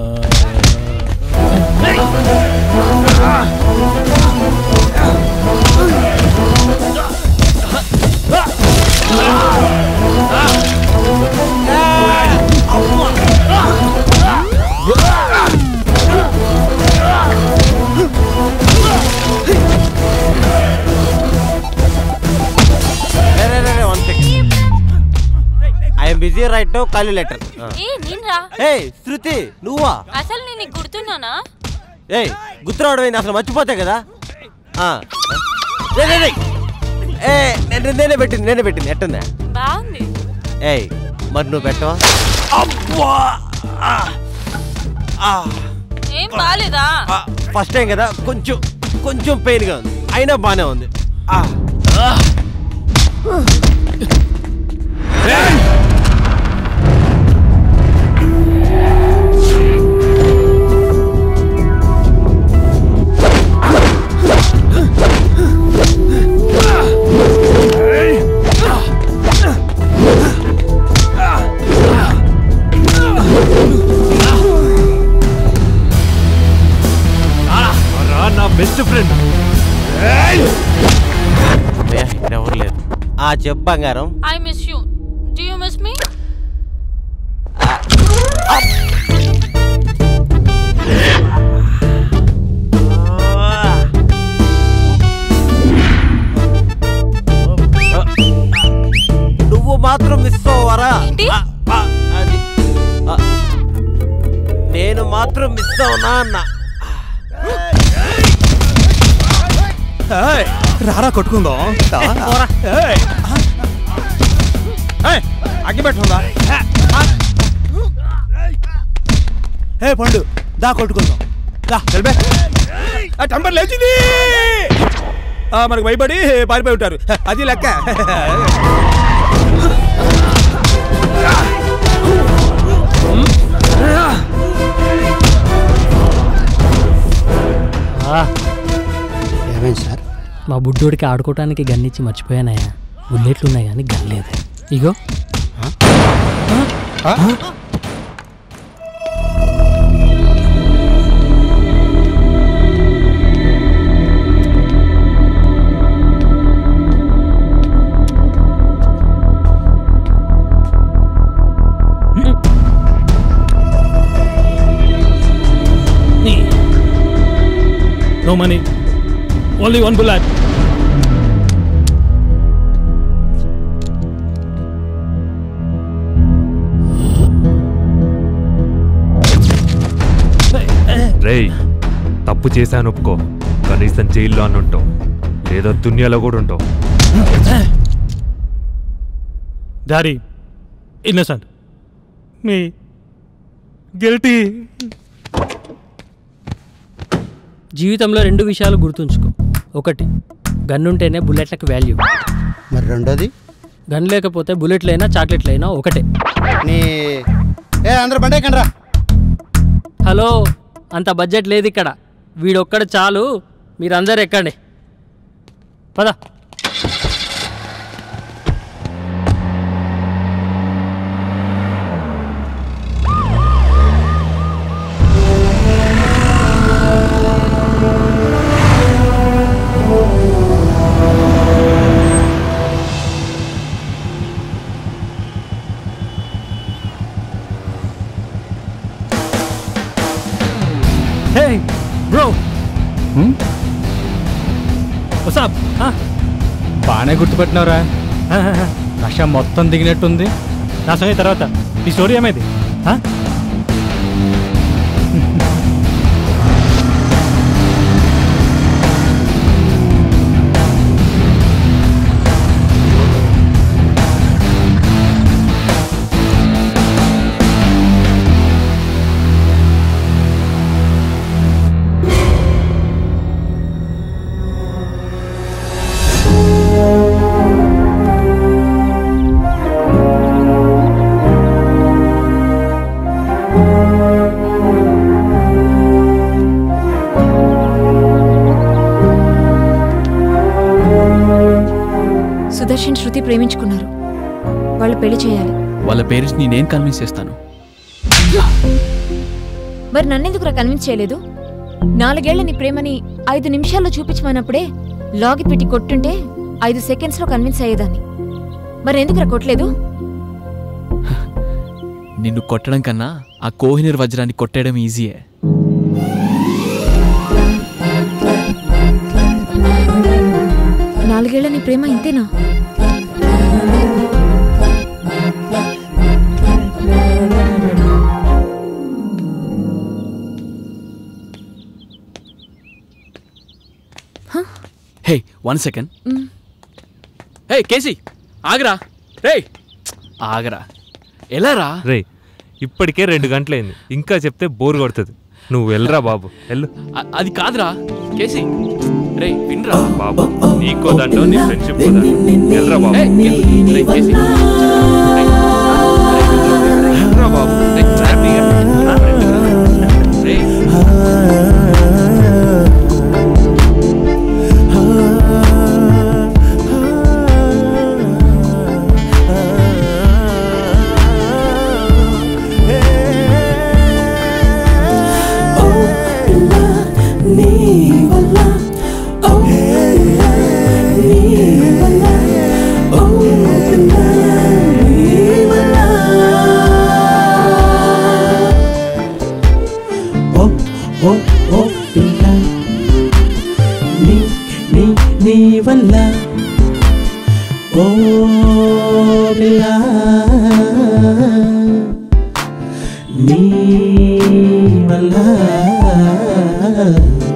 one second I'm busy right no call letter ఏ నేనురా ఏ శృతి నువ్వా అసలు నేను నీకు గుర్తున్నానా ఏయ్ గుర్తురావడం ఏంది అసలు మర్చిపోతే కదా ఆ. రేయ్, రేయ్, రేయ్. ఏ నేను- నేనే పెట్టింది నేనే పెట్టింది ఎట్టుందా బాగుంది ఏయ్ మరి నువ్వు పెట్టవా అబ్బా ఆ. ఆ. ఏం బాలేదా ఫస్ట్ టైం కదా కొంచెం కొంచెం పెయిన్గా ఉంది అయినా బాగానే ఉంది ఆ. రా నా బెస్ట్ ఫ్రెండ్ అమ్మయ్య, ఇక్కడ ఎవరు లేరు ఆ చెప్పు బంగారం I miss you do you miss me నువ్వు మాత్రం మిస్ అవ్వరా ఆ, ఆ, అది ఆ. నేను మాత్రం మిస్ అవునా అన్న ఏయ్, రారా కొట్టుకుందాం దా. ఏయ్. ఏయ్, అగ్గి పెట్టుందా ఏ పండు దా కొట్టుకుందాం దా వెళ్ళబే ఆ టంబర్ లేచింది ఆ, మనకు భయపడి పారిపోయి ఉంటారు అది లెక్క ఏమైంది సార్ మా బుడ్డోడికి ఆడుకోవటానికి గన్నిచ్చి మర్చిపోయానయ్యా బుల్లెట్లు ఉన్నాయి కానీ గన్ లేదు ఇగో No money. Only one bullet. రేయ్ తప్పు చేశాను ఒప్పుకో కనీసం జైల్లో అని ఉంటావు లేదా దునియాలో కూడా ఉంటావు డాడీ ఇన్నసెంట్ మీ గిల్టీ జీవితంలో రెండు విషయాలు గుర్తుంచుకో ఒకటి గన్ ఉంటేనే బుల్లెట్లకు వాల్యూ మరి రెండోది గన్ లేకపోతే బుల్లెట్లైనా చాక్లెట్లైనా ఒకటే నీ ఏ అందరూ బండి ఎక్కండి రా హలో అంత బడ్జెట్ లేదు ఇక్కడ వీడొక్కడ చాలు మీరందరు ఎక్కండి పద హే బ్రో వసాబ్ బాగానే గుర్తుపెట్టినవరా రష మొత్తం దిగినట్టుంది నా సంగతి తర్వాత ఈ స్టోరీ ఏమైంది ఆ? సుదర్శన్ శృతి ప్రేమించుకున్నారు వాళ్ళు పెళ్లి చేయాలి వాళ్ళ పేరెంట్స్ని నేను కన్విన్స్ చేస్తాను మరి నన్నెందుకురా కన్విన్స్ చేయలేదు నాలుగేళ్ల నీ ప్రేమని ఐదు నిమిషాల్లో చూపించమన్నప్పుడే లాగి పెట్టి కొట్టుంటే ఐదు సెకండ్స్ లో కన్విన్స్ అయ్యేదాన్ని మరి ఎందుకురా కొట్టలేదు నిన్ను కొట్టడం కన్నా ఆ కోహినూర్ వజ్రాన్ని కొట్టడం ఈజీయే నాలుగేళ్ల నీ ప్రేమ ఇంతేనా hey one second hmm. Hey KC ఆగరా రే ఆగరా ఎలా రా రే ఇప్పటికే రెండు గంటలైంది ఇంకా చెప్తే బోర్ కొడుతుంది నువ్వు వెళ్ళరా బాబు వెళ్ళు అ- అది కాదురా కేసి రే వినరా బాబు నీకో దండం నీ ఫ్రెండ్షిప్ కో దండం వెళ్ళరా బాబు ఏయ్, రే కేసి వెళ్ళరా బాబు రే, హ్యాపీగా నా ఫ్రెండ్ రా. రే ఓ ఓ ఓ పిల్ల నీ నీ నీ వల్ల ఓ పిల్ల నీ వల్ల